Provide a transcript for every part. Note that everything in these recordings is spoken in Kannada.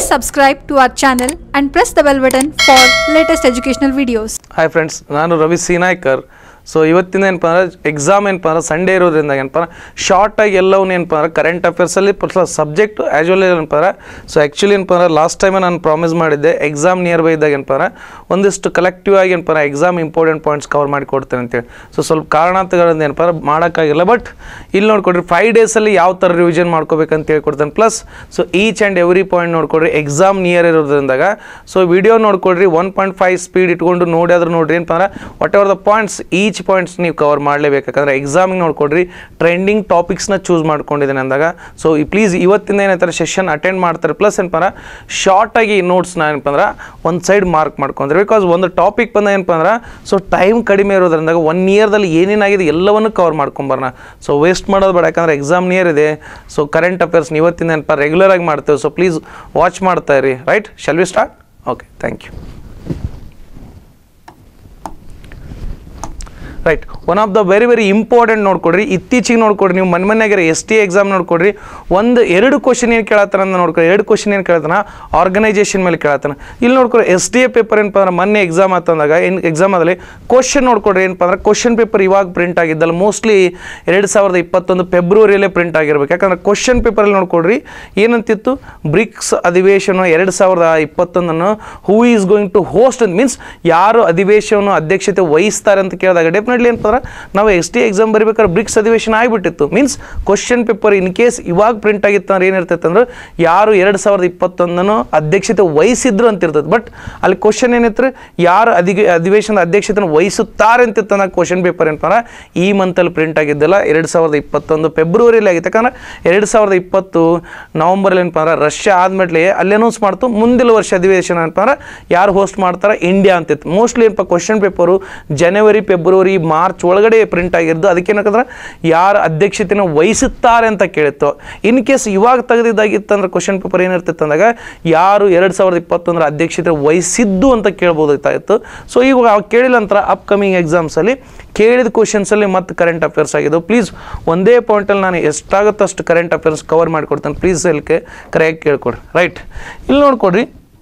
subscribe to our channel and press the bell button for latest educational videos. Hi friends ನಾನು ರವಿ ಸೀನಾಯ್ಕರ್ ಸೊ ಇವತ್ತಿನ ಏನಪ್ಪ ಅಂದ್ರೆ ಎಕ್ಸಾಮ್ ಏನಪ್ಪ ಅಂದ್ರೆ ಸಂಡೇ ಇರೋದ್ರಿಂದ ಏನಪ್ಪ ಅಂದ್ರೆ ಶಾರ್ಟಾಗಿ ಎಲ್ಲವನ್ನ ಏನಪ್ಪ ಅಂದ್ರೆ ಕರೆಂಟ್ ಅಫೇರ್ಸಲ್ಲಿ ಪ್ಲಸ್ ಸಬ್ಜೆಕ್ಟ್ ಆ್ಯಸ್ ವೆಲ್ ಏನಪ್ಪ ಅಂದ್ರೆ ಸೊ ಆ್ಯಕ್ಚುಲಿ ಏನಪ್ಪ ಅಂದ್ರೆ ಲಾಸ್ಟ್ ಟೈಮೇ ನಾನು ಪ್ರಾಮಿಸ್ ಮಾಡಿದ್ದೆ ಎಕ್ಸಾಮ್ ನಿಯರ್ ಬೈ ಇದ್ದಾಗ ಏನಪ್ಪ ಅಂದ್ರೆ ಒಂದಿಷ್ಟು ಕಲೆಕ್ಟಿವ್ ಆಗಿ ಏನಪ್ಪ ಅಂದ್ರೆ ಎಕ್ಸಾಮ್ ಇಂಪಾರ್ಟೆಂಟ್ ಪಾಯಿಂಟ್ಸ್ ಕವರ್ ಮಾಡಿ ಕೊಡ್ತೇನೆ ಅಂತೇಳಿ ಸೊ ಸ್ವಲ್ಪ ಕಾರಣಾಂತರಗಳಿಂದ ಏನಪ್ಪ ಅಂದ್ರೆ ಮಾಡೋಕ್ಕಾಗಿಲ್ಲ ಬಟ್ ಇಲ್ಲಿ ನೋಡ್ಕೊಡ್ರಿ ಫೈವ್ ಡೇಸಲ್ಲಿ ಯಾವ ಥರ ರಿವಿಷನ್ ಮಾಡ್ಕೋಬೇಕಂತ ಹೇಳ್ಕೊಡ್ತೇನೆ plus so each and every point ನೋಡ್ಕೊಡ್ರಿ ಎಕ್ಸಾಮ್ ನಿಯರ್ ಇರೋದ್ರಿಂದಾಗ ಸೊ ವಿಡಿಯೋ ನೋಡ್ಕೊಡ್ರಿ ಒನ್ ಪಾಯಿಂಟ್ ಫೈವ್ ಸ್ಪೀಡ್ ಇಟ್ಕೊಂಡು ನೋಡಿ ಆದ್ರೂ ನೋಡ್ರಿ ಏನಪ್ಪ ಅಂದ್ರೆ whatever the points each points ನೀವು ಕವರ್ ಮಾಡಲೇಬೇಕು ಯಾಕಂದ್ರೆ ಎಕ್ಸಾಮಿಗೆ ನೋಡ್ಕೊಡ್ರಿ ಟ್ರೆಂಡಿಂಗ್ ಟಾಪಿಕ್ಸ್ನ ಚೂಸ್ ಮಾಡ್ಕೊಂಡಿದ್ದೀನಿ ಅಂದಾಗ ಸೊ ಈ ಪ್ಲೀಸ್ ಇವತ್ತಿಂದ ಏನಂತಾರೆ ಸೆಷನ್ ಅಟೆಂಡ್ ಮಾಡ್ತಾರೆ ಪ್ಲಸ್ ಏನಪ್ಪ ಅಂದ್ರೆ ಶಾರ್ಟಾಗಿ ನೋಟ್ಸ್ನ ಏನಪ್ಪ ಅಂದ್ರೆ ಒಂದು ಸೈಡ್ ಮಾರ್ಕ್ ಮಾಡ್ಕೊಂಡ್ರೆ ಬಿಕಾಸ್ ಒಂದು ಟಾಪಿಕ್ ಬಂದ ಏನಪ್ಪ ಅಂದ್ರೆ ಸೊ ಟೈಮ್ ಕಡಿಮೆ ಇರೋದ್ರಿಂದ ಒನ್ ಇಯರ್ದಲ್ಲಿ ಏನೇನಾಗಿದೆ ಎಲ್ಲವನ್ನು ಕವರ್ ಮಾಡ್ಕೊಂಬರೋಣ ಸೊ ವೇಸ್ಟ್ ಮಾಡೋದು ಬೇಡ ಯಾಕಂದ್ರೆ ಎಕ್ಸಾಮ್ ನಿಯರ್ ಇದೆ ಸೊ ಕರೆಂಟ್ ಅಫೇರ್ಸ್ ಇವತ್ತಿಂದ ಏನಪ್ಪ ರೆಗ್ಯುಲರ್ ಆಗಿ ಮಾಡ್ತೇವೆ ಸೊ ಪ್ಲೀಸ್ ವಾಚ್ ಮಾಡ್ತಾ ಇರಿ right shall we start okay thank you right one of the very very important ನೋಡ್ಕೊಡ್ರಿ ಇತ್ತೀಚೆಗೆ ನೋಡ್ಕೊಡ್ರಿ ನೀವು ಮನ್ ಮನೆಯಾಗಿರೋ ಎಸ್ ಟಿ ಎಕ್ಸಾಮ್ ನೋಡ್ಕೊಡ್ರಿ ಒಂದು ಎರಡು ಕ್ವಶನ್ ಏನು ಕೇಳತ್ತಾನ ಅಂತ ನೋಡ್ಕೊಡಿ ಎರಡು ಕ್ವಶನ್ ಏನು ಕೇಳ್ತಾನ ಆರ್ಗನೈಸೇಷನ್ ಮೇಲೆ ಕೇಳತ್ತಾನ ಇಲ್ಲಿ ನೋಡ್ಕೊಡ್ರಿ ಎಸ್ ಡಿ ಎ ಪೇಪರ್ ಏನಪ್ಪ ಅಂದ್ರೆ ಮೊನ್ನೆ ಎಕ್ಸಾಮ್ ಆತಂದಾಗ ಏನು ಎಕ್ಸಾಮ್ ಆದಲ್ಲಿ ಕ್ವಶನ್ ನೋಡ್ಕೊಡ್ರಿ ಏನಪ್ಪ ಅಂದ್ರೆ ಕ್ವಶನ್ ಪೇಪರ್ ಇವಾಗ ಪ್ರಿಂಟ್ ಆಗಿದ್ದಲ್ಲ ಮೋಸ್ಟ್ಲಿ ಎರಡು ಸಾವಿರದ ಇಪ್ಪತ್ತೊಂದು ಫೆಬ್ರವರಿಯಲ್ಲೇ ಪ್ರಿಂಟ್ ಆಗಿರ್ಬೇಕು ಯಾಕಂದ್ರೆ ಕ್ವಶನ್ ಪೇಪರಲ್ಲಿ ನೋಡ್ಕೊಡ್ರಿ ಏನಂತಿತ್ತು ಬ್ರಿಕ್ಸ್ ಅಧಿವೇಶನ ಎರಡು ಸಾವಿರದ ಇಪ್ಪತ್ತೊಂದನ್ನು who is going to host ಅಂತ ಮೀನ್ಸ್ ಯಾರು ಅಧಿವೇಶನವನ್ನು ಅಧ್ಯಕ್ಷತೆ ವಹಿಸ್ತಾರೆ ಅಂತ ಕೇಳಿದಾಗ ಡೆಫಿನೆಟ್ಲಿ ಏನಪ್ಪ ಅಂದ್ರೆ ನಾವು ಎಸ್ ಟಿ ಎಕ್ಸಾಮ್ ಬರೀಬೇಕಾದ್ರೆ ಬ್ರಿಕ್ಸ್ ಅಧಿವೇಶನ ಆಗಿಬಿಟ್ಟಿತ್ತು means question paper in case ಇವಾಗ ಪ್ರಿಂಟ್ ಆಗಿತ್ತು ಅಂದ್ರೆ ಏನಿರ್ತೈತೆ ಅಂದ್ರೆ ಯಾರು ಎರಡು ಸಾವಿರದ ಇಪ್ಪತ್ತೊಂದನ್ನು ಅಧ್ಯಕ್ಷತೆ ವಹಿಸಿದ್ರು ಅಂತ ಇರ್ತದೆ ಬಟ್ ಅಲ್ಲಿ ಕ್ವಶನ್ ಏನಿತ್ತು ಯಾರು ಅಧಿ ಅಧಿವೇಶನದ ಅಧ್ಯಕ್ಷತೆಯನ್ನು ವಹಿಸುತ್ತಾರೆ ಅಂತ ಇತ್ತು ಅನ್ನೋ ಕ್ವಶನ್ ಪೇಪರ್ ಏನಪ್ಪ ಅಂದ್ರೆ ಈ ಮಂತಲ್ಲಿ ಪ್ರಿಂಟ್ ಆಗಿದ್ದಲ್ಲ ಎರಡು ಸಾವಿರದ ಇಪ್ಪತ್ತೊಂದು ಫೆಬ್ರವರಿಯಲ್ಲಿ ಆಗಿತ್ತು ಯಾಕಂದ್ರೆ ಎರಡು ಸಾವಿರದ ಇಪ್ಪತ್ತು ನವಂಬರಲ್ಲಿ ಏನಪ್ಪ ಅಂದ್ರೆ ರಷ್ಯಾ ಆದ್ಮೇಲೆ ಅಲ್ಲಿ ಅನೌನ್ಸ್ ಮಾಡ್ತು ಮುಂದಿನ ವರ್ಷ ಅಧಿವೇಶನ ಏನಪ್ಪ ಅಂದ್ರೆ ಯಾರು ಹೋಸ್ಟ್ ಮಾಡ್ತಾರೆ ಇಂಡಿಯಾ ಅಂತಿತ್ತು ಮೋಸ್ಟ್ಲಿ ಏನಪ್ಪ ಕ್ವಶನ್ ಪೇಪರು ಜನವರಿ ಫೆಬ್ರವರಿ ಮಾರ್ಚ್ ಒಳಗಡೆ ಪ್ರಿಂಟ್ ಆಗಿದ್ದು ಅದಕ್ಕೇನಕ್ಕಂದ್ರೆ ಯಾರು ಅಧ್ಯಕ್ಷತೆಯನ್ನು ವಹಿಸುತ್ತಾರೆ ಅಂತ ಕೇಳಿತ್ತು ಇನ್ ಕೇಸ್ ಇವಾಗ ತೆಗೆದಿದ್ದಾಗಿತ್ತು ಅಂದ್ರೆ ಕ್ವಶನ್ ಪೇಪರ್ ಏನಿರ್ತಿತ್ತು ಅಂದಾಗ ಯಾರು ಎರಡು ಸಾವಿರದ ಇಪ್ಪತ್ತೊಂದರ ಅಧ್ಯಕ್ಷತೆ ವಹಿಸಿದ್ದು ಅಂತ ಕೇಳ್ಬೋದಾಗಿತ್ತು ಸೊ ಈಗ ಅವ್ ಕೇಳಿದ ನಂತರ ಅಪ್ಕಮಿಂಗ್ ಎಕ್ಸಾಮ್ಸಲ್ಲಿ ಕೇಳಿದ ಕ್ವಶನ್ಸಲ್ಲಿ ಮತ್ತೆ ಕರೆಂಟ್ ಅಫೇರ್ಸ್ ಆಗಿದ್ದು ಪ್ಲೀಸ್ ಒಂದೇ ಪಾಯಿಂಟಲ್ಲಿ ನಾನು ಎಷ್ಟಾಗುತ್ತೋ ಅಷ್ಟು ಕರೆಂಟ್ ಅಫೇರ್ಸ್ ಕವರ್ ಮಾಡಿಕೊಡ್ತೇನೆ ಪ್ಲೀಸ್ ಇಲ್ಲಿ ಕರೆಯಾಗಿ ಕೇಳ್ಕೊಡ್ರಿ ರೈಟ್ ಇಲ್ಲಿ ನೋಡ್ಕೊಡ್ರಿ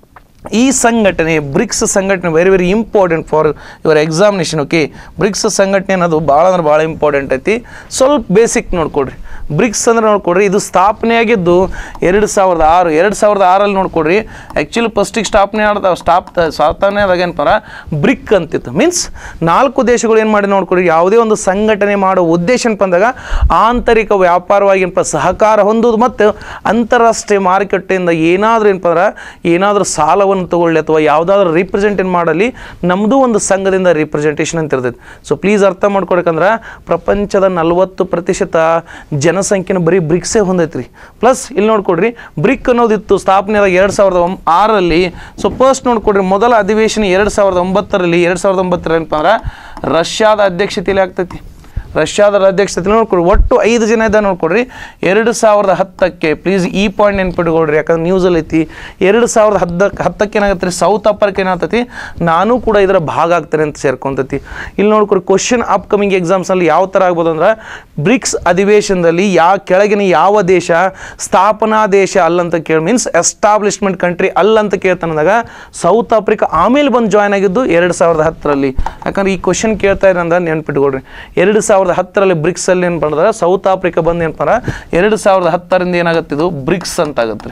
ಈ ಸಂಘಟನೆ ಬ್ರಿಕ್ಸ್ ಸಂಘಟನೆ very very important for your examination okay BRICS ಸಂಘಟನೆ ಅನ್ನೋದು ಭಾಳ ಅಂದ್ರೆ ಭಾಳ ಇಂಪಾರ್ಟೆಂಟ್ ಐತಿ ಸ್ವಲ್ಪ ಬೇಸಿಕ್ ನೋಡ್ಕೊಡ್ರಿ ಬ್ರಿಕ್ಸ್ ಅಂದ್ರೆ ನೋಡ್ಕೊಡ್ರಿ ಇದು ಸ್ಥಾಪನೆ ಆಗಿದ್ದು ಎರಡು ಸಾವಿರದ ಆರು ಎರಡು ಸಾವಿರದ ಆರಲ್ಲಿ ನೋಡ್ಕೊಡ್ರಿ ಆ್ಯಕ್ಚುಲಿ ಫಸ್ಟಿಗೆ ಸ್ಥಾಪನೆ ಆಡ್ದ ಸ್ಟಾಪ್ ಸ್ಥಾಪನೆ ಆದಾಗ ಏನಪ್ಪ ಬ್ರಿಕ್ ಅಂತಿತ್ತು ಮೀನ್ಸ್ ನಾಲ್ಕು ದೇಶಗಳು ಏನು ಮಾಡಿ ನೋಡ್ಕೊಡ್ರಿ ಯಾವುದೇ ಒಂದು ಸಂಘಟನೆ ಮಾಡೋ ಉದ್ದೇಶ ಏನಪ್ಪ ಅಂದಾಗ ಆಂತರಿಕ ವ್ಯಾಪಾರವಾಗಿ ಏನಪ್ಪ ಸಹಕಾರ ಹೊಂದೋದು ಮತ್ತು ಅಂತಾರಾಷ್ಟ್ರೀಯ ಮಾರುಕಟ್ಟೆಯಿಂದ ಏನಾದರೂ ಏನಪ್ಪ ಅಂದ್ರೆ ಏನಾದರೂ ಸಾಲವನ್ನು ತಗೊಳ್ಳಿ ಅಥವಾ ಯಾವುದಾದ್ರೂ ರಿಪ್ರೆಸೆಂಟೇಟ್ ಮಾಡಲಿ ನಮ್ಮದು ಒಂದು ಸಂಘದಿಂದ ರಿಪ್ರೆಸೆಂಟೇಷನ್ ಅಂತ ಇರ್ತೈತೆ ಸೊ ಪ್ಲೀಸ್ ಅರ್ಥ ಮಾಡ್ಕೊಡಕಂದ್ರೆ ಪ್ರಪಂಚದ ನಲವತ್ತು ಪ್ರತಿಶತ ಜನಸಂಖ್ಯೆನ ಬರೀ ಬ್ರಿಕ್ಸೇ ಹೊಂದೈತ್ರಿ ಪ್ಲಸ್ ಇಲ್ಲಿ ನೋಡ್ಕೊಡ್ರಿ ಬ್ರಿಕ್ ಅನ್ನೋದಿತ್ತು ಸ್ಥಾಪನೆ ಆದಾಗ ಎರಡು ಸಾವಿರದ ಒಂ ಆರಲ್ಲಿ ಸೊ ಫಸ್ಟ್ ನೋಡ್ಕೊಡ್ರಿ ಮೊದಲ ಅಧಿವೇಶನ ಎರಡು ಸಾವಿರದ ಒಂಬತ್ತರಲ್ಲಿ ಎರಡು ಸಾವಿರದ ಒಂಬತ್ತರಲ್ಲಿ ಏನಪ್ಪ ಅಂದ್ರೆ ರಷ್ಯಾದ ಅಧ್ಯಕ್ಷತೆಯಲ್ಲಿ ಆಗ್ತೈತಿ ರಷ್ಯಾದ ಅಧ್ಯಕ್ಷತೆ ನೋಡ್ಕೊಡ್ರಿ ಒಟ್ಟು ಐದು ಜನ ಇದ್ದ ನೋಡ್ಕೊಡ್ರಿ ಎರಡು ಸಾವಿರದ ಹತ್ತಕ್ಕೆ ಪ್ಲೀಸ್ ಈ ಪಾಯಿಂಟ್ ನೆನ್ಪಿಟ್ಕೊಳ್ರಿ ಯಾಕಂದ್ರೆ ನ್ಯೂಸಲ್ಲಿ ಐತಿ ಎರಡು ಸಾವಿರದ ಹತ್ತಕ್ಕೆ ಹತ್ತಕ್ಕೆ ಏನಾಗತ್ತೆ ರೀ ಸೌತ್ ಅಪ್ಪರ್ಗೆ ಏನಾಗ್ತೈತಿ ನಾನು ಕೂಡ ಇದರ ಭಾಗ ಆಗ್ತೇನೆ ಅಂತ ಸೇರ್ಕೊಂತೈತಿ ಇಲ್ಲಿ ನೋಡ್ಕೊಡ್ರಿ ಕ್ವಶನ್ ಅಪ್ಕಮಿಂಗ್ ಎಕ್ಸಾಮ್ಸಲ್ಲಿ ಯಾವ ಥರ ಆಗ್ಬೋದು ಅಂದ್ರೆ ಬ್ರಿಕ್ಸ್ ಅಧಿವೇಶನದಲ್ಲಿ ಯಾ ಕೆಳಗಿನ ಯಾವ ದೇಶ ಸ್ಥಾಪನಾ ದೇಶ ಅಲ್ಲಂತ ಕೇಳಿ ಮೀನ್ಸ್ ಎಸ್ಟಾಬ್ಲಿಷ್ಮೆಂಟ್ ಕಂಟ್ರಿ ಅಲ್ಲಂತ ಕೇಳ್ತಾನಂದಾಗ ಸೌತ್ ಆಫ್ರಿಕಾ ಆಮೇಲೆ ಬಂದು ಜಾಯ್ನ್ ಆಗಿದ್ದು ಎರಡು ಸಾವಿರದ ಹತ್ತರಲ್ಲಿ ಯಾಕಂದ್ರೆ ಈ ಕ್ವಶನ್ ಕೇಳ್ತಾ ಇದ್ದಂದ ನೆನ್ಪಿಟ್ಕೊಳ್ರಿ ಎರಡು ಸಾವಿರದ ಹತ್ತರಲ್ಲಿ ಬ್ರಿಕ್ಸಲ್ಲಿ ಏನು ಮಾಡಿದ್ರೆ ಸೌತ್ ಆಫ್ರಿಕಾ ಬಂದು ಏನಪ್ಪ ಎರಡು ಸಾವಿರದ ಹತ್ತರಿಂದ ಏನಾಗುತ್ತೆ ಇದು ಬ್ರಿಕ್ಸ್ ಅಂತ ಆಗುತ್ತೆ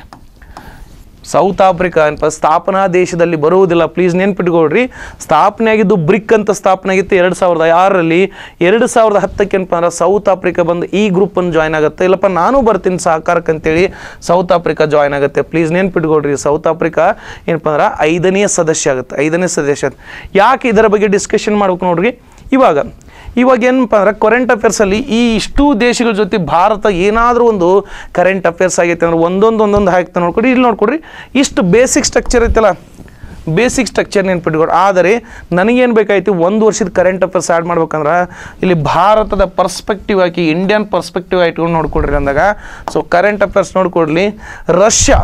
ಸೌತ್ ಆಫ್ರಿಕಾ ಏನಪ್ಪ ಸ್ಥಾಪನಾ ದೇಶದಲ್ಲಿ ಬರುವುದಿಲ್ಲ ಪ್ಲೀಸ್ ನೆನ್ಪಿಟ್ಕೊಳ್ರಿ ಸ್ಥಾಪನೆ ಆಗಿದ್ದು ಬ್ರಿಕ್ ಅಂತ ಸ್ಥಾಪನೆ ಆಗಿತ್ತು ಎರಡು ಸಾವಿರದ ಆರರಲ್ಲಿ ಎರಡು ಸಾವಿರದ ಹತ್ತಕ್ಕೆ ಏನಪ್ಪ ಅಂದ್ರೆ ಸೌತ್ ಆಫ್ರಿಕಾ ಬಂದು ಈ ಗ್ರೂಪನ್ನು ಜಾಯ್ನ್ ಆಗುತ್ತೆ ಇಲ್ಲಪ್ಪ ನಾನು ಬರ್ತೀನಿ ಸಹಕಾರಕ್ಕೆ ಅಂತೇಳಿ ಸೌತ್ ಆಫ್ರಿಕಾ ಜಾಯ್ನ್ ಆಗುತ್ತೆ ಪ್ಲೀಸ್ ನೆನ್ಪಿಟ್ಕೊಳ್ರಿ ಸೌತ್ ಆಫ್ರಿಕಾ ಏನಪ್ಪ ಅಂದ್ರೆ ಐದನೇ ಸದಸ್ಯ ಆಗುತ್ತೆ ಐದನೇ ಸದಸ್ಯ ಆಗುತ್ತೆ. ಯಾಕೆ ಇದರ ಬಗ್ಗೆ ಡಿಸ್ಕಷನ್ ಮಾಡ್ಬೇಕು ನೋಡ್ರಿ ಇವಾಗ ಇವಾಗ ಏನಪ್ಪ ಅಂದ್ರೆ ಕರೆಂಟ್ ಅಫೇರ್ಸಲ್ಲಿ ಈ ಇಷ್ಟು ದೇಶಗಳ ಜೊತೆ ಭಾರತ ಏನಾದರೂ ಒಂದು ಕರೆಂಟ್ ಅಫೇರ್ಸ್ ಆಗೈತೆ ಅಂದ್ರೆ ಒಂದೊಂದು ಒಂದೊಂದು ಹಾಕ್ತಾ ನೋಡ್ಕೊಡ್ರಿ ಇಲ್ಲಿ ನೋಡ್ಕೊಡ್ರಿ ಇಷ್ಟು ಬೇಸಿಕ್ ಸ್ಟ್ರಕ್ಚರ್ ಐತಲ್ಲ ಬೇಸಿಕ್ ಸ್ಟ್ರಕ್ಚರ್ ನೆನ್ಪಿಟ್ಕೊಡು ಆದರೆ ನನಗೇನು ಬೇಕಾಯ್ತು ಒಂದು ವರ್ಷದ ಕರೆಂಟ್ ಅಫೇರ್ಸ್ ಆ್ಯಡ್ ಮಾಡ್ಬೇಕಂದ್ರೆ ಇಲ್ಲಿ ಭಾರತದ ಪರ್ಸ್ಪೆಕ್ಟಿವ್ ಹಾಕಿ ಇಂಡಿಯನ್ ಪರ್ಸ್ಪೆಕ್ಟಿವ್ ಇಟ್ಕೊಂಡು ನೋಡ್ಕೊಡ್ರಿ ಅಂದಾಗ ಸೊ ಕರೆಂಟ್ ಅಫೇರ್ಸ್ ನೋಡ್ಕೊಡ್ಲಿ ರಷ್ಯಾ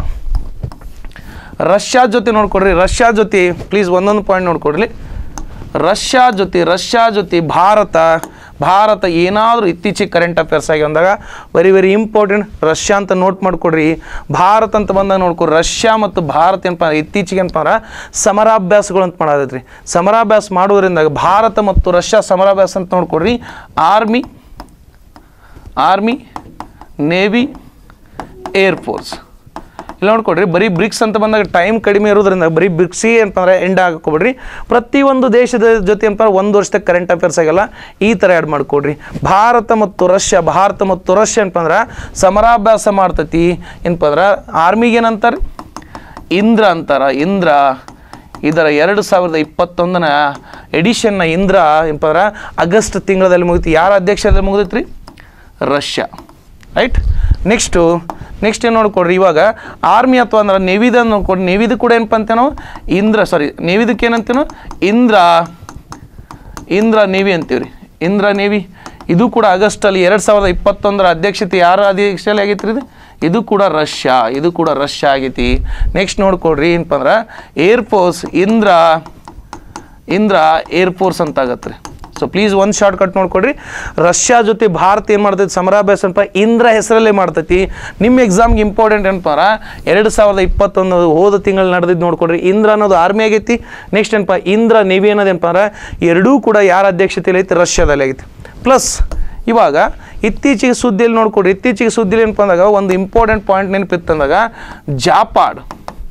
ರಷ್ಯಾ ಜೊತೆ ನೋಡ್ಕೊಡ್ರಿ ರಷ್ಯಾ ಜೊತೆ ಪ್ಲೀಸ್ ಒಂದೊಂದು ಪಾಯಿಂಟ್ ನೋಡ್ಕೊಡ್ಲಿ ರಷ್ಯಾ ಜೊತೆ ರಷ್ಯಾ ಜೊತೆ ಭಾರತ ಭಾರತ ಏನಾದರೂ ಇತ್ತೀಚೆಗೆ ಕರೆಂಟ್ ಅಫೇರ್ಸ್ ಆಗಿ ಬಂದಾಗ ವೆರಿ ವೆರಿ ಇಂಪಾರ್ಟೆಂಟ್ ರಷ್ಯಾ ಅಂತ ನೋಟ್ ಮಾಡ್ಕೊಡ್ರಿ ಭಾರತ ಅಂತ ಬಂದಾಗ ನೋಡ್ಕೊಡ್ರಿ ರಷ್ಯಾ ಮತ್ತು ಭಾರತ ಏನಪ್ಪ ಅಂದ್ರೆ ಇತ್ತೀಚೆಗೆ ಏನಪ್ಪ ಅಂದ್ರೆ ಸಮರಾಭ್ಯಾಸಗಳು ಅಂತ ಮಾಡೋದೈತ್ರಿ ಸಮರಾಭ್ಯಾಸ ಮಾಡೋದ್ರಿಂದ ಭಾರತ ಮತ್ತು ರಷ್ಯಾ ಸಮರಾಭ್ಯಾಸ ಅಂತ ನೋಡ್ಕೊಡ್ರಿ ಆರ್ಮಿ ಆರ್ಮಿ ನೇವಿ ಏರ್ಫೋರ್ಸ್ ಇಲ್ಲ ನೋಡ್ಕೊಡ್ರಿ ಬರೀ ಬ್ರಿಕ್ಸ್ ಅಂತ ಬಂದಾಗ ಟೈಮ್ ಕಡಿಮೆ ಇರೋದ್ರಿಂದ ಬರೀ ಬ್ರಿಕ್ಸಿ ಏನಪ್ಪ ಅಂದ್ರೆ ಎಂಡ್ ಹಾಕೋಬಿಡ್ರಿ ಪ್ರತಿಯೊಂದು ದೇಶದ ಜೊತೆ ಏನಪ್ಪ ಅಂದ್ರೆ ಒಂದು ವರ್ಷದ ಕರೆಂಟ್ ಅಫೇರ್ಸ್ ಆಗಲ್ಲ ಈ ಥರ ಆ್ಯಡ್ ಮಾಡ್ಕೊಡ್ರಿ ಭಾರತ ಮತ್ತು ರಷ್ಯಾ ಭಾರತ ಮತ್ತು ರಷ್ಯಾ ಏನಪ್ಪ ಅಂದ್ರೆ ಸಮರಾಭ್ಯಾಸ ಮಾಡ್ತೈತಿ ಏನಪ್ಪ ಅಂದ್ರೆ ಆರ್ಮಿಗೆ ಏನಂತಾರೆ ಇಂದ್ರ ಅಂತಾರ ಇಂದ್ರ ಇದರ ಎರಡು ಸಾವಿರದ ಇಪ್ಪತ್ತೊಂದನ ಎಡಿಷನ್ನ ಇಂದ್ರ ಏನಪ್ಪ ಅಂದ್ರೆ ಆಗಸ್ಟ್ ತಿಂಗಳಲ್ಲಿ ಮುಗಿತು ಯಾರ ಅಧ್ಯಕ್ಷದಲ್ಲಿ ಮುಗಿದೈತೆ ರೀ ರಷ್ಯಾ ರೈಟ್ ನೆಕ್ಸ್ಟು ನೆಕ್ಸ್ಟ್ ಏನು ನೋಡ್ಕೊಡ್ರಿ ಇವಾಗ ಆರ್ಮಿ ಅಥವಾ ಅಂದ್ರೆ ನೆವಿದ ನೋಡ್ಕೊಡ್ರಿ ನೆವಿದು ಕೂಡ ಏನಪ್ಪ ಅಂತೇನೋ ಇಂದ್ರ ಸಾರಿ ನೆವಿದಕ್ಕೆ ಏನಂತೇನೋ ಇಂದ್ರ ಇಂದ್ರ ನೇವಿ ಅಂತೀವಿ ರೀ ಇಂದ್ರ ನೇವಿ ಇದು ಕೂಡ ಆಗಸ್ಟಲ್ಲಿ ಎರಡು ಸಾವಿರದ ಇಪ್ಪತ್ತೊಂದರ ಅಧ್ಯಕ್ಷತೆ ಯಾರ ಅಧ್ಯಕ್ಷತೆಯಲ್ಲಿ ಆಗೈತೆ ರೀ ಇದು? ಇದು ಕೂಡ ರಷ್ಯಾ ಇದು ಕೂಡ ರಷ್ಯಾ ಆಗೈತಿ ನೆಕ್ಸ್ಟ್ ನೋಡ್ಕೊಡ್ರಿ ಏನಪ್ಪ ಅಂದ್ರೆ ಏರ್ಫೋರ್ಸ್ ಇಂದ್ರ ಇಂದ್ರ ಏರ್ಫೋರ್ಸ್ ಅಂತ ಆಗತ್ತೆ ರೀ ಸೊ ಪ್ಲೀಸ್ ಒಂದು ಶಾರ್ಟ್ ಕಟ್ ನೋಡ್ಕೊಡ್ರಿ ರಷ್ಯಾ ಜೊತೆ ಭಾರತ ಏನು ಮಾಡ್ತೈತಿ ಸಮರಾಭ್ಯಾಸ ಏನಪ್ಪ ಇಂದ್ರ ಹೆಸರಲ್ಲೇ ಮಾಡ್ತೈತಿ ನಿಮ್ಮ ಎಕ್ಸಾಮ್ಗೆ ಇಂಪಾರ್ಟೆಂಟ್ ಏನಪ್ಪ ಅಂದ್ರೆ ಎರಡು ಸಾವಿರದ ಇಪ್ಪತ್ತೊಂದು ಹೋದ ತಿಂಗಳು ನಡೆದಿದ್ದು ನೋಡ್ಕೊಡ್ರಿ ಇಂದ್ರ ಅನ್ನೋದು ಆರ್ಮಿ ಆಗೈತಿ ನೆಕ್ಸ್ಟ್ ಏನಪ್ಪ ಇಂದ್ರ ನೇವಿ ಅನ್ನೋದು ಏನಪ್ಪ ಅಂದ್ರೆ ಎರಡೂ ಕೂಡ ಯಾರ ಅಧ್ಯಕ್ಷತೆಯಲ್ಲಿ ಐತಿ ರಷ್ಯಾದಲ್ಲಿ ಆಗೈತಿ ಪ್ಲಸ್ ಇವಾಗ ಇತ್ತೀಚೆಗೆ ಸುದ್ದಿಯಲ್ಲಿ ನೋಡ್ಕೊಡ್ರಿ ಇತ್ತೀಚೆಗೆ ಸುದ್ದಿಯಲ್ಲಿ ಏನಪ್ಪ ಅಂದಾಗ ಒಂದು ಇಂಪಾರ್ಟೆಂಟ್ ಪಾಯಿಂಟ್ ನೆನಪಿತ್ತಂದಾಗ Zapad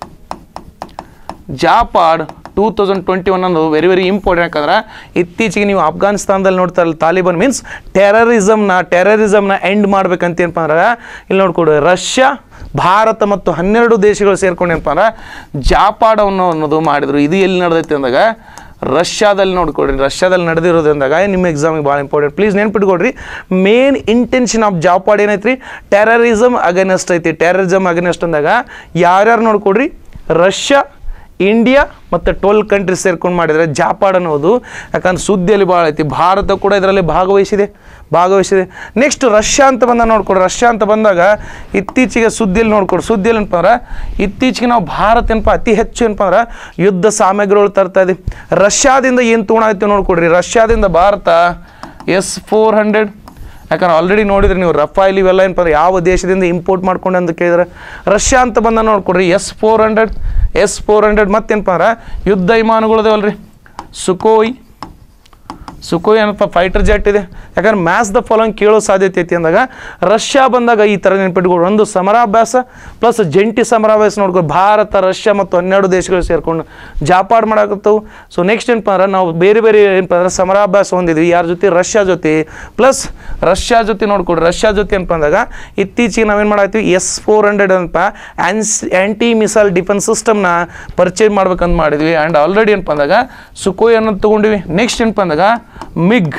Zapad two thousand twenty one ಅನ್ನೋದು ವೆರಿ ವೆರಿ ಇಂಪಾರ್ಟೆಂಟ್ ಯಾಕಂದ್ರೆ ಇತ್ತೀಚೆಗೆ ನೀವು ಅಫ್ಘಾನಿಸ್ತಾನದಲ್ಲಿ ನೋಡ್ತಾರಲ್ಲ ತಾಲಿಬಾನ್ ಮೀನ್ಸ್ ಟೆರರಿಸಮ್ನ ಟೆರರಿಸಮ್ನ ಎಂಡ್ ಮಾಡ್ಬೇಕಂತ ಏನಪ್ಪ ಅಂದ್ರೆ ಇಲ್ಲಿ ನೋಡ್ಕೊಡು ರಷ್ಯಾ ಭಾರತ ಮತ್ತು ಹನ್ನೆರಡು ದೇಶಗಳು ಸೇರ್ಕೊಂಡು ಏನಪ್ಪ ಅಂದ್ರೆ ಜಾಪಾಡ್ ಅನ್ನೋ ಅನ್ನೋದು ಮಾಡಿದ್ರು ಇದು ಎಲ್ಲಿ ನಡೆದೈತೆ ಅಂದಾಗ ರಷ್ಯಾದಲ್ಲಿ ನೋಡ್ಕೊಡ್ರಿ ರಷ್ಯಾದಲ್ಲಿ ನಡೆದಿರೋದ್ರಿಂದಾಗ ನಿಮ್ಮ ಎಕ್ಸಾಮಿಗೆ ಭಾಳ ಇಂಪಾರ್ಟೆಂಟ್ ಪ್ಲೀಸ್ ನೆನ್ಪಿಟ್ಕೊಡ್ರಿ ಮೇನ್ ಇಂಟೆನ್ಷನ್ ಆಫ್ ಜಾಪಾಡ್ ಏನೈತ್ರಿ ಟೆರರಿಸಮ್ ಅಗೇನೆಸ್ಟ್ ಐತಿ ಟೆರರಿಸಮ್ ಅಗೇನೆಸ್ಟ್ ಅಂದಾಗ ಯಾರ್ಯಾರು ನೋಡ್ಕೊಡ್ರಿ ರಷ್ಯಾ ಇಂಡಿಯಾ ಮತ್ತು ಟ್ವೆಲ್ ಕಂಟ್ರೀಸ್ ಸೇರ್ಕೊಂಡು ಮಾಡಿದರೆ ಜಾಪಾಡ್ ಅನ್ನೋದು ಯಾಕಂದ್ರೆ ಸುದ್ದಿಯಲ್ಲಿ ಭಾಳ ಐತಿ ಭಾರತ ಕೂಡ ಇದರಲ್ಲಿ ಭಾಗವಹಿಸಿದೆ ಭಾಗವಹಿಸಿದೆ ನೆಕ್ಸ್ಟ್ ರಷ್ಯಾ ಅಂತ ಬಂದ ನೋಡ್ಕೊಡು ರಷ್ಯಾ ಅಂತ ಬಂದಾಗ ಇತ್ತೀಚೆಗೆ ಸುದ್ದಿಯಲ್ಲಿ ನೋಡ್ಕೊಡು ಸುದ್ದಿಯಲ್ಲಿ ಏನಪ್ಪ ಅಂದ್ರೆ ಇತ್ತೀಚೆಗೆ ನಾವು ಭಾರತ ಏನಪ್ಪ ಅತಿ ಹೆಚ್ಚು ಏನಪ್ಪ ಅಂದ್ರೆ ಯುದ್ಧ ಸಾಮಗ್ರಿಗಳು ತರ್ತಾ ಇದ್ದೀವಿ ರಷ್ಯಾದಿಂದ ಏನು ತೊಗೊಂಡಾಯ್ತು ನೋಡ್ಕೊಡ್ರಿ ರಷ್ಯಾದಿಂದ ಭಾರತ ಎಸ್ ಫೋರ್ ಹಂಡ್ರೆಡ್ ಯಾಕಂದ್ರೆ ಆಲ್ರೆಡಿ ನೋಡಿದ್ರಿ ನೀವು ರಫಾಯಿಲ್ ಇವೆಲ್ಲ ಏನಪ್ಪ ಅಂದ್ರೆ ಯಾವ ದೇಶದಿಂದ ಇಂಪೋರ್ಟ್ ಮಾಡ್ಕೊಂಡು ಅಂತ ಕೇಳಿದ್ರೆ ರಷ್ಯಾ ಅಂತ ಬಂದ ನೋಡ್ಕೊಡ್ರಿ S four hundred S four hundred ಮತ್ತೇನಪ್ಪ ಅಂದ್ರೆ ಯುದ್ಧ ವಿಮಾನಗಳು ಅದಾವಲ್ರಿ ಸುಕೋಯ್ ಸುಕೋಯ್ ಏನಪ್ಪ ಫೈಟರ್ ಜೆಟ್ ಇದೆ ಯಾಕಂದ್ರೆ ಮ್ಯಾಚ್ ದ ಫಾಲೋಯಿಂಗ್ ಕೇಳೋ ಸಾಧ್ಯತೆ ಐತಿ ಅಂದಾಗ ರಷ್ಯಾ ಬಂದಾಗ ಈ ಥರ ನೆನ್ಪಿಟ್ಕೊಂಡು ಒಂದು ಸಮರಾಭ್ಯಾಸ ಪ್ಲಸ್ ಜಂಟಿ ಸಮರಾಭ್ಯಾಸ ನೋಡ್ಕೊ ಭಾರತ ರಷ್ಯಾ ಮತ್ತು ಹನ್ನೆರಡು ದೇಶಗಳು ಸೇರ್ಕೊಂಡು ಜಾಪಾಡ್ ಮಾಡಾಕತ್ತವು ಸೊ ನೆಕ್ಸ್ಟ್ ಏನಪ್ಪ ಅಂದ್ರೆ ನಾವು ಬೇರೆ ಬೇರೆ ಏನಪ್ಪ ಅಂದ್ರೆ ಸಮರಾಭ್ಯಾಸ ಹೊಂದಿದ್ವಿ ಯಾರ ಜೊತೆ ರಷ್ಯಾ ಜೊತೆ ಪ್ಲಸ್ ರಷ್ಯಾ ಜೊತೆ ನೋಡ್ಕೊಡ್ರಿ ರಷ್ಯಾ ಜೊತೆ ಏನಪ್ಪ ಅಂದಾಗ ಇತ್ತೀಚೆಗೆ ನಾವೇನು ಮಾಡಾಕ್ತೀವಿ ಎಸ್ ಫೋರ್ ಹಂಡ್ರೆಡ್ ಅಂತ ಆನ್ಸ್ ಆ್ಯಂಟಿ ಮಿಸೈಲ್ ಡಿಫೆನ್ಸ್ ಸಿಸ್ಟಮ್ನ ಪರ್ಚೇಸ್ ಮಾಡ್ಬೇಕಂತ ಮಾಡಿದ್ವಿ ಆ್ಯಂಡ್ ಆಲ್ರೆಡಿ ಏನಪ್ಪ ಅಂದಾಗ ಸುಕೋಯ್ ಅನ್ನೋದು ತೊಗೊಂಡಿವಿ ನೆಕ್ಸ್ಟ್ ಏನಪ್ಪ ಅಂದಾಗ ಮಿಗ್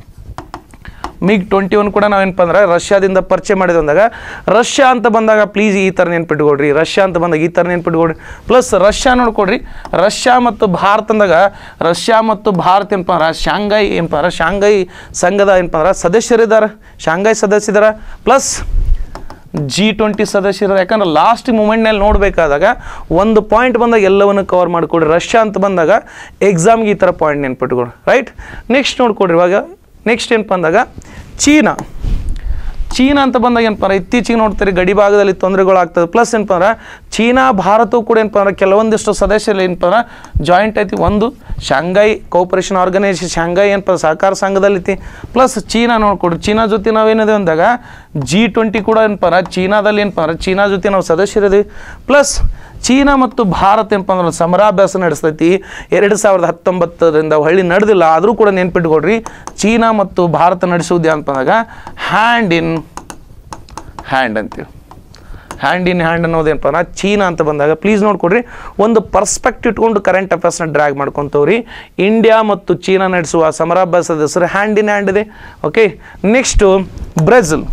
ಮಿಗ್ ಟ್ವೆಂಟಿ ಒನ್ ಕೂಡ ನಾವೇನಪ್ಪ ಅಂದ್ರೆ ರಷ್ಯಾದಿಂದ ಪರಿಚಯ ಮಾಡಿದ್ವಿ ಅಂದಾಗ ರಷ್ಯಾ ಅಂತ ಬಂದಾಗ ಪ್ಲೀಸ್ ಈ ಥರ ನೆನ್ಪಿಟ್ಕೊಡ್ರಿ ರಷ್ಯಾ ಅಂತ ಬಂದಾಗ ಈ ಥರ ನೆನ್ಪಿಟ್ಕೊಡ್ರಿ ಪ್ಲಸ್ ರಷ್ಯಾ ನೋಡ್ಕೊಡ್ರಿ ರಷ್ಯಾ ಮತ್ತು ಭಾರತ ಅಂದಾಗ ರಷ್ಯಾ ಮತ್ತು ಭಾರತ ಏನಪ್ಪ ಅಂದ್ರೆ ಶಾಂಘೈ ಏನಪ್ಪ ಅಂದ್ರೆ ಶಾಂಘೈ ಸಂಘದ ಏನಪ್ಪ ಅಂದ್ರೆ ಸದಸ್ಯರಿದ್ದಾರೆ ಶಾಂಘೈ ಸದಸ್ಯರಿದ್ದಾರೆ ಪ್ಲಸ್ ಜಿ ಟ್ವೆಂಟಿ ಸದಸ್ಯರು ಯಾಕಂದ್ರೆ ಲಾಸ್ಟ್ ಮೂಮೆಂಟ್ನಲ್ಲಿ ನೋಡಬೇಕಾದಾಗ ಒಂದು ಪಾಯಿಂಟ್ ಬಂದಾಗ ಎಲ್ಲವನ್ನು ಕವರ್ ಮಾಡಿಕೊಡ್ರಿ ರಷ್ಯಾ ಅಂತ ಬಂದಾಗ ಎಕ್ಸಾಮ್ಗೆ ಈ ಥರ ಪಾಯಿಂಟ್ ನೆನ್ಪಿಟ್ಕೊಡ್ರಿ ರೈಟ್ ನೆಕ್ಸ್ಟ್ ನೋಡ್ಕೊಡ್ರಿ ಇವಾಗ ನೆಕ್ಸ್ಟ್ ಏನಪ್ಪ ಅಂದಾಗ ಚೀನಾ ಚೀನಾ ಅಂತ ಬಂದಾಗ ಏನಪ್ಪ ಅಂದ್ರೆ ಇತ್ತೀಚೆಗೆ ನೋಡ್ತಾರೆ ಗಡಿ ಭಾಗದಲ್ಲಿ ತೊಂದರೆಗಳಾಗ್ತದೆ ಪ್ಲಸ್ ಏನಪ್ಪ ಅಂದ್ರೆ ಚೀನಾ ಭಾರತವು ಕೂಡ ಏನಪ್ಪ ಅಂದ್ರೆ ಕೆಲವೊಂದಿಷ್ಟು ಸದಸ್ಯರು ಏನಪ್ಪ ಅಂದ್ರೆ ಜಾಯಿಂಟ್ ಐತಿ ಒಂದು ಶಾಂಘೈ ಕೋಪರೇಷನ್ ಆರ್ಗನೈಸೇಷನ್ ಶಾಂಘೈ ಏನಪ್ಪ ಸಹಕಾರ ಸಂಘದಲ್ಲಿ ಐತಿ ಪ್ಲಸ್ ಚೀನಾ ನೋಡ್ಕೊಡ್ರಿ ಚೀನಾ ಜೊತೆ ನಾವೇನಿದೆ ಅಂದಾಗ ಜಿ ಟ್ವೆಂಟಿ ಕೂಡ ಏನಪ್ಪ ಅಂದ್ರೆ ಚೀನಾದಲ್ಲಿ ಏನಪ್ಪ ಅಂದ್ರೆ ಚೀನಾ ಜೊತೆ ನಾವು ಸದಸ್ಯರಿದ್ದೀವಿ ಪ್ಲಸ್ ಚೀನಾ ಮತ್ತು ಭಾರತ ಏನಪ್ಪ ಅಂದ್ರೆ ಸಮರಾಭ್ಯಾಸ ನಡೆಸ್ತೈತಿ ಎರಡು ಸಾವಿರದ ಹತ್ತೊಂಬತ್ತರಿಂದ ಹಳ್ಳಿ ನಡೆದಿಲ್ಲ ಆದರೂ ಕೂಡ ನೆನ್ಪಿಟ್ಕೊಡ್ರಿ ಚೀನಾ ಮತ್ತು ಭಾರತ ನಡೆಸುವುದು ಏನಪ್ಪ ಅಂದಾಗ ಹ್ಯಾಂಡ್ ಇನ್ ಹ್ಯಾಂಡ್ ಅಂತೀವಿ ಹ್ಯಾಂಡ್ ಇನ್ ಹ್ಯಾಂಡ್ ಅನ್ನೋದೇನಪ್ಪ ಅಂದ್ರೆ ಚೀನಾ ಅಂತ ಬಂದಾಗ ಪ್ಲೀಸ್ ನೋಡ್ಕೊಡ್ರಿ ಒಂದು ಪರ್ಸ್ಪೆಕ್ಟ್ ಇಟ್ಕೊಂಡು ಕರೆಂಟ್ ಅಫೇರ್ಸ್ನ ಡ್ರ್ಯಾಗ್ ಮಾಡ್ಕೊತವ್ರಿ ಇಂಡಿಯಾ ಮತ್ತು ಚೀನಾ ನಡೆಸುವ ಸಮರಾಭ್ಯಾಸದ ಹೆಸರು ಹ್ಯಾಂಡ್ ಇನ್ ಹ್ಯಾಂಡ್ ಇದೆ ಓಕೆ ನೆಕ್ಸ್ಟು ಬ್ರೆಜಿಲ್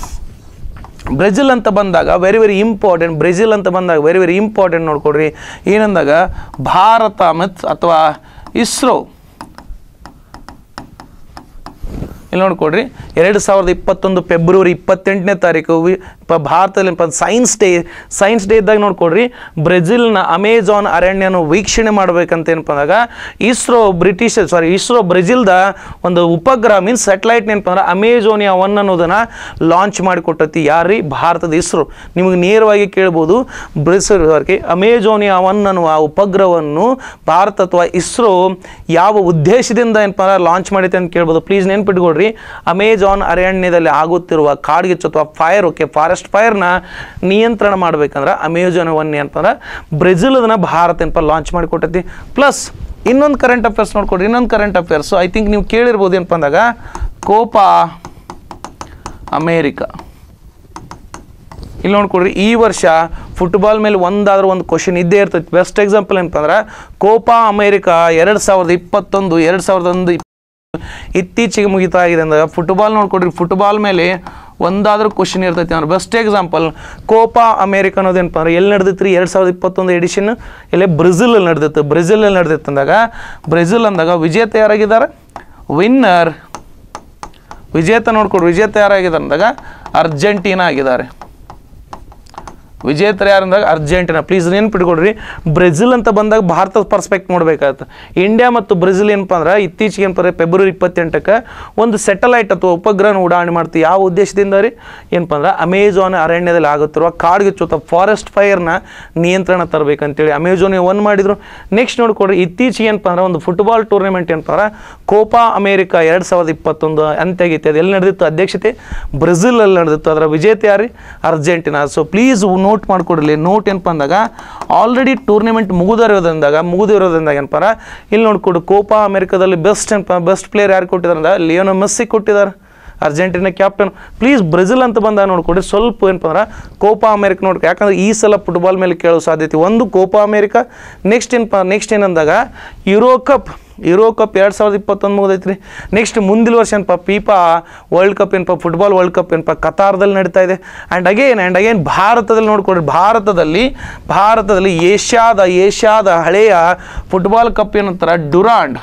ಬ್ರೆಜಿಲ್ ಅಂತ ಬಂದಾಗ ವೆರಿ ವೆರಿ ಇಂಪಾರ್ಟೆಂಟ್ ಬ್ರೆಜಿಲ್ ಅಂತ ಬಂದಾಗ ವೆರಿ ವೆರಿ ಇಂಪಾರ್ಟೆಂಟ್ ನೋಡ್ಕೊಡ್ರಿ ಏನಂದಾಗ ಭಾರತ ಮತ್ತು ಅಥವಾ ಇಸ್ರೋ ಇಲ್ಲಿ ನೋಡ್ಕೊಡ್ರಿ ಎರಡು ಸಾವಿರದ ಇಪ್ಪತ್ತೊಂದು ಫೆಬ್ರವರಿ ಇಪ್ಪತ್ತೆಂಟನೇ ತಾರೀಕು ವಿ ಪ ಭಾರತದಲ್ಲಿ ಪ ಸೈನ್ಸ್ ಡೇ ಸೈನ್ಸ್ ಡೇ ಇದ್ದಾಗ ನೋಡ್ಕೊಡ್ರಿ ಬ್ರೆಜಿಲ್ನ ಅಮೆಜಾನ್ ಅರಣ್ಯನ ವೀಕ್ಷಣೆ ಮಾಡ್ಬೇಕಂತ ಏನಪ್ಪ ಅಂದಾಗ ಇಸ್ರೋ ಬ್ರಿಟಿಷ್ ಸಾರಿ ಇಸ್ರೋ ಬ್ರೆಜಿಲ್ದ ಒಂದು ಉಪಗ್ರಹ ಮೀನ್ಸ್ ಸ್ಯಾಟಲೈಟ್ ಏನಪ್ಪ ಅಂದ್ರೆ ಅಮೆಜೋನಿಯಾ ಒನ್ ಅನ್ನೋದನ್ನು ಲಾಂಚ್ ಮಾಡಿಕೊಟ್ಟತಿ ಯಾರ್ರಿ ಭಾರತದ ಇಸ್ರೋ ನಿಮಗೆ ನೇರವಾಗಿ ಕೇಳ್ಬೋದು ಬ್ರೆಜಿಲ್ ಅವ್ರಿಗೆ ಅಮೆಜೋನಿಯಾ ಒನ್ ಅನ್ನುವ ಉಪಗ್ರಹವನ್ನು ಭಾರತ ಅಥವಾ ಇಸ್ರೋ ಯಾವ ಉದ್ದೇಶದಿಂದ ಏನಪ್ಪ ಅಂದ್ರೆ ಲಾಂಚ್ ಮಾಡೈತೆ ಅಂತ ಕೇಳ್ಬೋದು ಪ್ಲೀಸ್ ನೆನ್ಪಿಟ್ಕೊಡ್ರಿ ಅಮೆಜಾನ್ ಅರಣ್ಯದಲ್ಲಿ ಆಗುತ್ತಿರುವ ಕಾಡ್ಗಿಚ್ಚು ಅಥವಾ ಫೈರ್ ಓಕೆ ಫಾರೆಸ್ಟ್ ಫೈರ್ನ ನಿಯಂತ್ರಣ ಮಾಡ್ಬೇಕಂದ್ರೆ ಅಮೆಜಾನ್ ಒನ್ ಏನಪ್ಪ ಅಂದ್ರೆ ಬ್ರೆಜಿಲ್ ಅದನ್ನ ಭಾರತ ಏನಪ್ಪ ಲಾಂಚ್ ಮಾಡಿಕೊಟ್ಟೈತಿ ಪ್ಲಸ್ ಇನ್ನೊಂದು ಕರೆಂಟ್ ಅಫೇರ್ಸ್ ನೋಡ್ಕೊಡ್ರಿ ಇನ್ನೊಂದು ಕರೆಂಟ್ ಅಫೇರ್ಸು ಐ ಥಿಂಕ್ ನೀವು ಕೇಳಿರ್ಬೋದು ಏನಪ್ಪ ಅಂದಾಗ ಕೋಪಾ ಅಮೇರಿಕಾ ಇಲ್ಲಿ ನೋಡ್ಕೊಡ್ರಿ ಈ ವರ್ಷ ಫುಟ್ಬಾಲ್ ಮೇಲೆ ಒಂದಾದ್ರೂ ಒಂದು ಕ್ವಶನ್ ಇದ್ದೇ ಇರ್ತೈತಿ ಬೆಸ್ಟ್ ಎಕ್ಸಾಂಪಲ್ ಏನಪ್ಪ ಅಂದ್ರೆ ಕೋಪಾ ಅಮೇರಿಕಾ ಎರಡು ಸಾವಿರದ ಇಪ್ಪತ್ತೊಂದು ಎರಡು ಸಾವಿರದ ಒಂದು ಇಪ್- ಇತ್ತೀಚೆಗೆ ಮುಗಿತಾ ಇದೆ ಅಂದಾಗ ಫುಟ್ಬಾಲ್ ನೋಡ್ಕೊಡ್ರಿ ಫುಟ್ಬಾಲ್ ಮೇಲೆ ಒಂದಾದ್ರೂ ಕ್ವಶನ್ ಇರ್ತೈತಿ ಅಂದ್ರೆ ಬೆಸ್ಟ್ ಎಕ್ಸಾಂಪಲ್ ಕೋಪಾ ಅಮೇರಿಕಾ ಅನ್ನೋದು ಏನಪ್ಪ ಅಂದ್ರೆ ಎಲ್ಲಿ ನಡೆದಿತ್ತು ರೀ ಎರಡು ಸಾವಿರದ ಇಪ್ಪತ್ತೊಂದು ಎಡಿಷನ್ ಇಲ್ಲೇ ಬ್ರೆಜಿಲಲ್ಲಿ ನಡೆದಿತ್ತು ಬ್ರೆಜಿಲಲ್ಲಿ ನಡೆದಿತ್ತು ಅಂದಾಗ ಬ್ರೆಜಿಲ್ ಅಂದಾಗ ವಿಜೇತ ಯಾರಾಗಿದ್ದಾರೆ ವಿನ್ನರ್ ವಿಜೇತ ನೋಡ್ಕೊಡ್ರಿ ವಿಜೇತ ಯಾರಾಗಿದ್ದಾರೆ ಅಂದಾಗ ಅರ್ಜೆಂಟೀನಾ ಆಗಿದ್ದಾರೆ ವಿಜೇತರು ಯಾರು ಅಂದಾಗ ಅರ್ಜೆಂಟಿನಾ ಪ್ಲೀಸ್ ನೆನ್ಪಿಟ್ಕೊಡ್ರಿ ಬ್ರೆಜಿಲ್ ಅಂತ ಬಂದಾಗ ಭಾರತದ ಪರ್ಸ್ಪೆಕ್ಟ್ ನೋಡ್ಬೇಕಾಗತ್ತೆ ಇಂಡಿಯಾ ಮತ್ತು ಬ್ರೆಜಿಲ್ ಏನಪ್ಪ ಅಂದ್ರೆ ಇತ್ತೀಚೆಗೆ ಏನಪ್ಪ ಅಂದ್ರೆ ಫೆಬ್ರವರಿ ಇಪ್ಪತ್ತೆಂಟಕ್ಕೆ ಒಂದು ಸೆಟಲೈಟ್ ಅಥವಾ ಉಪಗ್ರಹನ ಉಡಾವಣೆ ಮಾಡ್ತೀವಿ ಯಾವ ಉದ್ದೇಶದಿಂದ ರೀ ಏನಪ್ಪ ಅಂದ್ರೆ ಅಮೆಜಾನ್ ಅರಣ್ಯದಲ್ಲಿ ಆಗುತ್ತಿರುವ ಕಾಡ್ಗಿಚ್ಚು ಅಥವಾ ಫಾರೆಸ್ಟ್ ಫೈರ್ನ ನಿಯಂತ್ರಣ ತರಬೇಕಂತೇಳಿ ಅಮೆಜಾನ್ ಒನ್ ಮಾಡಿದ್ರು ನೆಕ್ಸ್ಟ್ ನೋಡ್ಕೊಡ್ರಿ ಇತ್ತೀಚೆಗೆ ಏನಪ್ಪ ಅಂದ್ರೆ ಒಂದು ಫುಟ್ಬಾಲ್ ಟೂರ್ನಮೆಂಟ್ ಏನಪ್ಪ ಅಂದ್ರೆ ಕೋಪಾ ಅಮೇರಿಕಾ ಎರಡು ಸಾವಿರದ ಇಪ್ಪತ್ತೊಂದು ಅಂತ್ಯಗೈತೆ ಅದು ಎಲ್ಲಿ ನಡೆದಿತ್ತು ಅಧ್ಯಕ್ಷತೆ ಬ್ರೆಜಿಲಲ್ಲಿ ನಡೆದಿತ್ತು ಅದರ ವಿಜೇತ ಯಾರು ಅರ್ಜೆಂಟಿನಾ ಸೊ ಪ್ಲೀಸ್ ನೋಟ್ ಮಾಡ್ಕೊಡ್ರಿ ನೋಟ್ ಏನಪ್ಪ ಅಂದಾಗ ಆಲ್ರೆಡಿ ಟೂರ್ನಮೆಂಟ್ ಮುಗಿದಿರೋದ್ರಿಂದಾಗ ಮುಗಿದಿರೋದ್ರಿಂದ ಏನಪ್ಪ ಅಂದ್ರೆ ಇಲ್ಲಿ ನೋಡ್ಕೊಡು ಕೋಪಾ ಅಮೆರಿಕಾದಲ್ಲಿ ಬೆಸ್ಟ್ ಏನಪ್ಪ ಬೆಸ್ಟ್ ಪ್ಲೇಯರ್ ಯಾರು ಕೊಟ್ಟಿದ್ದಾರೆ ಅಂದ್ರೆ ಲಿಯೋನೋ ಮೆಸ್ಸಿ ಕೊಟ್ಟಿದ್ದಾರೆ ಅರ್ಜೆಂಟಿನಾ ಕ್ಯಾಪ್ಟನ್ ಪ್ಲೀಸ್ ಬ್ರೆಜಿಲ್ ಅಂತ ಬಂದಾಗ ನೋಡ್ಕೊಡಿ ಸ್ವಲ್ಪ ಏನಪ್ಪ ಅಂದ್ರೆ ಕೋಪಾ ಅಮೇರಿಕ ನೋಡ್ಕೊ ಯಾಕಂದ್ರೆ ಈ ಸಲ ಫುಟ್ಬಾಲ್ ಮೇಲೆ ಕೇಳೋ ಸಾಧ್ಯತೆ ಒಂದು ಕೋಪಾ ಅಮೇರಿಕಾ ನೆಕ್ಸ್ಟ್ ಏನಪ್ಪ ನೆಕ್ಸ್ಟ್ ಏನಂದಾಗ ಯುರೋ ಕಪ್ ಯುರೋ ಕಪ್ ಎರಡು ಸಾವಿರದ ಇಪ್ಪತ್ತೊಂದು ಮುಗಿದೈತೆ ರೀ ನೆಕ್ಸ್ಟ್ ಮುಂದಿನ ವರ್ಷ ಏನಪ್ಪ ಪೀಪಾ ವರ್ಲ್ಡ್ ಕಪ್ ಏನಪ್ಪ ಫುಟ್ಬಾಲ್ ವರ್ಲ್ಡ್ ಕಪ್ ಏನಪ್ಪ ಕತಾರ್ದಲ್ಲಿ ನಡೀತಾ ಇದೆ ಆ್ಯಂಡ್ ಅಗೇನ್ ಆ್ಯಂಡ್ ಅಗೇನ್ ಭಾರತದಲ್ಲಿ ನೋಡ್ಕೊಡ್ರಿ ಭಾರತದಲ್ಲಿ ಭಾರತದಲ್ಲಿ ಏಷ್ಯಾದ ಏಷ್ಯಾದ ಹಳೆಯ ಫುಟ್ಬಾಲ್ ಕಪ್ ಏನಂತಾರೆ ಡುರಾಂಡ್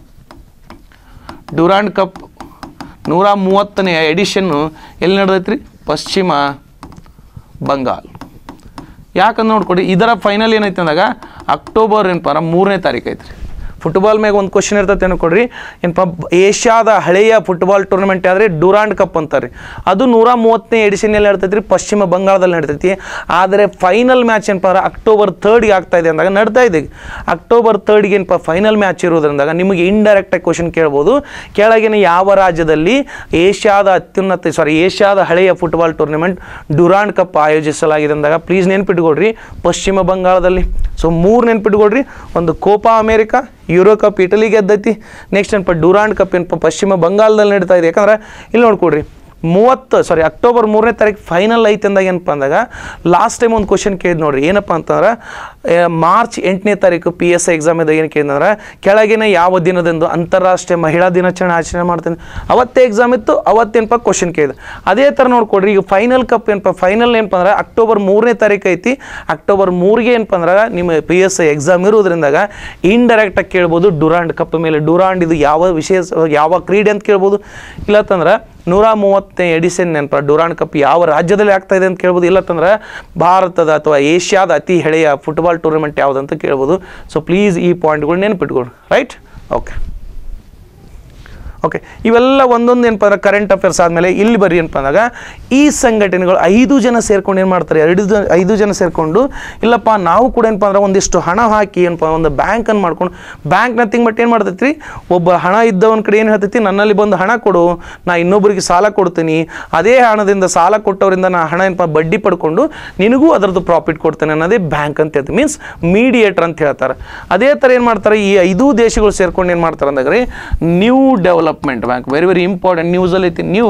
ಡ್ಯೂರಾಂಡ್ ಕಪ್ ನೂರ ಮೂವತ್ತನೇ ಎಡಿಷನ್ನು ಎಲ್ಲಿ ನಡೆದೈತೆ ರೀ ಪಶ್ಚಿಮ ಬಂಗಾಲ್ ಯಾಕಂದ್ರೆ ನೋಡ್ಕೊಡಿ ಇದರ ಫೈನಲ್ ಏನೈತೆ ಅಂದಾಗ ಅಕ್ಟೋಬರ್ ಏನಪ್ಪ ಮೂರನೇ ತಾರೀಕು ಐತ್ರಿ ಫುಟ್ಬಾಲ್ ಮ್ಯಾಗ ಒಂದು ಕ್ವಶನ್ ಇರ್ತೈತೆ ಅನ್ಕೊಡ್ರಿ ಏನಪ್ಪ ಏಷ್ಯಾದ ಹಳೆಯ ಫುಟ್ಬಾಲ್ ಟೂರ್ನಮೆಂಟ್ ಆದರೆ ಡುರಾಂಡ್ ಕಪ್ ಅಂತಾರೆ ಅದು ನೂರ ಮೂವತ್ತನೇ ಎಡಿಷನಲ್ಲಿ ನಡ್ತೈತಿ ರೀ ಪಶ್ಚಿಮ ಬಂಗಾಳದಲ್ಲಿ ನಡ್ತೈತಿ ಆದರೆ ಫೈನಲ್ ಮ್ಯಾಚ್ ಏನಪ್ಪ ಅಂದ್ರೆ ಅಕ್ಟೋಬರ್ ಥರ್ಡ್ಗೆ ಆಗ್ತಾ ಇದೆ ಅಂದಾಗ ನಡ್ತಾ ಇದೆ ಅಕ್ಟೋಬರ್ ಥರ್ಡ್ಗೆ ಏನಪ್ಪ ಫೈನಲ್ ಮ್ಯಾಚ್ ಇರೋದ್ರಿಂದಾಗ ನಿಮಗೆ ಇಂಡೈರೆಕ್ಟಾಗಿ ಕ್ವಶನ್ ಕೇಳ್ಬೋದು ಕೆಳಗಿನ ಯಾವ ರಾಜ್ಯದಲ್ಲಿ ಏಷ್ಯಾದ ಅತ್ಯುನ್ನತ ಸಾರಿ ಏಷ್ಯಾದ ಹಳೆಯ ಫುಟ್ಬಾಲ್ ಟೂರ್ನಮೆಂಟ್ ಡುರಾಂಡ್ ಕಪ್ ಆಯೋಜಿಸಲಾಗಿದೆ ಅಂದಾಗ ಪ್ಲೀಸ್ ನೆನ್ಪಿಟ್ಕೊಡ್ರಿ ಪಶ್ಚಿಮ ಬಂಗಾಳದಲ್ಲಿ ಸೊ ಮೂರು ನೆನ್ಪಿಟ್ಕೊಡ್ರಿ ಒಂದು Copa America Euro Cup Italy ಗೆದ್ದೈತಿ ನೆಕ್ಸ್ಟ್ ಏನಪ್ಪ ಡುರಾಂಡ್ ಕಪ್ ಏನಪ್ಪ ಪಶ್ಚಿಮ ಬಂಗಾಳದಲ್ಲಿ ನಡೀತಾ ಇದೆ ಯಾಕಂದ್ರೆ ಇಲ್ಲಿ ನೋಡ್ಕೊಡ್ರಿ ಮೂವತ್ತು ಸಾರಿ ಅಕ್ಟೋಬರ್ ಮೂರನೇ ತಾರೀಕು ಫೈನಲ್ ಐತೆ ಅಂದಾಗ ಏನಪ್ಪ ಅಂದಾಗ ಲಾಸ್ಟ್ ಟೈಮ್ ಒಂದು ಕ್ವಶನ್ ಕೇಳಿದ್ ನೋಡ್ರಿ ಏನಪ್ಪ ಅಂತಂದ್ರೆ ಆ, ಮಾರ್ಚ್ ಎಂಟನೇ ತಾರೀಕು ಪಿ ಎಸ್ ಐ ಎಕ್ಸಾಮ್ ಇದ್ದಾಗ ಏನು ಕೇಳಿದ್ರೆ ಕೆಳಗಿನ ಯಾವ ದಿನದಂದು ಅಂತಾರಾಷ್ಟ್ರೀಯ ಮಹಿಳಾ ದಿನಾಚರಣೆ ಆಚರಣೆ ಮಾಡ್ತೀನಿ ಅವತ್ತೇ ಎಕ್ಸಾಮ್ ಇತ್ತು ಅವತ್ತೇನಪ್ಪ ಕ್ವಶನ್ ಕೇಳಿದೆ ಅದೇ ಥರ ನೋಡ್ಕೊಡ್ರಿ ಈಗ ಫೈನಲ್ ಕಪ್ ಏನಪ್ಪ ಫೈನಲ್ ಏನಪ್ಪ ಅಂದ್ರೆ ಅಕ್ಟೋಬರ್ ಮೂರನೇ ತಾರೀಕು ಐತಿ ಅಕ್ಟೋಬರ್ ಮೂರಿಗೆ ಏನಪ್ಪ ಅಂದ್ರೆ ನಿಮ್ಮ ಪಿ ಎಸ್ ಐ ಎಕ್ಸಾಮ್ ಇರೋದ್ರಿಂದಾಗ ಇಂಡೈರೆಕ್ಟಾಗಿ ಕೇಳ್ಬೋದು ಡುರಾಂಡ್ ಕಪ್ ಮೇಲೆ ಡುರಾಂಡ್ ಇದು ಯಾವ ವಿಷಯ ಯಾವ ಕ್ರೀಡೆ ಅಂತ ಕೇಳ್ಬೋದು ಇಲ್ಲತ್ತಂದ್ರೆ ನೂರ ಮೂವತ್ತನೇ ಎಡಿಷನ್ ನೆನಪ ಡುರಾಂಡ್ ಕಪ್ ಯಾವ ರಾಜ್ಯದಲ್ಲಿ ಆಗ್ತಾ ಇದೆ ಅಂತ ಕೇಳ್ಬೋದು ಇಲ್ಲತ್ತಂದ್ರೆ ಭಾರತದ ಅಥವಾ ಏಷ್ಯಾದ ಅತಿ ಹಳೆಯ ಫುಟ್ಬಾಲ್ ಟೂರ್ನಮೆಂಟ್ ಯಾವುದಂತ ಕೇಳ್ಬೋದು ಸೊ ಪ್ಲೀಸ್ ಈ ಪಾಯಿಂಟ್ಗಳು ನೆನ್ಪಿಟ್ಕೊಡು ರೈಟ್ ಓಕೆ ಓಕೆ ಇವೆಲ್ಲ ಒಂದೊಂದು ಏನಪ್ಪ ಅಂದ್ರೆ ಕರೆಂಟ್ ಅಫೇರ್ಸ್ ಆದಮೇಲೆ ಇಲ್ಲಿ ಬರ್ರಿ ಏನಪ್ಪ ಅಂದಾಗ ಈ ಸಂಘಟನೆಗಳು ಐದು ಜನ ಸೇರ್ಕೊಂಡು ಏನು ಮಾಡ್ತಾರೆ ಎರಡು ಜನ ಐದು ಜನ ಸೇರಿಕೊಂಡು ಇಲ್ಲಪ್ಪ ನಾವು ಕೂಡ ಏನಪ್ಪ ಅಂದ್ರೆ ಒಂದಿಷ್ಟು ಹಣ ಹಾಕಿ ಏನಪ್ಪ ಒಂದು ಬ್ಯಾಂಕನ್ನು ಮಾಡ್ಕೊಂಡು ಬ್ಯಾಂಕ್ ನಥಿಂಗ್ ಬಟ್ ಏನು ಮಾಡ್ತೈತಿ ರೀ ಒಬ್ಬ ಹಣ ಇದ್ದವನ ಕಡೆ ಏನು ಹೇಳ್ತೈತಿ ನನ್ನಲ್ಲಿ ಬಂದು ಹಣ ಕೊಡು ನಾ ಇನ್ನೊಬ್ಬರಿಗೆ ಸಾಲ ಕೊಡ್ತೀನಿ ಅದೇ ಹಣದಿಂದ ಸಾಲ ಕೊಟ್ಟವರಿಂದ ನಾ ಹಣ ಏನಪ್ಪ ಬಡ್ಡಿ ಪಡ್ಕೊಂಡು ನಿನಗೂ ಅದರದ್ದು ಪ್ರಾಫಿಟ್ ಕೊಡ್ತೇನೆ ಅನ್ನೋದೇ ಬ್ಯಾಂಕ್ ಅಂತ ಹೇಳ್ತೀವಿ ಮೀನ್ಸ್ ಮೀಡಿಯೇಟರ್ ಅಂತ ಹೇಳ್ತಾರೆ ಅದೇ ಥರ ಏನು ಮಾಡ್ತಾರೆ ಈ ಐದು ದೇಶಗಳು ಸೇರ್ಕೊಂಡು ಏನು ಮಾಡ್ತಾರೆ ಅಂದಾಗ ರೀ New Development Bank very very important ನ್ಯೂಸಲ್ಲಿ ಐತಿ ನ್ಯೂ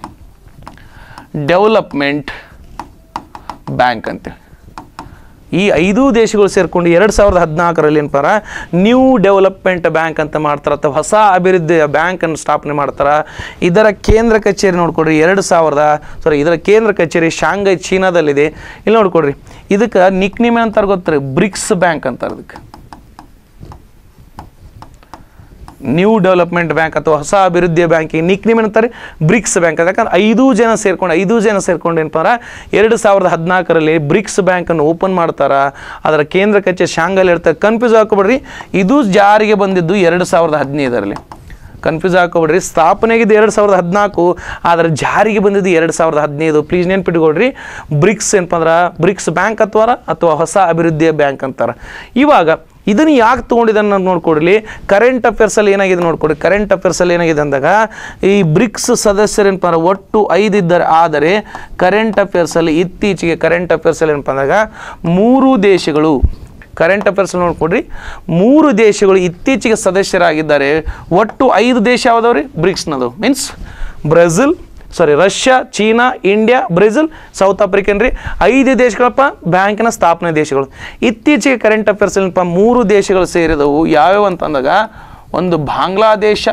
ಡೆವಲಪ್ಮೆಂಟ್ ಬ್ಯಾಂಕ್ ಅಂತೇಳಿ ಈ ಐದು ದೇಶಗಳು ಸೇರಿಕೊಂಡು ಎರಡು ಸಾವಿರದ ಹದಿನಾಲ್ಕರಲ್ಲಿ ಏನಪ್ಪಾರ ನ್ಯೂ ಡೆವಲಪ್ಮೆಂಟ್ ಬ್ಯಾಂಕ್ ಅಂತ ಮಾಡ್ತಾರೆ ಅಥವಾ ಹೊಸ ಅಭಿವೃದ್ಧಿ ಬ್ಯಾಂಕನ್ನು ಸ್ಥಾಪನೆ ಮಾಡ್ತಾರೆ ಇದರ ಕೇಂದ್ರ ಕಚೇರಿ ನೋಡ್ಕೊಡ್ರಿ ಎರಡು ಸಾವಿರದ ಸಾರಿ ಇದರ ಕೇಂದ್ರ ಕಚೇರಿ ಶಾಂಘೈ ಚೀನಾದಲ್ಲಿದೆ ಇಲ್ಲಿ ನೋಡ್ಕೊಡ್ರಿ ಇದಕ್ಕೆ ನಿಕ್ನಿಮೆ ಅಂತಾರೆ ಗೊತ್ತ್ರಿ ಬ್ರಿಕ್ಸ್ ಬ್ಯಾಂಕ್ ಅಂತಾರೆ ಇದಕ್ಕೆ ನ್ಯೂ ಡೆವಲಪ್ಮೆಂಟ್ ಬ್ಯಾಂಕ್ ಅಥವಾ ಹೊಸ ಅಭಿವೃದ್ಧಿ ಬ್ಯಾಂಕಿಗೆ ನಿಕ್ ನೇಮ್ ಏನಂತಾರೆ ಬ್ರಿಕ್ಸ್ ಬ್ಯಾಂಕ್ ಅಂತ ಯಾಕಂದ್ರೆ ಐದು ಜನ ಸೇರ್ಕೊಂಡು ಐದು ಜನ ಸೇರ್ಕೊಂಡು ಏನಪ್ಪ ಅಂದ್ರೆ ಎರಡು ಸಾವಿರದ ಹದಿನಾಲ್ಕರಲ್ಲಿ ಬ್ರಿಕ್ಸ್ ಬ್ಯಾಂಕನ್ನು ಓಪನ್ ಮಾಡ್ತಾರೆ ಅದರ ಕೇಂದ್ರ ಕಚೇರಿ ಶಾಂಗಲ್ ಇರ್ತಾರೆ ಕನ್ಫ್ಯೂಸ್ ಹಾಕೋಬೇಡ್ರಿ ಇದು ಜಾರಿಗೆ ಬಂದಿದ್ದು ಎರಡು ಸಾವಿರದ ಹದಿನೈದರಲ್ಲಿ ಕನ್ಫ್ಯೂಸ್ ಹಾಕೋಬೇಡ್ರಿ ಸ್ಥಾಪನೆಗಿದ್ದು ಎರಡು ಸಾವಿರದ ಹದಿನಾಲ್ಕು ಆದರೆ ಜಾರಿಗೆ ಬಂದಿದ್ದು ಎರಡು ಸಾವಿರದ ಹದಿನೈದು ಪ್ಲೀಸ್ ನೆನ್ಪಿಟ್ಕೊಳ್ರಿ ಬ್ರಿಕ್ಸ್ ಏನಪ್ಪ ಅಂದ್ರೆ ಬ್ರಿಕ್ಸ್ ಬ್ಯಾಂಕ್ ಅಥವಾ ಅಥವಾ ಹೊಸ ಅಭಿವೃದ್ಧಿಯ ಬ್ಯಾಂಕ್ ಅಂತಾರೆ ಇವಾಗ ಇದನ್ನು ಯಾಕೆ ತೊಗೊಂಡಿದ್ದನ್ನು ನೋಡ್ಕೊಡ್ಲಿ ಕರೆಂಟ್ ಅಫೇರ್ಸಲ್ಲಿ ಏನಾಗಿದೆ ನೋಡ್ಕೊಡಿ ಕರೆಂಟ್ ಅಫೇರ್ಸಲ್ಲಿ ಏನಾಗಿದೆ ಅಂದಾಗ ಈ ಬ್ರಿಕ್ಸ್ ಸದಸ್ಯರು ಏನಪ್ಪ ಅಂದ್ರೆ ಒಟ್ಟು ಐದು ಇದ್ದಾರೆ ಆದರೆ ಕರೆಂಟ್ ಅಫೇರ್ಸಲ್ಲಿ ಇತ್ತೀಚೆಗೆ ಕರೆಂಟ್ ಅಫೇರ್ಸಲ್ಲಿ ಏನಪ್ಪ ಅಂದಾಗ ಮೂರು ದೇಶಗಳು ಕರೆಂಟ್ ಅಫೇರ್ಸ್ ನೋಡ್ಕೊಡ್ರಿ ಮೂರು ದೇಶಗಳು ಇತ್ತೀಚೆಗೆ ಸದಸ್ಯರಾಗಿದ್ದಾರೆ ಒಟ್ಟು ಐದು ದೇಶ ಯಾವ್ದವ್ರಿ ಬ್ರಿಕ್ಸ್ನದು means Brazil sorry Russia China India Brazil South African ರೀ ಐದು ದೇಶಗಳಪ್ಪ ಬ್ಯಾಂಕಿನ ಸ್ಥಾಪನೆ ದೇಶಗಳು ಇತ್ತೀಚೆಗೆ ಕರೆಂಟ್ ಅಫೇರ್ಸ್ ಏನಪ್ಪ ಮೂರು ದೇಶಗಳು ಸೇರಿದವು ಯಾವ್ಯಾವ ಅಂತಂದಾಗ ಒಂದು Bangladesh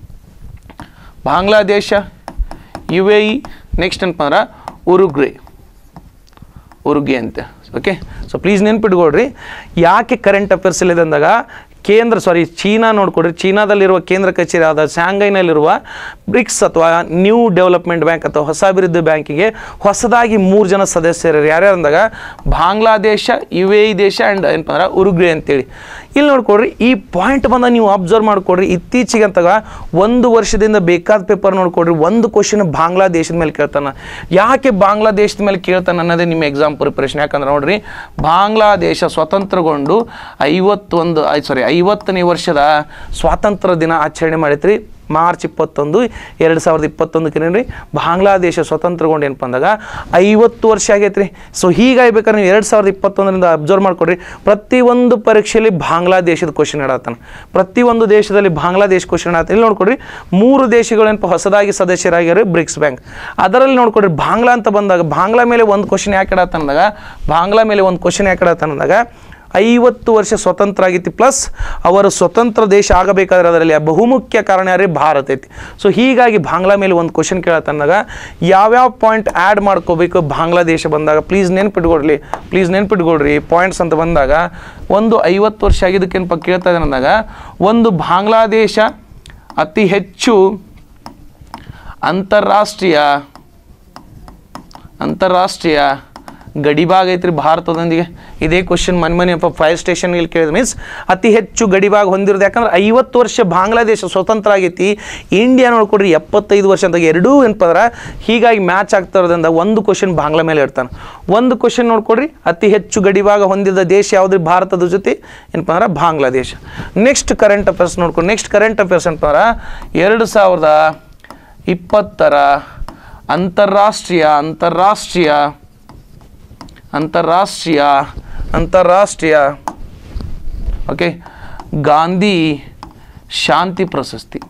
Bangladesh U A E next ಏನಪ್ಪ ಅಂದ್ರೆ ಉರುಗ್ರೆ ಉರುಗೆ ಅಂತೆ ಓಕೆ ಸೊ ಪ್ಲೀಸ್ ನೆನ್ಪಿಟ್ಕೊಳ್ರಿ ಯಾಕೆ ಕರೆಂಟ್ ಅಫೇರ್ಸ್ ಇದೆ ಅಂದಾಗ ಕೇಂದ್ರ ಸಾರಿ ಚೀನಾ ನೋಡ್ಕೊಡ್ರಿ ಚೀನಾದಲ್ಲಿರುವ ಕೇಂದ್ರ ಕಚೇರಿ ಆದ ಶಾಂಘೈನಲ್ಲಿರುವ ಬ್ರಿಕ್ಸ್ ಅಥವಾ ನ್ಯೂ ಡೆವಲಪ್ಮೆಂಟ್ ಬ್ಯಾಂಕ್ ಅಥವಾ ಹೊಸ ಅಭಿವೃದ್ಧಿ ಬ್ಯಾಂಕಿಗೆ ಹೊಸದಾಗಿ ಮೂರು ಜನ ಸದಸ್ಯರು ಯಾರ್ಯಾರು ಅಂದಾಗ ಬಾಂಗ್ಲಾದೇಶ ಯು ಎ ಇ ದೇಶ ಆ್ಯಂಡ್ ಏನಪ್ಪ ಅಂದ್ರೆ ಉರುಗ್ರೆ ಅಂತೇಳಿ ಇಲ್ಲಿ ನೋಡ್ಕೊಡ್ರಿ ಈ ಪಾಯಿಂಟ್ ಬಂದ ನೀವು ಅಬ್ಸರ್ವ್ ಮಾಡ್ಕೊಡ್ರಿ ಇತ್ತೀಚೆಗೆ ಅಂತಾಗ ಒಂದು ವರ್ಷದಿಂದ ಬೇಕಾದ ಪೇಪರ್ ನೋಡ್ಕೊಡ್ರಿ ಒಂದು ಕ್ವಶನ್ ಬಾಂಗ್ಲಾದೇಶದ ಮೇಲೆ ಕೇಳ್ತಾನೆ ಯಾಕೆ ಬಾಂಗ್ಲಾದೇಶದ ಮೇಲೆ ಕೇಳ್ತಾನೆ ಅನ್ನೋದೇ ನಿಮ್ಮ ಎಕ್ಸಾಮ್ ಪ್ರಿಪರೇಷನ್ ಯಾಕಂದ್ರೆ ನೋಡ್ರಿ ಬಾಂಗ್ಲಾದೇಶ ಸ್ವತಂತ್ರಗೊಂಡು ಐವತ್ತೊಂದು ಸಾರಿ ಐವತ್ತನೇ ವರ್ಷದ ಸ್ವಾತಂತ್ರ್ಯ ದಿನ ಆಚರಣೆ ಮಾಡೈತ್ರಿ ಮಾರ್ಚ್ ಇಪ್ಪತ್ತೊಂದು ಎರಡು ಸಾವಿರದ ಇಪ್ಪತ್ತೊಂದಕ್ಕೆ ರೀ ಬಾಂಗ್ಲಾದೇಶ ಸ್ವತಂತ್ರಗೊಂಡು ಏನಪ್ಪ ಅಂದಾಗ ಐವತ್ತು ವರ್ಷ ಆಗೈತೆ ರೀ ಸೊ ಹೀಗಾಗ್ಬೇಕಾದ್ರೆ ನೀವು ಎರಡು ಸಾವಿರದ ಇಪ್ಪತ್ತೊಂದರಿಂದ ಅಬ್ಸರ್ವ್ ಮಾಡ್ಕೊಡ್ರಿ ಪ್ರತಿಯೊಂದು ಪರೀಕ್ಷೆಯಲ್ಲಿ ಬಾಂಗ್ಲಾದೇಶದ ಕ್ವಶನ್ ಇಡತ್ತಾನೆ ಪ್ರತಿಯೊಂದು ದೇಶದಲ್ಲಿ ಬಾಂಗ್ಲಾದೇಶ ಕ್ವಶನ್ ಇಡತ್ತೆ ಇಲ್ಲಿ ನೋಡ್ಕೊಡ್ರಿ ಮೂರು ದೇಶಗಳೇನಪ್ಪ ಹೊಸದಾಗಿ ಸದಸ್ಯರಾಗ್ಯಾರ ಬ್ರಿಕ್ಸ್ ಬ್ಯಾಂಕ್ ಅದರಲ್ಲಿ ನೋಡ್ಕೊಡ್ರಿ ಬಾಂಗ್ಲಾ ಅಂತ ಬಂದಾಗ ಬಾಂಗ್ಲಾ ಮೇಲೆ ಒಂದು ಕ್ವಶನ್ ಯಾಕೆ ಇಡತ್ತ ಅಂದಾಗ ಬಾಂಗ್ಲಾ ಮೇಲೆ ಒಂದು ಕ್ವಶನ್ ಯಾಕೆ ಇಡತ್ತ ಅಂದಾಗ ಐವತ್ತು ವರ್ಷ ಸ್ವತಂತ್ರ ಆಗೈತಿ ಪ್ಲಸ್ ಅವರು ಸ್ವತಂತ್ರ ದೇಶ ಆಗಬೇಕಾದ್ರೆ ಅದರಲ್ಲಿ ಬಹುಮುಖ್ಯ ಕಾರಣ ಯಾರೇ ಭಾರತ ಐತಿ ಸೊ ಹೀಗಾಗಿ ಬಾಂಗ್ಲಾ ಮೇಲೆ ಒಂದು ಕ್ವಶನ್ ಕೇಳತ್ತಂದಾಗ ಯಾವ್ಯಾವ ಪಾಯಿಂಟ್ ಆ್ಯಡ್ ಮಾಡ್ಕೋಬೇಕು ಬಾಂಗ್ಲಾದೇಶ ಬಂದಾಗ ಪ್ಲೀಸ್ ನೆನ್ಪಿಟ್ಕೊಡ್ಲಿ ಪ್ಲೀಸ್ ನೆನ್ಪಿಟ್ಕೊಡ್ರಿ ಪಾಯಿಂಟ್ಸ್ ಅಂತ ಬಂದಾಗ ಒಂದು ಐವತ್ತು ವರ್ಷ ಆಗಿದ್ದಕ್ಕೇನಪ್ಪ ಕೇಳ್ತಾ ಇದ್ದಾನೆ ಅಂದಾಗ ಒಂದು ಬಾಂಗ್ಲಾದೇಶ ಅತಿ ಹೆಚ್ಚು ಅಂತಾರಾಷ್ಟ್ರೀಯ ಅಂತಾರಾಷ್ಟ್ರೀಯ ಗಡಿಭಾಗ ಐತ್ರಿ ಭಾರತದೊಂದಿಗೆ ಇದೇ ಕ್ವಶನ್ ಮನೆ ಮನೆ ಫೈರ್ ಸ್ಟೇಷನ್ ಇಲ್ಲಿ ಕೇಳಿದ ಮೀನ್ಸ್ ಅತಿ ಹೆಚ್ಚು ಗಡಿಭಾಗ ಹೊಂದಿರೋದು ಯಾಕಂದ್ರೆ ಐವತ್ತು ವರ್ಷ ಬಾಂಗ್ಲಾದೇಶ ಸ್ವತಂತ್ರ ಆಗೈತಿ ಇಂಡಿಯಾ ನೋಡ್ಕೊಡ್ರಿ ಎಪ್ಪತ್ತೈದು ವರ್ಷ ಅಂತ ಎರಡೂ ಏನಪ್ಪ ಅಂದ್ರೆ ಹೀಗಾಗಿ ಮ್ಯಾಚ್ ಆಗ್ತಾ ಇರೋದ್ರಿಂದ ಒಂದು ಕ್ವಶನ್ ಬಾಂಗ್ಲಾ ಮೇಲೆ ಇಡ್ತಾನೆ ಒಂದು ಕ್ವಶನ್ ನೋಡ್ಕೊಡ್ರಿ ಅತಿ ಹೆಚ್ಚು ಗಡಿಭಾಗ ಹೊಂದಿದ ದೇಶ ಯಾವುದ್ರಿ ಭಾರತದ ಜೊತೆ ಏನಪ್ಪ ಅಂದ್ರೆ ಬಾಂಗ್ಲಾದೇಶ ನೆಕ್ಸ್ಟ್ ಕರೆಂಟ್ ಅಫೇರ್ಸ್ ನೋಡ್ಕೊಂಡು ನೆಕ್ಸ್ಟ್ ಕರೆಂಟ್ ಅಫೇರ್ಸ್ ಏನಪ್ಪ ಅಂದ್ರೆ ಎರಡು ಸಾವಿರದ ಇಪ್ಪತ್ತರ ಅಂತಾರಾಷ್ಟ್ರೀಯ ಅಂತಾರಾಷ್ಟ್ರೀಯ ಅಂತಾರಾಷ್ಟ್ರೀಯ ಅಂತಾರಾಷ್ಟ್ರೀಯ ಓಕೆ ಗಾಂಧಿ ಶಾಂತಿ ಪ್ರಶಸ್ತಿ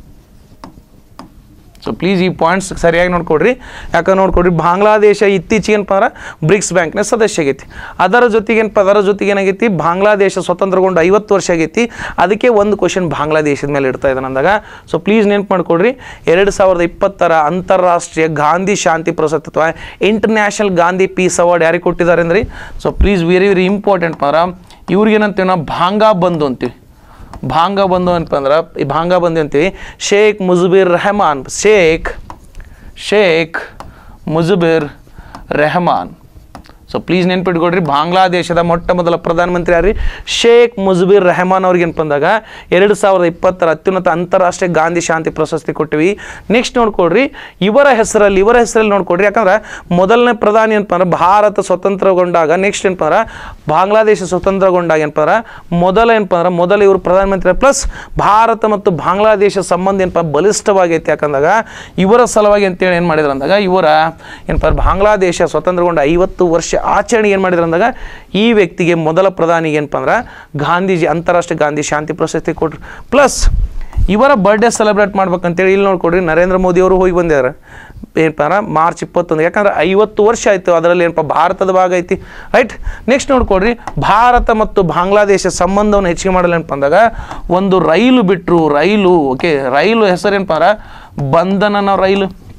ಸೊ ಪ್ಲೀಸ್ ಈ ಪಾಯಿಂಟ್ಸ್ ಸರಿಯಾಗಿ ನೋಡ್ಕೊಡ್ರಿ ಯಾಕಂದ್ರೆ ನೋಡ್ಕೊಡ್ರಿ ಬಾಂಗ್ಲಾದೇಶ ಇತ್ತೀಚೆಗೆ ಏನಪ್ಪ ಅಂದ್ರೆ ಬ್ರಿಕ್ಸ್ ಬ್ಯಾಂಕ್ನ ಸದಸ್ಯ ಆಗೈತಿ ಅದರ ಜೊತೆಗೆ ಏನಪ್ಪ ಅದರ ಜೊತೆಗೆ ಏನಾಗೈತಿ ಬಾಂಗ್ಲಾದೇಶ ಸ್ವತಂತ್ರಗೊಂಡು ಐವತ್ತು ವರ್ಷ ಆಗೈತಿ ಅದಕ್ಕೆ ಒಂದು ಕ್ವಶನ್ ಬಾಂಗ್ಲಾದೇಶದ ಮೇಲೆ ಇಡ್ತಾ ಇದ್ದಾನೆ ಅಂದಾಗ ಸೊ ಪ್ಲೀಸ್ ನೆನ್ಪು ಮಾಡ್ಕೊಡ್ರಿ ಎರಡು ಸಾವಿರದ ಇಪ್ಪತ್ತರ ಅಂತಾರಾಷ್ಟ್ರೀಯ ಗಾಂಧಿ ಶಾಂತಿ ಪ್ರಶಸ್ತಿ ಅಥವಾ ಇಂಟರ್ನ್ಯಾಷನಲ್ ಗಾಂಧಿ ಪೀಸ್ ಅವಾರ್ಡ್ ಯಾರಿಗೆ ಕೊಟ್ಟಿದ್ದಾರೆ ಅಂದ್ರೆ so please very very important ಅಂದ್ರೆ ಇವ್ರಿಗೇನಂತೀವಿ ನಾವು ಭಾಂಗಾ ಬಂದು ಅಂತೀವಿ ಭಾಂಗ ಬಂದು ಏನಪ್ಪ ಅಂದ್ರೆ ಈ ಭಾಂಗ ಬಂದು ಅಂತೀವಿ ಶೇಖ್ ಮುಜುಬಿರ್ ರೆಹಮಾನ್ ಶೇಖ್ ಶೇಖ್ ಮುಜುಬಿರ್ ರೆಹಮಾನ್ ಸೊ ಪ್ಲೀಸ್ ನೆನ್ಪಿಟ್ಕೊಡ್ರಿ ಬಾಂಗ್ಲಾದೇಶದ ಮೊಟ್ಟ ಮೊದಲ ಪ್ರಧಾನಮಂತ್ರಿ ಯಾರ್ರಿ ಶೇಖ್ ಮುಜುಬಿರ್ ರೆಹಮಾನ್ ಅವ್ರಿಗೆ ಏನಪ್ಪ ಅಂದಾಗ ಎರಡು ಸಾವಿರದ ಇಪ್ಪತ್ತರ ಅತ್ಯುನ್ನತ ಅಂತಾರಾಷ್ಟ್ರೀಯ ಗಾಂಧಿ ಶಾಂತಿ ಪ್ರಶಸ್ತಿ ಕೊಟ್ಟಿವಿ ನೆಕ್ಸ್ಟ್ ನೋಡ್ಕೊಡ್ರಿ ಇವರ ಹೆಸರಲ್ಲಿ ಇವರ ಹೆಸರಲ್ಲಿ ನೋಡ್ಕೊಡ್ರಿ ಯಾಕಂದ್ರೆ ಮೊದಲನೇ ಪ್ರಧಾನಿ ಏನಪ್ಪ ಅಂದ್ರೆ ಭಾರತ ಸ್ವತಂತ್ರಗೊಂಡಾಗ ನೆಕ್ಸ್ಟ್ ಏನಪ್ಪ ಅಂದ್ರೆ ಬಾಂಗ್ಲಾದೇಶ ಸ್ವತಂತ್ರಗೊಂಡಾಗ ಏನಪ್ಪ ಅಂದ್ರೆ ಮೊದಲ ಏನಪ್ಪ ಅಂದ್ರೆ ಮೊದಲ ಇವರು ಪ್ರಧಾನಮಂತ್ರಿ ಪ್ಲಸ್ ಭಾರತ ಮತ್ತು ಬಾಂಗ್ಲಾದೇಶ ಸಂಬಂಧ ಏನಪ್ಪ ಬಲಿಷ್ಠವಾಗೈತಿ ಯಾಕಂದಾಗ ಇವರ ಸಲುವಾಗಿ ಅಂತೇಳಿ ಏನು ಮಾಡಿದ್ರು ಅಂದಾಗ ಇವರ ಏನಪ್ಪ ಅಂದ್ರೆ ಬಾಂಗ್ಲಾದೇಶ ಸ್ವತಂತ್ರಗೊಂಡ ಐವತ್ತು ವರ್ಷ ಆಚರಣೆ ಏನು ಮಾಡಿದ್ರು ಅಂದಾಗ ಈ ವ್ಯಕ್ತಿಗೆ ಮೊದಲ ಪ್ರಧಾನಿಗೆ ಏನಪ್ಪ ಅಂದ್ರೆ ಗಾಂಧೀಜಿ ಅಂತಾರಾಷ್ಟ್ರೀಯ ಗಾಂಧಿ ಶಾಂತಿ ಪ್ರಶಸ್ತಿ ಕೊಟ್ರು ಪ್ಲಸ್ ಇವರ ಬರ್ಡೇ ಸೆಲೆಬ್ರೇಟ್ ಮಾಡ್ಬೇಕಂತೇಳಿ ಇಲ್ಲಿ ನೋಡ್ಕೊಡ್ರಿ ನರೇಂದ್ರ ಮೋದಿ ಅವರು ಹೋಗಿ ಬಂದಿದ್ದಾರೆ ಏನಪ್ಪ ಅಂದ್ರೆ ಮಾರ್ಚ್ ಇಪ್ಪತ್ತೊಂದು ಯಾಕಂದ್ರೆ ಐವತ್ತು ವರ್ಷ ಆಯಿತು ಅದರಲ್ಲಿ ಏನಪ್ಪ ಭಾರತದ ಭಾಗ ಐತಿ ರೈಟ್ ನೆಕ್ಸ್ಟ್ ನೋಡ್ಕೊಡ್ರಿ ಭಾರತ ಮತ್ತು ಬಾಂಗ್ಲಾದೇಶ ಸಂಬಂಧವನ್ನು ಹೆಚ್ಚಿಗೆ ಮಾಡಲು ಏನಪ್ಪ ಅಂದಾಗ ಒಂದು ರೈಲು ಬಿಟ್ಟರು ರೈಲು ಓಕೆ ರೈಲು ಹೆಸರು ಏನಪ್ಪ ಅಂದ್ರೆ ಬಂಧನನ ರೈಲು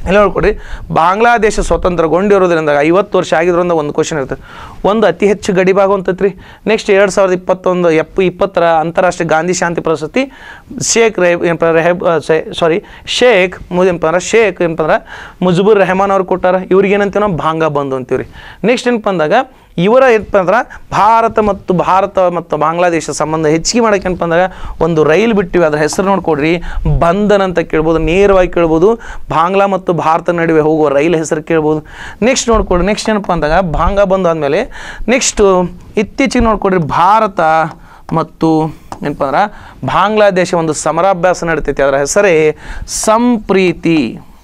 ಇಲ್ಲಿ ನೋಡ್ಕೊಡ್ರಿ ಬಾಂಗ್ಲಾದೇಶ ಸ್ವತಂತ್ರಗೊಂಡಿರೋದ್ರಿಂದ ಐವತ್ತು ವರ್ಷ ಆಗಿದ್ರಿಂದ ಒಂದು ಕ್ವಶನ್ ಇರ್ತದೆ ಒಂದು ಅತಿ ಹೆಚ್ಚು ಗಡಿಭಾಗ ಅಂತೈತ್ರಿ ನೆಕ್ಸ್ಟ್ ಎರಡು ಸಾವಿರದ ಇಪ್ಪತ್ತೊಂದು ಎಪ್ಪ ಇಪ್ಪತ್ತರ ಅಂತಾರಾಷ್ಟ್ರೀಯ ಗಾಂಧಿ ಶಾಂತಿ ಪ್ರಶಸ್ತಿ ಶೇಖ್ ರೆ ಏನಪ್ಪ ರೆಹಬ್ ಸಾರಿ ಶೇಖ್ ಮು ಏನಪ್ಪ ಅಂದ್ರೆ ಶೇಖ್ ಏನಪ್ಪ ಅಂದ್ರೆ ಮುಜಬುರ್ ರೆಹಮಾನ್ ಅವ್ರು ಕೊಟ್ಟಾರ ಇವ್ರಿಗೆ ಏನಂತೀವಿ ನಾವು ಭಾಂಗ ಬಂದು ಅಂತೀವ್ರಿ ನೆಕ್ಸ್ಟ್ ಏನಪ್ಪ ಅಂದಾಗ ಇವರ ಏನಪ್ಪ ಅಂದ್ರೆ ಭಾರತ ಮತ್ತು ಭಾರತ ಮತ್ತು ಬಾಂಗ್ಲಾದೇಶ ಸಂಬಂಧ ಹೆಚ್ಚಿಗೆ ಮಾಡೋಕೆ ಏನಪ್ಪ ಅಂದಾಗ ಒಂದು ರೈಲು ಬಿಟ್ಟಿವಿ ಅದ್ರ ಹೆಸರು ನೋಡ್ಕೊಡ್ರಿ ಬಂಧನ್ ಅಂತ ಕೇಳ್ಬೋದು ನೇರವಾಗಿ ಕೇಳ್ಬೋದು ಬಾಂಗ್ಲಾ ಮತ್ತು ಭಾರತ ನಡುವೆ ಹೋಗುವ ರೈಲ್ ಹೆಸರು ಕೇಳ್ಬೋದು ನೆಕ್ಸ್ಟ್ ನೋಡ್ಕೊಡ್ರಿ ನೆಕ್ಸ್ಟ್ ಏನಪ್ಪ ಅಂದಾಗ ಭಾಂಗ ಬಂದು ಆದಮೇಲೆ ನೆಕ್ಸ್ಟು ಇತ್ತೀಚೆಗೆ ನೋಡ್ಕೊಡ್ರಿ ಭಾರತ ಮತ್ತು ಏನಪ್ಪ ಅಂದ್ರೆ ಬಾಂಗ್ಲಾದೇಶ ಒಂದು ಸಮರಾಭ್ಯಾಸ ನಡೀತೈತಿ ಅದರ ಹೆಸರೇ ಸಂಪ್ರೀತಿ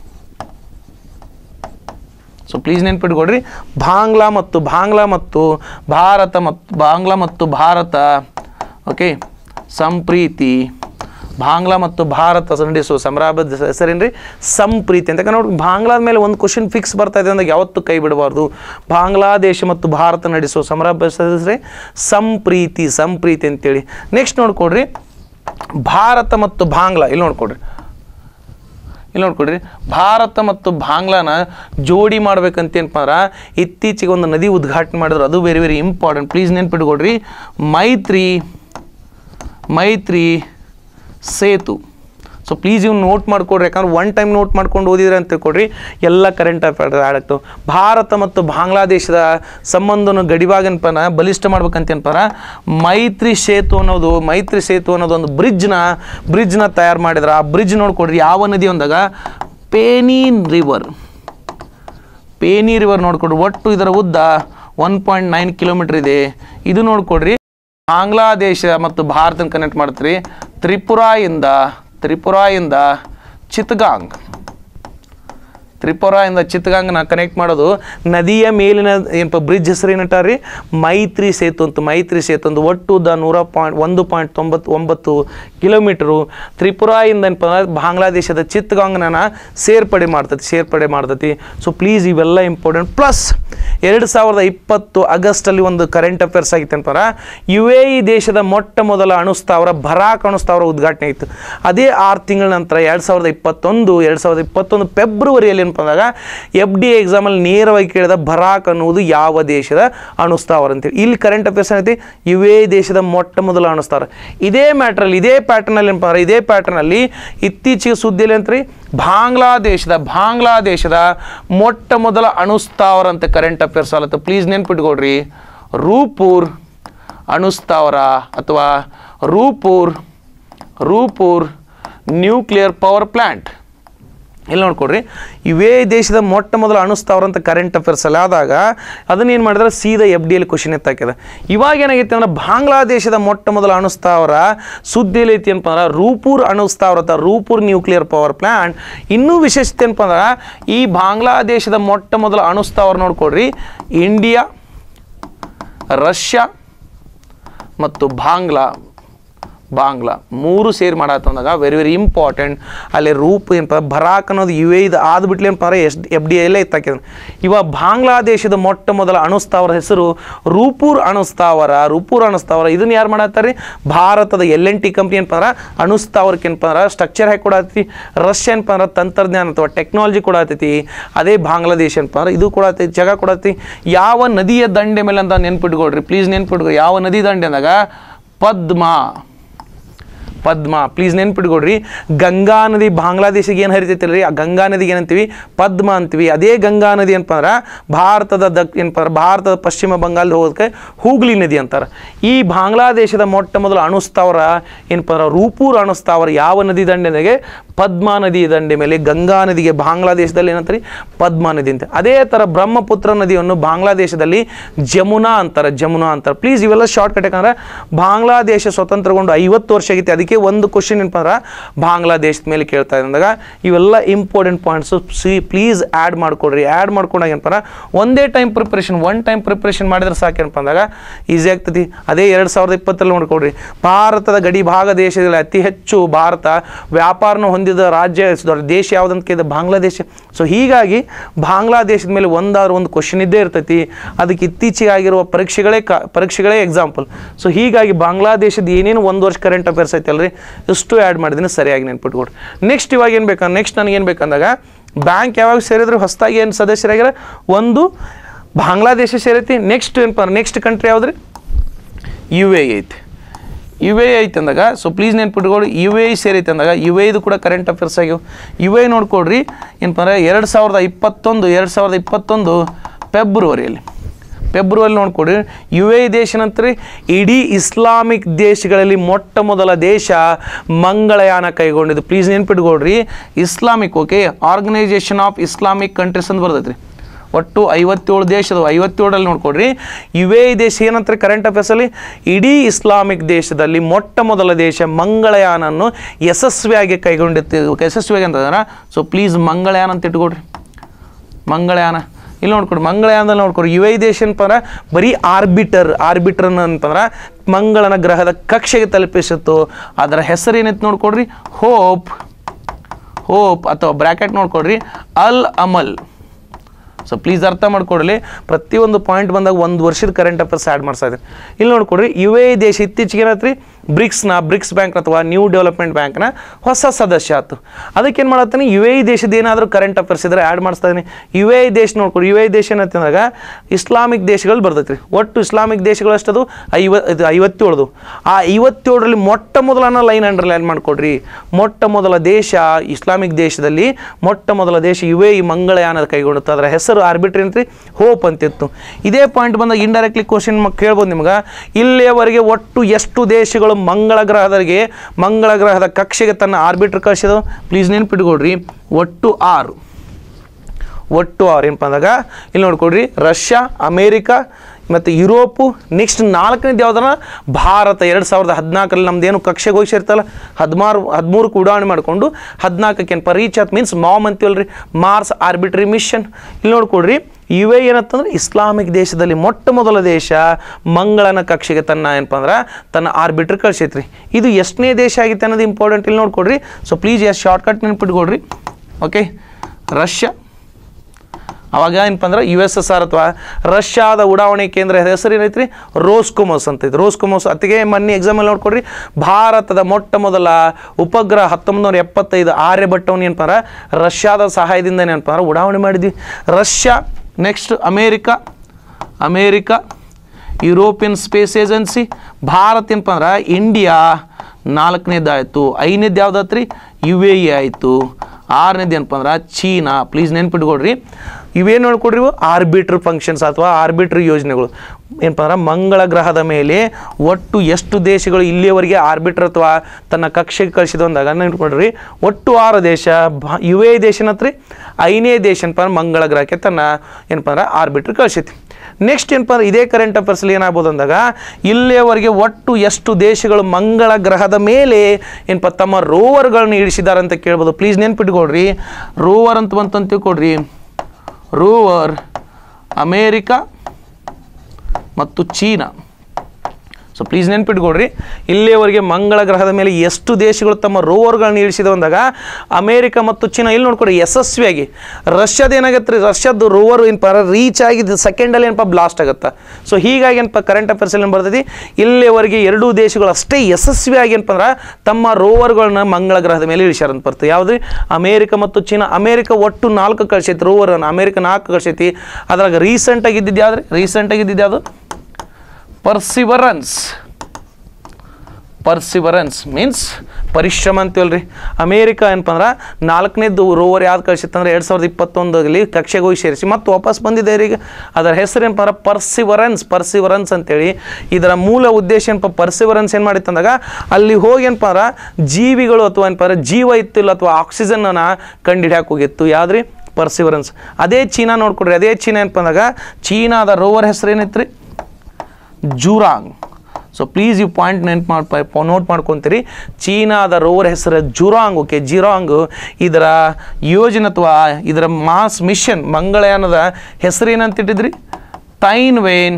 ಸೊ ಪ್ಲೀಸ್ ನೆನ್ಪಿಟ್ಕೊಡ್ರಿ ಬಾಂಗ್ಲಾ ಮತ್ತು ಬಾಂಗ್ಲಾ ಮತ್ತು ಭಾರತ ಮತ್ತು ಬಾಂಗ್ಲಾ ಮತ್ತು ಭಾರತ ಓಕೆ ಸಂಪ್ರೀತಿ ಬಾಂಗ್ಲಾ ಮತ್ತು ಭಾರತ ನಡೆಸುವ ಸಮರಾಭದ ಹೆಸರೇನ್ರಿ ಸಂಪ್ರೀತಿ ಅಂತ ನೋಡಿ ಬಾಂಗ್ಲಾದ ಮೇಲೆ ಒಂದು ಕ್ವಶನ್ ಫಿಕ್ಸ್ ಬರ್ತಾ ಇದೆ ಅಂದಾಗ ಯಾವತ್ತೂ ಕೈ ಬಿಡಬಾರ್ದು ಬಾಂಗ್ಲಾದೇಶ ಮತ್ತು ಭಾರತ ನಡೆಸುವ ಸಮರಾಭ್ಯಾಸ ಹೆಸರೇ ಸಂಪ್ರೀತಿ ಸಂಪ್ರೀತಿ ಅಂತೇಳಿ ನೆಕ್ಸ್ಟ್ ನೋಡ್ಕೊಡ್ರಿ ಭಾರತ ಮತ್ತು ಬಾಂಗ್ಲಾ ಇಲ್ಲಿ ನೋಡ್ಕೊಡ್ರಿ ಇಲ್ಲಿ ನೋಡ್ಕೊಡ್ರಿ ಭಾರತ ಮತ್ತು ಬಾಂಗ್ಲಾನ ಜೋಡಿ ಮಾಡ್ಬೇಕಂತ ಏನಪ್ಪ ಅಂದ್ರೆ ಇತ್ತೀಚೆಗೆ ಒಂದು ನದಿ ಉದ್ಘಾಟನೆ ಮಾಡಿದ್ರು ಅದು ವೆರಿ ವೆರಿ ಇಂಪಾರ್ಟೆಂಟ್ ಪ್ಲೀಸ್ ನೆನ್ಪಿಟ್ಕೊಡ್ರಿ ಮೈತ್ರಿ ಮೈತ್ರಿ ಸೇತು ಸೊ ಪ್ಲೀಸ್ ಇವ್ನು ನೋಟ್ ಮಾಡ್ಕೊಡ್ರಿ ಯಾಕಂದ್ರೆ ಒನ್ ಟೈಮ್ ನೋಟ್ ಮಾಡ್ಕೊಂಡು ಓದಿದ್ರೆ ಅಂತ ತಿಳ್ಕೊಡ್ರಿ ಎಲ್ಲ ಕರೆಂಟ್ ಅಫೇರ್ ಆಡಕ್ತು ಭಾರತ ಮತ್ತು ಬಾಂಗ್ಲಾದೇಶದ ಸಂಬಂಧನ ಗಡಿಭಾಗನಪನ ಬಲಿಷ್ಠ ಮಾಡ್ಬೇಕಂತ ಏನಪ್ಪಾರ ಮೈತ್ರಿ ಸೇತು ಅನ್ನೋದು ಮೈತ್ರಿ ಸೇತು ಅನ್ನೋದು ಒಂದು ಬ್ರಿಡ್ಜ್ನ ಬ್ರಿಡ್ಜ್ನ ತಯಾರು ಮಾಡಿದ್ರ ಆ ಬ್ರಿಡ್ಜ್ ನೋಡ್ಕೊಡ್ರಿ ಯಾವ ನದಿ ಅಂದಾಗ ಪೇನಿ ರಿವರ್ ಪೇನಿ ರಿವರ್ ನೋಡ್ಕೊಡ್ರಿ ಒಟ್ಟು ಇದರ ಉದ್ದ ಒನ್ ಪಾಯಿಂಟ್ ನೈನ್ ಕಿಲೋಮೀಟರ್ ಇದೆ ಇದು ನೋಡ್ಕೊಡ್ರಿ ಬಾಂಗ್ಲಾದೇಶ ಮತ್ತು ಭಾರತನ ಕನೆಕ್ಟ್ ಮಾಡ್ತೀರಿ ತ್ರಿಪುರಾಯಿಂದ ತ್ರಿಪುರಾಯಿಂದ ಚಿತ್ತಗಾಂಗ್ ತ್ರಿಪುರಾಯಿಂದ ಚಿತ್ತಗಾಂಗ್ನ ಕನೆಕ್ಟ್ ಮಾಡೋದು ನದಿಯ ಮೇಲಿನ ಏನಪ್ಪ ಬ್ರಿಡ್ಜ್ ಹೆಸರು ಏನಟ್ಟಾರಿ ಮೈತ್ರಿ ಸೇತು ಅಂತ ಮೈತ್ರಿ ಸೇತು ಅಂತ ಒಟ್ಟು ಉದ್ದ ನೂರ ಪಾಯಿಂಟ್ ಒಂದು ಪಾಯಿಂಟ್ ತೊಂಬತ್ತು ಒಂಬತ್ತು ಕಿಲೋಮೀಟ್ರು ತ್ರಿಪುರಾಯಿಂದ ಏನಪ್ಪ ಅಂದ್ರೆ ಬಾಂಗ್ಲಾದೇಶದ ಚಿತ್ತಗಾಂಗ್ನ ಸೇರ್ಪಡೆ ಮಾಡ್ತೈತಿ ಸೇರ್ಪಡೆ ಮಾಡ್ತೈತಿ ಸೊ ಪ್ಲೀಸ್ ಇವೆಲ್ಲ ಇಂಪಾರ್ಟೆಂಟ್ ಪ್ಲಸ್ ಎರಡು ಸಾವಿರದ ಇಪ್ಪತ್ತು ಆಗಸ್ಟಲ್ಲಿ ಒಂದು ಕರೆಂಟ್ ಅಫೇರ್ಸ್ ಆಗಿತ್ತು ಅಂತಂದ್ರೆ ಯು ಎ ಇ ದೇಶದ ಮೊಟ್ಟ ಮೊದಲ ಅಣುಸ್ಥಾವರ ಬರಾಕ್ ಅಣುಸ್ಥಾವರ ಉದ್ಘಾಟನೆ ಆಯಿತು ಅದೇ ಆರು ತಿಂಗಳ ನಂತರ ಎರಡು ಸಾವಿರದ ಇಪ್ಪತ್ತೊಂದು ಎರಡು ಸಾವಿರದ ಇಪ್ಪತ್ತೊಂದು ಫೆಬ್ರವರಿಯಲ್ಲಿ ಏನಪ್ಪ ಅಂದಾಗ ಎಫ್ ಡಿ ಎಕ್ಸಾಮಲ್ಲಿ ನೇರವಾಗಿ ಕೇಳಿದ ಬರಾಕ್ ಅನ್ನುವುದು ಯಾವ ದೇಶದ ಅಣುಸ್ಥಾವರ ಅಂತೇಳಿ ಇಲ್ಲಿ ಕರೆಂಟ್ ಅಫೇರ್ಸ್ ಏನೈತಿ ಯು ಎ ದೇಶದ ಮೊಟ್ಟ ಮೊದಲ ಅಣುಸ್ಥಾವರ ಇದೇ ಮ್ಯಾಟ್ರಲ್ಲಿ ಇದೇ ಪ್ಯಾಟರ್ನಲ್ಲಿ ಏನಪ್ಪ ಅಂದ್ರೆ ಇದೇ ಪ್ಯಾಟರ್ನಲ್ಲಿ ಇತ್ತೀಚೆಗೆ ಸುದ್ದಿಯಲ್ಲಿ ಅಂತ್ರಿ ಬಾಂಗ್ಲಾದೇಶದ ಬಾಂಗ್ಲಾದೇಶದ ಮೊಟ್ಟ ಮೊದಲ ಅಣುಸ್ಥಾವರ ಅಂತ ಕರೆಂಟ್ ಅಫೇರ್ಸ್ ಆಲತ್ತು ಪ್ಲೀಸ್ ನೆನ್ಪಿಟ್ಕೊಡ್ರಿ ರೂಪೂರ್ ಅಣುಸ್ಥಾವರ ಅಥವಾ Rooppur Rooppur nuclear power plant ಇಲ್ಲಿ ನೋಡ್ಕೊಡ್ರಿ ಇವೇ ದೇಶದ ಮೊಟ್ಟ ಮೊದಲ ಅಣುಸ್ಥಾವರ ಅಂತ ಕರೆಂಟ್ ಅಫೇರ್ಸ್ ಅಲ್ಲಿ ಆದಾಗ ಅದನ್ನ ಏನು ಮಾಡಿದ್ರೆ ಸೀದಾ ಎಫ್ ಡಿ ಎಲ್ ಕ್ವಶನ್ ಎತ್ತಾಕಿದೆ ಇವಾಗ ಏನಾಗೈತೆ ಅಂದ್ರೆ ಬಾಂಗ್ಲಾದೇಶದ ಮೊಟ್ಟ ಮೊದಲ ಅಣುಸ್ಥಾವರ ಸುದ್ದಿಯಲ್ಲಿ ಐತಿ ಏನಪ್ಪ ಅಂದ್ರೆ ರೂಪೂರ್ ಅಣುಸ್ಥಾವರ ಅಥವಾ ರೂಪೂರ್ ನ್ಯೂಕ್ಲಿಯರ್ ಪವರ್ ಪ್ಲ್ಯಾಂಟ್ ಇನ್ನೂ ವಿಶೇಷತೆ ಏನಪ್ಪ ಅಂದ್ರೆ ಈ ಬಾಂಗ್ಲಾದೇಶದ ಮೊಟ್ಟ ಮೊದಲ ಅಣುಸ್ಥಾವರ ನೋಡ್ಕೊಡ್ರಿ ಇಂಡಿಯಾ ರಷ್ಯಾ ಮತ್ತು ಬಾಂಗ್ಲಾ ಬಾಂಗ್ಲಾ ಮೂರು ಸೇರಿ ಮಾಡತ್ತಂದಾಗ ವೆರಿ ವೆರಿ ಇಂಪಾರ್ಟೆಂಟ್ ಅಲ್ಲಿ ರೂಪ್ ಏನಪ್ಪ ಬರಾಕ್ ಅನ್ನೋದು ಯು ಎ ಇದು ಆದ್ಬಿಟ್ಲೆ ಏನಪ್ಪ ಅಂದ್ರೆ ಎಸ್ ಎಫ್ ಡಿ ಎಲ್ಲೇ ಇತ್ತಾಕಿದ್ರು ಇವಾಗ ಬಾಂಗ್ಲಾದೇಶದ ಮೊಟ್ಟ ಮೊದಲ ಅಣುಸ್ಥಾವರ ಹೆಸರು ರೂಪೂರ್ ಅಣುಸ್ಥಾವರ ರೂಪೂರ್ ಅಣುಸ್ಥಾವರ ಇದನ್ನ ಯಾರು ಮಾಡತ್ತಾರೆ ಭಾರತದ ಎಲ್ ಎನ್ ಟಿ ಕಂಪ್ನಿ ಏನಪ್ಪ ಅಂದ್ರೆ ಅಣುಸ್ಥಾವರಕ್ಕೆ ಏನಪ್ಪ ಅಂದ್ರೆ ಸ್ಟ್ರಕ್ಚರ್ ಹಾಕಿ ಕೊಡತ್ತೈತಿ ರಷ್ಯಾ ಏನಪ್ಪ ಅಂದ್ರೆ ತಂತ್ರಜ್ಞಾನ ಅಥವಾ ಟೆಕ್ನಾಲಜಿ ಕೊಡತೈತಿ ಅದೇ ಬಾಂಗ್ಲಾದೇಶ ಏನಪ್ಪ ಅಂದ್ರೆ ಇದು ಕೊಡತೈತಿ ಜಾಗ ಕೊಡತೈತಿ ಯಾವ ನದಿಯ ದಂಡೆ ಮೇಲೆ ಅಂತ ನೆನ್ಪಿಟ್ಕೊಳ್ರಿ ಪ್ಲೀಸ್ ನೆನ್ಪಿಟ್ಕೊ ಯಾವ ನದಿ ದಂಡೆ ಅಂದಾಗ ಪದ್ಮ ಪದ್ಮ ಪ್ಲೀಸ್ ನೆನ್ಪಿಟ್ಕೊಡ್ರಿ ಗಂಗಾ ನದಿ ಬಾಂಗ್ಲಾದೇಶಿಗೆ ಏನು ಹರಿತೈತಿಲ್ರಿ ಆ ಗಂಗಾ ನದಿಗೆ ಏನಂತೀವಿ ಪದ್ಮ ಅಂತೀವಿ ಅದೇ ಗಂಗಾ ನದಿ ಏನಪ್ಪ ಅಂದ್ರೆ ಭಾರತದ ದಕ್ ಏನಪ್ಪ ಅಂದ್ರೆ ಭಾರತದ ಪಶ್ಚಿಮ ಬಂಗಾಳ ಹೋಗೋದಕ್ಕೆ ಹೂಗ್ಲಿ ನದಿ ಅಂತಾರೆ ಈ ಬಾಂಗ್ಲಾದೇಶದ ಮೊಟ್ಟ ಮೊದಲ ಅಣುಸ್ಥಾವರ ಏನಪ್ಪ ಅಂದ್ರೆ ರೂಪೂರ್ ಅಣುಸ್ಥಾವರ ಯಾವ ನದಿ ದಂಡೆಗೆ ಪದ್ಮಾ ನದಿ ದಂಡೆ ಮೇಲೆ ಗಂಗಾ ನದಿಗೆ ಬಾಂಗ್ಲಾದೇಶದಲ್ಲಿ ಏನಂತಾರೆ ಪದ್ಮಾ ನದಿ ಅಂತ ಅದೇ ಥರ ಬ್ರಹ್ಮಪುತ್ರ ನದಿಯನ್ನು ಬಾಂಗ್ಲಾದೇಶದಲ್ಲಿ ಜಮುನಾ ಅಂತಾರೆ ಜಮುನಾ ಅಂತಾರೆ ಪ್ಲೀಸ್ ಇವೆಲ್ಲ ಶಾರ್ಟ್ ಕಟ್ ಯಾಕಂದ್ರೆ ಬಾಂಗ್ಲಾದೇಶ ಸ್ವತಂತ್ರಗೊಂಡು ಐವತ್ತು ವರ್ಷ ಆಗೈತೆ ಅದಕ್ಕೆ ಒಂದು ಕ್ವಶನ್ ಏನಪ್ಪ ಅಂದ್ರೆ ಬಾಂಗ್ಲಾದೇಶದ ಮೇಲೆ ಕೇಳ್ತಾ ಇದ್ದಾಗ ಇವೆಲ್ಲ important points see please add ಮಾಡ್ಕೊಡ್ರಿ ಆ್ಯಡ್ ಮಾಡ್ಕೊಂಡಾಗ ಏನಪ್ಪ ಅಂದ್ರೆ ಒಂದೇ time preparation one time preparation ಮಾಡಿದ್ರೆ ಸಾಕೇನಪ್ಪ ಅಂದಾಗ ಈಸಿ ಆಗ್ತೈತಿ ಅದೇ ಎರಡು ಸಾವಿರದ ಇಪ್ಪತ್ತರಲ್ಲಿ ನೋಡ್ಕೊಡ್ರಿ ಭಾರತದ ಗಡಿ ಭಾಗ ದೇಶದಲ್ಲಿ ಅತಿ ಹೆಚ್ಚು ಭಾರತ ವ್ಯಾಪಾರನ ಹೊಂದಿದ ರಾಜ್ಯ sorry, ದೇಶ ಯಾವುದಂತ ಕೇಳಿದ ಬಾಂಗ್ಲಾದೇಶ ಸೊ ಹೀಗಾಗಿ ಬಾಂಗ್ಲಾದೇಶದ ಮೇಲೆ ಒಂದಾದ್ರೂ ಒಂದು ಕ್ವಶನ್ ಇದ್ದೇ ಇರ್ತೈತಿ ಅದಕ್ಕೆ ಇತ್ತೀಚೆಗೆ ಆಗಿರುವ ಪರೀಕ್ಷೆಗಳೇ ಕ ಪರೀಕ್ಷೆಗಳೇ ಎಕ್ಸಾಂಪಲ್ ಸೊ ಹೀಗಾಗಿ ಬಾಂಗ್ಲಾದೇಶದ ಏನೇನು ಒಂದು ವರ್ಷ ಕರೆಂಟ್ ಅಫೇರ್ಸ್ ಐತಲ್ರಿ ಇಷ್ಟು ಆ್ಯಡ್ ಮಾಡಿದ್ದೀನಿ ಸರಿಯಾಗಿ ನೆನ್ಪಿಟ್ಕೊಡ್ರಿ ನೆಕ್ಸ್ಟ್ ಇವಾಗ ಏನು ಬೇಕಂದ್ರೆ ನೆಕ್ಸ್ಟ್ ನನಗೆ ಏನು ಬೇಕಂದಾಗ ಬ್ಯಾಂಕ್ ಯಾವಾಗ ಸೇರಿದ್ರು ಹೊಸದಾಗಿ ಏನು ಸದಸ್ಯರಾಗ್ಯಾರ ಒಂದು ಬಾಂಗ್ಲಾದೇಶ ಸೇರೈತಿ ನೆಕ್ಸ್ಟ್ ಏನಪ್ಪ ನೆಕ್ಸ್ಟ್ ಕಂಟ್ರಿ ಯಾವ್ದು ರೀ ಯು ಎ ಐತಿ ಯು ಎ ಐತಿ ಅಂದಾಗ ಸೊ ಪ್ಲೀಸ್ ನೆನ್ಪಿಟ್ಕೊಳ್ರಿ ಯು ಎ ಸೇರೈತೆ ಅಂದಾಗ ಯು ಎದು ಕೂಡ ಕರೆಂಟ್ ಅಫೇರ್ಸ್ ಆಗ್ಯಾವ ಯು ಎ ನೋಡ್ಕೊಡ್ರಿ ಏನಪ್ಪ ಅಂದ್ರೆ ಎರಡು ಸಾವಿರದ ಇಪ್ಪತ್ತೊಂದು ಎರಡು ಸಾವಿರದ ಇಪ್ಪತ್ತೊಂದು ಫೆಬ್ರವರಿಯಲ್ಲಿ ಫೆಬ್ರವರಿ ನೋಡ್ಕೊಡ್ರಿ ಯು ಎ ದೇಶ ನಂತರ ಇಡೀ ಇಸ್ಲಾಮಿಕ್ ದೇಶಗಳಲ್ಲಿ ಮೊಟ್ಟ ಮೊದಲ ದೇಶ ಮಂಗಳಯಾನ ಕೈಗೊಂಡಿದ್ದು ಪ್ಲೀಸ್ ನೆನ್ಪಿಟ್ಕೊಳ್ರಿ Islamic okay organisation of Islamic countries ಅಂತ ಬರ್ತೈತೆ ರೀ ಒಟ್ಟು ಐವತ್ತೇಳು ದೇಶದ ಐವತ್ತೇಳರಲ್ಲಿ ನೋಡ್ಕೊಡ್ರಿ ಯು ಎ ದೇಶ ಏನಂತಾರೆ ಕರೆಂಟ್ ಅಫೇರ್ಸಲ್ಲಿ ಇಡೀ ಇಸ್ಲಾಮಿಕ್ ದೇಶದಲ್ಲಿ ಮೊಟ್ಟ ಮೊದಲ ದೇಶ ಮಂಗಳಯಾನನ್ನು ಯಶಸ್ವಿಯಾಗಿ ಕೈಗೊಂಡಿತ್ತು ಯಶಸ್ವಿಯಾಗಿ ಅಂತಂದ್ರೆ ಸೊ ಪ್ಲೀಸ್ ಮಂಗಳಯಾನ ಅಂತ ಇಟ್ಕೊಡ್ರಿ ಮಂಗಳಯಾನ ಇಲ್ಲಿ ನೋಡ್ಕೊಡ್ರಿ ಮಂಗಳಯಾನದಲ್ಲಿ ನೋಡ್ಕೊಡ್ರಿ ಯು ಎ ದೇಶ ಏನಪ್ಪ ಅಂದ್ರೆ ಬರೀ ಆರ್ಬಿಟರ್ ಆರ್ಬಿಟರ್ ಅಂತಂದ್ರೆ ಮಂಗಳನ ಗ್ರಹದ ಕಕ್ಷೆಗೆ ತಲುಪಿಸಿತ್ತು ಅದರ ಹೆಸರು ಏನೈತೆ ನೋಡ್ಕೊಡ್ರಿ ಹೋಪ್ ಹೋಪ್ ಅಥವಾ ಬ್ರ್ಯಾಕೆಟ್ ನೋಡ್ಕೊಡ್ರಿ ಅಲ್ ಅಮಲ್ ಸೊ ಪ್ಲೀಸ್ ಅರ್ಥ ಮಾಡ್ಕೊಡ್ಲಿ ಪ್ರತಿಯೊಂದು ಪಾಯಿಂಟ್ ಬಂದಾಗ ಒಂದು ವರ್ಷದ ಕರೆಂಟ್ ಅಫೇರ್ಸ್ ಆ್ಯಡ್ ಮಾಡ್ತಾ ಇದ್ದೀನಿ ಇಲ್ಲಿ ನೋಡ್ಕೊಡ್ರಿ ಯು ಎ ದೇಶ ಇತ್ತೀಚೆಗೆ ಏನತ್ರಿ ಬ್ರಿಕ್ಸ್ನ ಬ್ರಿಕ್ಸ್ ಬ್ಯಾಂಕ್ ಅಥವಾ ನ್ಯೂ ಡೆವಲಪ್ಮೆಂಟ್ ಬ್ಯಾಂಕ್ನ ಹೊಸ ಸದಸ್ಯ ಆಯ್ತು ಅದಕ್ಕೆ ಏನು ಮಾಡತ್ತೀನಿ ಯು ಎ ದೇಶದ ಏನಾದರೂ ಕರೆಂಟ್ ಅಫೇರ್ಸ್ ಇದ್ರೆ ಆ್ಯಡ್ ಮಾಡಿಸ್ತಾ ಇದೀನಿ ಯು ಎ ದೇಶ ನೋಡ್ಕೊಡಿ ಯು ಎ ದೇಶ ಏನಂತಂದಾಗ ಇಸ್ಲಾಮಿಕ್ ದೇಶಗಳು ಬರ್ತೈತೆ ರೀ ಒಟ್ಟು ಇಸ್ಲಾಮಿಕ್ ದೇಶಗಳು ಎಷ್ಟದು ಐವ ಇದು ಐವತ್ತೇಳದು ಆ ಐವತ್ತೇಳರಲ್ಲಿ ಮೊಟ್ಟ ಮೊದಲನ ಲೈನ್ ಅಂಡರ್ಲೈನ್ ಮಾಡಿಕೊಡ್ರಿ ಮೊಟ್ಟ ಮೊದಲ ದೇಶ ಇಸ್ಲಾಮಿಕ್ ದೇಶದಲ್ಲಿ ಮೊಟ್ಟ ಮೊದಲ ದೇಶ ಯು ಎ ಮಂಗಳಯಾನದ ಕೈಗೊಳ್ಳುತ್ತೆ ಅದರ ಹೆಸರು ಆರ್ಬಿಟ್ರಿ ಅಂತ್ರಿ ಹೋಪ್ ಅಂತಿತ್ತು ಇದೇ ಪಾಯಿಂಟ್ ಬಂದಾಗ ಇಂಡೈರೆಕ್ಟ್ಲಿ ಕ್ವಶನ್ ಕೇಳ್ಬೋದು ನಿಮ್ಗೆ ಇಲ್ಲಿಯವರೆಗೆ ಒಟ್ಟು ಎಷ್ಟು ದೇಶಗಳು ಮಂಗಳ ಗ್ರಹದರಿಗೆ ಮಂಗಳ ಗ್ರಹದ ಕಕ್ಷೆಗೆ ತನ್ನ ಆರ್ಬಿಟ್ರ್ ಕಳಿಸಿದವು ಪ್ಲೀಸ್ ನೆನ್ಪಿಟ್ಕೊಡ್ರಿ ಒಟ್ಟು ಆರು ಒಟ್ಟು ಆರು ಏನಪ್ಪ ಅಂದಾಗ ಇಲ್ಲಿ ನೋಡ್ಕೊಡ್ರಿ ರಷ್ಯಾ ಅಮೇರಿಕಾ ಮತ್ತು ಯುರೋಪು ನೆಕ್ಸ್ಟ್ ನಾಲ್ಕನೇದು ಯಾವ್ದನ ಭಾರತ ಎರಡು ಸಾವಿರದ ಹದಿನಾಲ್ಕರಲ್ಲಿ ನಮ್ದು ಏನು ಕಕ್ಷೆಗೆ ಹೋಗಿ ಸೇರ್ತಲ್ಲ ಹದಿಮಾರು ಹದಿಮೂರಕ್ಕೆ ಉಡಾವಣೆ ಮಾಡಿಕೊಂಡು ಹದಿನಾಲ್ಕಕ್ಕೆ ಏನಪ್ಪ ರೀಚ್ ಆತ್ ಮೀನ್ಸ್ ಮಾಮ್ ಅಂತೀವಲ್ರಿ ಮಾರ್ಸ್ ಆರ್ಬಿಟ್ರಿ ಮಿಷನ್ ಇಲ್ಲಿ ನೋಡ್ಕೊಡ್ರಿ ಇವೆ ಏನಂತಂದ್ರೆ ಇಸ್ಲಾಮಿಕ್ ದೇಶದಲ್ಲಿ ಮೊಟ್ಟ ಮೊದಲ ದೇಶ ಮಂಗಳನ ಕಕ್ಷೆಗೆ ತನ್ನ ಏನಪ್ಪ ಅಂದ್ರೆ ತನ್ನ ಆರ್ಬಿಟ್ರ್ ಕಳ್ಸೈತ್ರಿ ಇದು ಎಷ್ಟನೇ ದೇಶ ಆಗಿತ್ತು ಅನ್ನೋದು ಇಂಪಾರ್ಟೆಂಟ್ ಇಲ್ಲಿ ನೋಡ್ಕೊಡ್ರಿ ಸೊ ಪ್ಲೀಸ್ ಎಷ್ಟು ಶಾರ್ಟ್ಕಟ್ ನೆನ್ಪಿಟ್ಕೊಡ್ರಿ ಓಕೆ ರಷ್ಯಾ ಅವಾಗ ಏನಪ್ಪ ಅಂದ್ರೆ ಯು ಎಸ್ ಎಸ್ ಆರ್ ಅಥವಾ ರಷ್ಯಾದ ಉಡಾವಣೆ ಕೇಂದ್ರ ಹೆಸರು ಏನೈತ್ರಿ ರೋಸ್ಕೊಮೋಸ್ ಅಂತ ಐತಿ ರೋಸ್ಕೊಮೋಸ್ ಅತಿಗೆ ಮೊನ್ನೆ ಎಕ್ಸಾಮಲ್ಲಿ ನೋಡ್ಕೊಡ್ರಿ ಭಾರತದ ಮೊಟ್ಟ ಮೊದಲ ಉಪಗ್ರಹ ಹತ್ತೊಂಬತ್ತು ನೂರ ಎಪ್ಪತ್ತೈದು ಆರ್ಯಭಟ್ಟವನ್ನು ಏನಪ್ಪ ಅಂದ್ರೆ ರಷ್ಯಾದ ಸಹಾಯದಿಂದ ಏನಪ್ಪ ಅಂದ್ರೆ ಉಡಾವಣೆ ಮಾಡಿದ್ವಿ Russia next America America European space agency Bharat ಏನಪ್ಪ ಅಂದ್ರೆ ಇಂಡಿಯಾ ನಾಲ್ಕನೇದಾಯಿತು ಐದನೇದು ಯಾವ್ದಾತ್ರಿ ಯು ಎ ಇ ಆಯಿತು ಆರನೇದು ಏನಪ್ಪ ಅಂದ್ರೆ ಚೀನಾ ಪ್ಲೀಸ್ ನೆನ್ಪಿಟ್ಕೊಡ್ರಿ ಇವೇನು ನೋಡ್ಕೊಡ್ರಿ ಇವು ಆರ್ಬಿಟ್ರ್ ಫಂಕ್ಷನ್ಸ್ ಅಥವಾ ಆರ್ಬಿಟ್ರ್ ಯೋಜನೆಗಳು ಏನಪ್ಪ ಅಂದ್ರೆ ಮಂಗಳ ಗ್ರಹದ ಮೇಲೆ ಒಟ್ಟು ಎಷ್ಟು ದೇಶಗಳು ಇಲ್ಲಿಯವರೆಗೆ ಆರ್ಬಿಟ್ರ್ ಅಥವಾ ತನ್ನ ಕಕ್ಷೆಗೆ ಕಳಿಸಿದ ಅಂದಾಗ ನೆನ್ಕೊಡ್ರಿ ಒಟ್ಟು ಆರು ದೇಶ ಯು ಎ ದೇಶ ಏನತ್ರಿ ಐನೇ ದೇಶ ಏನಪ್ಪ ಅಂದ್ರೆ ಮಂಗಳ ಗ್ರಹಕ್ಕೆ ತನ್ನ ಏನಪ್ಪ ಅಂದ್ರೆ ಆರ್ಬಿಟ್ರ್ ಕಳಿಸೈತಿ ನೆಕ್ಸ್ಟ್ ಏನಪ್ಪ ಅಂದ್ರೆ ಇದೇ ಕರೆಂಟ್ ಅಫೇರ್ಸಲ್ಲಿ ಏನಾಗ್ಬೋದು ಅಂದಾಗ ಇಲ್ಲಿಯವರೆಗೆ ಒಟ್ಟು ಎಷ್ಟು ದೇಶಗಳು ಮಂಗಳ ಗ್ರಹದ ಮೇಲೆ ಏನಪ್ಪ ತಮ್ಮ ರೋವರ್ಗಳನ್ನ ಇಳಿಸಿದ್ದಾರೆ ಅಂತ ಕೇಳ್ಬೋದು ಪ್ಲೀಸ್ ನೆನ್ಪಿಟ್ಕೊಡ್ರಿ ರೋವರ್ ಅಂತ ಬಂತಂತ ತಿಳ್ಕೊಡ್ರಿ ರೋವರ್ ಅಮೇರಿಕಾ ಮತ್ತು ಚೀನಾ ಸೊ ಪ್ಲೀಸ್ ನೆನ್ಪಿಟ್ಕೊಡ್ರಿ ಇಲ್ಲಿಯವರೆಗೆ ಮಂಗಳ ಗ್ರಹದ ಮೇಲೆ ಎಷ್ಟು ದೇಶಗಳು ತಮ್ಮ ರೋವರ್ಗಳನ್ನ ಇಳಿಸಿದವು ಅಂದಾಗ ಅಮೇರಿಕ ಮತ್ತು ಚೀನಾ ಇಲ್ಲಿ ನೋಡ್ಕೊಡ್ರಿ ಯಶಸ್ವಿಯಾಗಿ ರಷ್ಯಾದ ಏನಾಗತ್ತೆ ರೀ ರಷ್ಯಾದ್ದು ರೋವರ್ ಏನಪ್ಪ ರೀಚ್ ಆಗಿದ್ದು ಸೆಕೆಂಡಲ್ಲಿ ಏನಪ್ಪ ಬ್ಲಾಸ್ಟ್ ಆಗುತ್ತೆ ಸೊ ಹೀಗಾಗಿ ಏನಪ್ಪ ಕರೆಂಟ್ ಅಫೇರ್ಸಲ್ಲಿ ಏನು ಬರ್ತೈತಿ ಇಲ್ಲಿಯವರೆಗೆ ಎರಡೂ ದೇಶಗಳು ಅಷ್ಟೇ ಯಶಸ್ವಿಯಾಗಿ ಏನಪ್ಪ ಅಂದ್ರೆ ತಮ್ಮ ರೋವರ್ಗಳನ್ನ ಮಂಗಳ ಗ್ರಹದ ಮೇಲೆ ಇಳಿಸ್ಯಾರ ಅಂತ ಬರ್ತದೆ ಯಾವ್ದು ಅಮೇರಿಕ ಮತ್ತು ಚೀನಾ ಅಮೇರಿಕ ಒಟ್ಟು ನಾಲ್ಕು ಕಳ್ಸೈತಿ ರೋವರನ್ನು ಅಮೇರಿಕ ನಾಲ್ಕು ಕಳ್ಸೈತಿ ಅದ್ರಾಗ ರೀಸೆಂಟಾಗಿ ಇದ್ದಿದ್ದು ಯಾವ್ದು ರೀಸೆಂಟಾಗಿ ಇದ್ದಿದ್ದು ಯಾವುದು ಪರ್ಸಿವರೆನ್ಸ್ ಪರ್ಸಿವರೆನ್ಸ್ ಮೀನ್ಸ್ ಪರಿಶ್ರಮ ಅಂತೀವಲ್ರಿ ಅಮೇರಿಕ ಏನಪ್ಪ ಅಂದ್ರೆ ನಾಲ್ಕನೇದು ರೋವರ್ ಯಾವ್ದು ಕಳಿಸಿತ್ತಂದ್ರೆ ಎರಡು ಸಾವಿರದ ಇಪ್ಪತ್ತೊಂದರಲ್ಲಿ ಕಕ್ಷೆಗೆ ಹೋಗಿ ಸೇರಿಸಿ ಮತ್ತು ವಾಪಸ್ ಬಂದಿದೆ ಈಗ ಅದರ ಹೆಸರು ಏನಪ್ಪ ಅಂದ್ರೆ ಪರ್ಸಿವರೆನ್ಸ್ ಪರ್ಸಿವರೆನ್ಸ್ ಅಂತೇಳಿ ಇದರ ಮೂಲ ಉದ್ದೇಶ ಏನಪ್ಪ ಪರ್ಸಿವರೆನ್ಸ್ ಏನು ಮಾಡಿತ್ತಂದಾಗ ಅಲ್ಲಿ ಹೋಗಿ ಏನಪ್ಪ ಅಂದ್ರೆ ಜೀವಿಗಳು ಅಥವಾ ಏನಪ್ಪ ಅಂದ್ರೆ ಜೀವ ಇತ್ತಿಲ್ಲ ಅಥವಾ ಆಕ್ಸಿಜನ್ನ ಕಂಡುಹಿಡಿಯಕ್ಕೆ ಹೋಗಿತ್ತು ಯಾವ್ದ್ರಿ ಪರ್ಸಿವರೆನ್ಸ್ ಅದೇ ಚೀನಾ ನೋಡ್ಕೊಡ್ರಿ ಅದೇ ಚೀನಾ ಏನಪ್ಪ ಅಂದಾಗ ಚೀನಾದ ರೋವರ್ ಹೆಸರು ಏನೈತ್ರಿ ಜೂರಾಂಗ್ ಸೊ ಪ್ಲೀಸ್ ಈ ಪಾಯಿಂಟ್ ನೆನ್ಪು ಮಾಡ್ಪ ನೋಟ್ ಮಾಡ್ಕೊತೀರಿ ಚೀನಾದ ರೋವರ್ ಹೆಸರು ಜುರಾಂಗ್ ಓಕೆ ಜಿರಾಂಗ್ ಇದರ ಯೋಜನೆ ಅಥವಾ ಇದರ ಮಾಸ್ ಮಿಷನ್ ಮಂಗಳಯಾನದ ಹೆಸರು ಏನಂತ ಇಟ್ಟಿದ್ರಿ Tianwen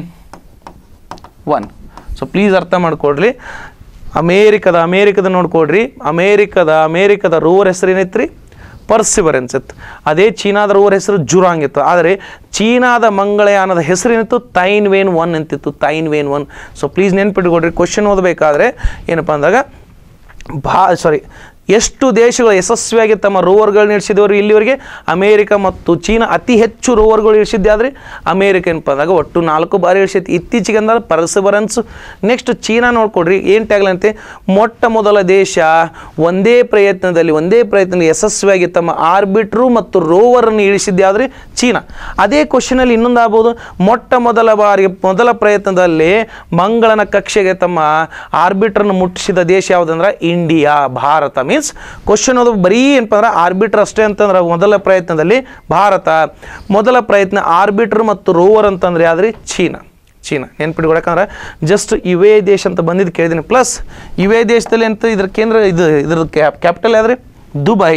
one so please ಅರ್ಥ ಮಾಡ್ಕೊಡ್ರಿ ಅಮೇರಿಕದ ಅಮೇರಿಕದ ನೋಡ್ಕೊಡ್ರಿ ಅಮೇರಿಕದ ಅಮೇರಿಕದ ರೋವರ್ ಹೆಸರು ಏನೈತ್ರಿ ಪರ್ಸಿವರೆನ್ಸ್ ಇತ್ತು ಅದೇ ಚೀನಾದ ರೋವರ್ ಹೆಸರು ಜುರಾಂಗ್ ಇತ್ತು ಆದರೆ ಚೀನಾದ ಮಂಗಳಯಾನದ ಹೆಸರೇನಿತ್ತು ತೈನ್ ವೇನ್ ಒನ್ ಅಂತಿತ್ತು Tianwen one so please ನೆನ್ಪಿಟ್ಕೊಡ್ರಿ ಕ್ವಶನ್ ಓದಬೇಕಾದ್ರೆ ಏನಪ್ಪ ಅಂದಾಗ ಭಾ ಸಾರಿ ಎಷ್ಟು ದೇಶಗಳು ಯಶಸ್ವಿಯಾಗಿ ತಮ್ಮ ರೋವರ್ಗಳನ್ನ ಇಳಿಸಿದವರು ಇಲ್ಲಿವರೆಗೆ ಅಮೇರಿಕ ಮತ್ತು ಚೀನಾ ಅತಿ ಹೆಚ್ಚು ರೋವರ್ಗಳು ಇಳಿಸಿದ್ದೆ ಆದರೆ ಅಮೇರಿಕ ಏನಪ್ಪ ಅಂದಾಗ ಒಟ್ಟು ನಾಲ್ಕು ಬಾರಿ ಇಳಿಸೈತಿ ಇತ್ತೀಚೆಗೆ ಅಂದ್ರೆ ಪರ್ಸವರೆನ್ಸ್ ನೆಕ್ಸ್ಟ್ ಚೀನಾ ನೋಡ್ಕೊಡ್ರಿ ಏನು ಟ್ಯಾಗ್ಲಂತೆ ಮೊಟ್ಟ ಮೊದಲ ದೇಶ ಒಂದೇ ಪ್ರಯತ್ನದಲ್ಲಿ ಒಂದೇ ಪ್ರಯತ್ನದಲ್ಲಿ ಯಶಸ್ವಿಯಾಗಿ ತಮ್ಮ ಆರ್ಬಿಟ್ರು ಮತ್ತು ರೋವರನ್ನು ಇಳಿಸಿದ್ದೆ ಆದರೆ ಚೀನಾ ಅದೇ ಕ್ವಶನಲ್ಲಿ ಇನ್ನೊಂದು ಆಗ್ಬೋದು ಮೊಟ್ಟ ಮೊದಲ ಬಾರಿಗೆ ಮೊದಲ ಪ್ರಯತ್ನದಲ್ಲಿ ಮಂಗಳನ ಕಕ್ಷೆಗೆ ತಮ್ಮ ಆರ್ಬಿಟ್ರನ್ನು ಮುಟ್ಟಿಸಿದ ದೇಶ ಯಾವುದಂದ್ರೆ ಇಂಡಿಯಾ ಭಾರತ ಮೀನ್ಸ್ ಕ್ವಶನ್ ಅದು ಬರೀ ಏನಪ್ಪ ಅಂದ್ರೆ ಆರ್ಬಿಟ್ರ್ ಅಷ್ಟೇ ಅಂತಂದ್ರೆ ಮೊದಲ ಪ್ರಯತ್ನದಲ್ಲಿ ಭಾರತ ಮೊದಲ ಪ್ರಯತ್ನ ಆರ್ಬಿಟ್ರ್ ಮತ್ತು ರೋವರ್ ಅಂತಂದ್ರೆ ಯಾವ್ದ್ರಿ ಚೀನಾ ಚೀನಾ ನೆನ್ಪಿಟ್ಕೊಳಕಂದ್ರೆ ಜಸ್ಟ್ ಇವೇ ದೇಶ ಅಂತ ಬಂದಿದ್ದು ಕೇಳಿದ್ದೀನಿ ಪ್ಲಸ್ ಇವೇ ದೇಶದಲ್ಲಿ ಅಂತ ಇದ್ರ ಕೇಂದ್ರ ಇದು ಇದ್ರ ಕ್ಯಾಪಿಟಲ್ ಯಾವ್ದ್ರಿ ದುಬೈ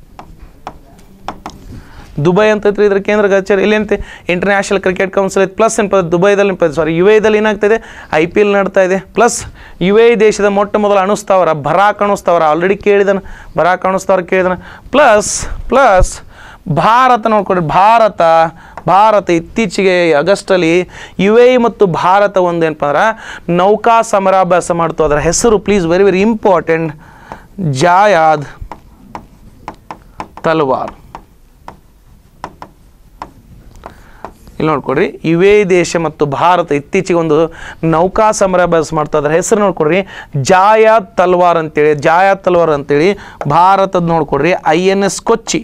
ದುಬೈ ಅಂತ ಐತ್ರಿ ಇದ್ರ ಕೇಂದ್ರ ಕಚೇರಿ ಇಲ್ಲಿ ಅಂತೆ ಇಂಟರ್ನ್ಯಾಷನಲ್ ಕ್ರಿಕೆಟ್ ಕೌನ್ಸಿಲ್ ಐತೆ ಪ್ಲಸ್ ಏನಪ್ಪ ದುಬೈದಲ್ಲಿ ಸಾರಿ ಯು ಎದಲ್ಲಿ ಏನಾಗ್ತಿದೆ ಐ ಪಿ ಎಲ್ ನಡ್ತಾ ಇದೆ ಪ್ಲಸ್ ಯು ಎ ದೇಶದ ಮೊಟ್ಟ ಮೊದಲ ಅಣುಸ್ತಾವರ ಬರಾಕ್ ಅಣುಸ್ತಾವರ ಆಲ್ರೆಡಿ ಕೇಳಿದನ ಬರಾಕ್ ಅಣುಸ್ತಾವರ ಕೇಳಿದನ ಪ್ಲಸ್ ಪ್ಲಸ್ ಭಾರತ ನೋಡ್ಕೊಡ್ರಿ ಭಾರತ ಭಾರತ ಇತ್ತೀಚೆಗೆ ಆಗಸ್ಟಲ್ಲಿ ಯು ಎ ಮತ್ತು ಭಾರತ ಒಂದು ಏನಪ್ಪ ಅಂದ್ರೆ ನೌಕಾ ಸಮರಾಭ್ಯಾಸ ಮಾಡ್ತು ಅದರ ಹೆಸರು please very very important Zayed Talwar ಇಲ್ಲಿ ನೋಡ್ಕೊಡ್ರಿ ಇವೇ ದೇಶ ಮತ್ತು ಭಾರತ ಇತ್ತೀಚೆಗೆ ಒಂದು ನೌಕಾ ಸಮರಾಭ್ಯಾಸ ಮಾಡ್ತಾ ಇದ್ದಾರೆ ಹೆಸರು ನೋಡ್ಕೊಡ್ರಿ ಜಾಯಾ ತಲ್ವಾರ್ ಅಂತೇಳಿ ಜಾಯಾ ತಲ್ವಾರ್ ಅಂತೇಳಿ ಭಾರತದ ನೋಡ್ಕೊಡ್ರಿ I N S Kochi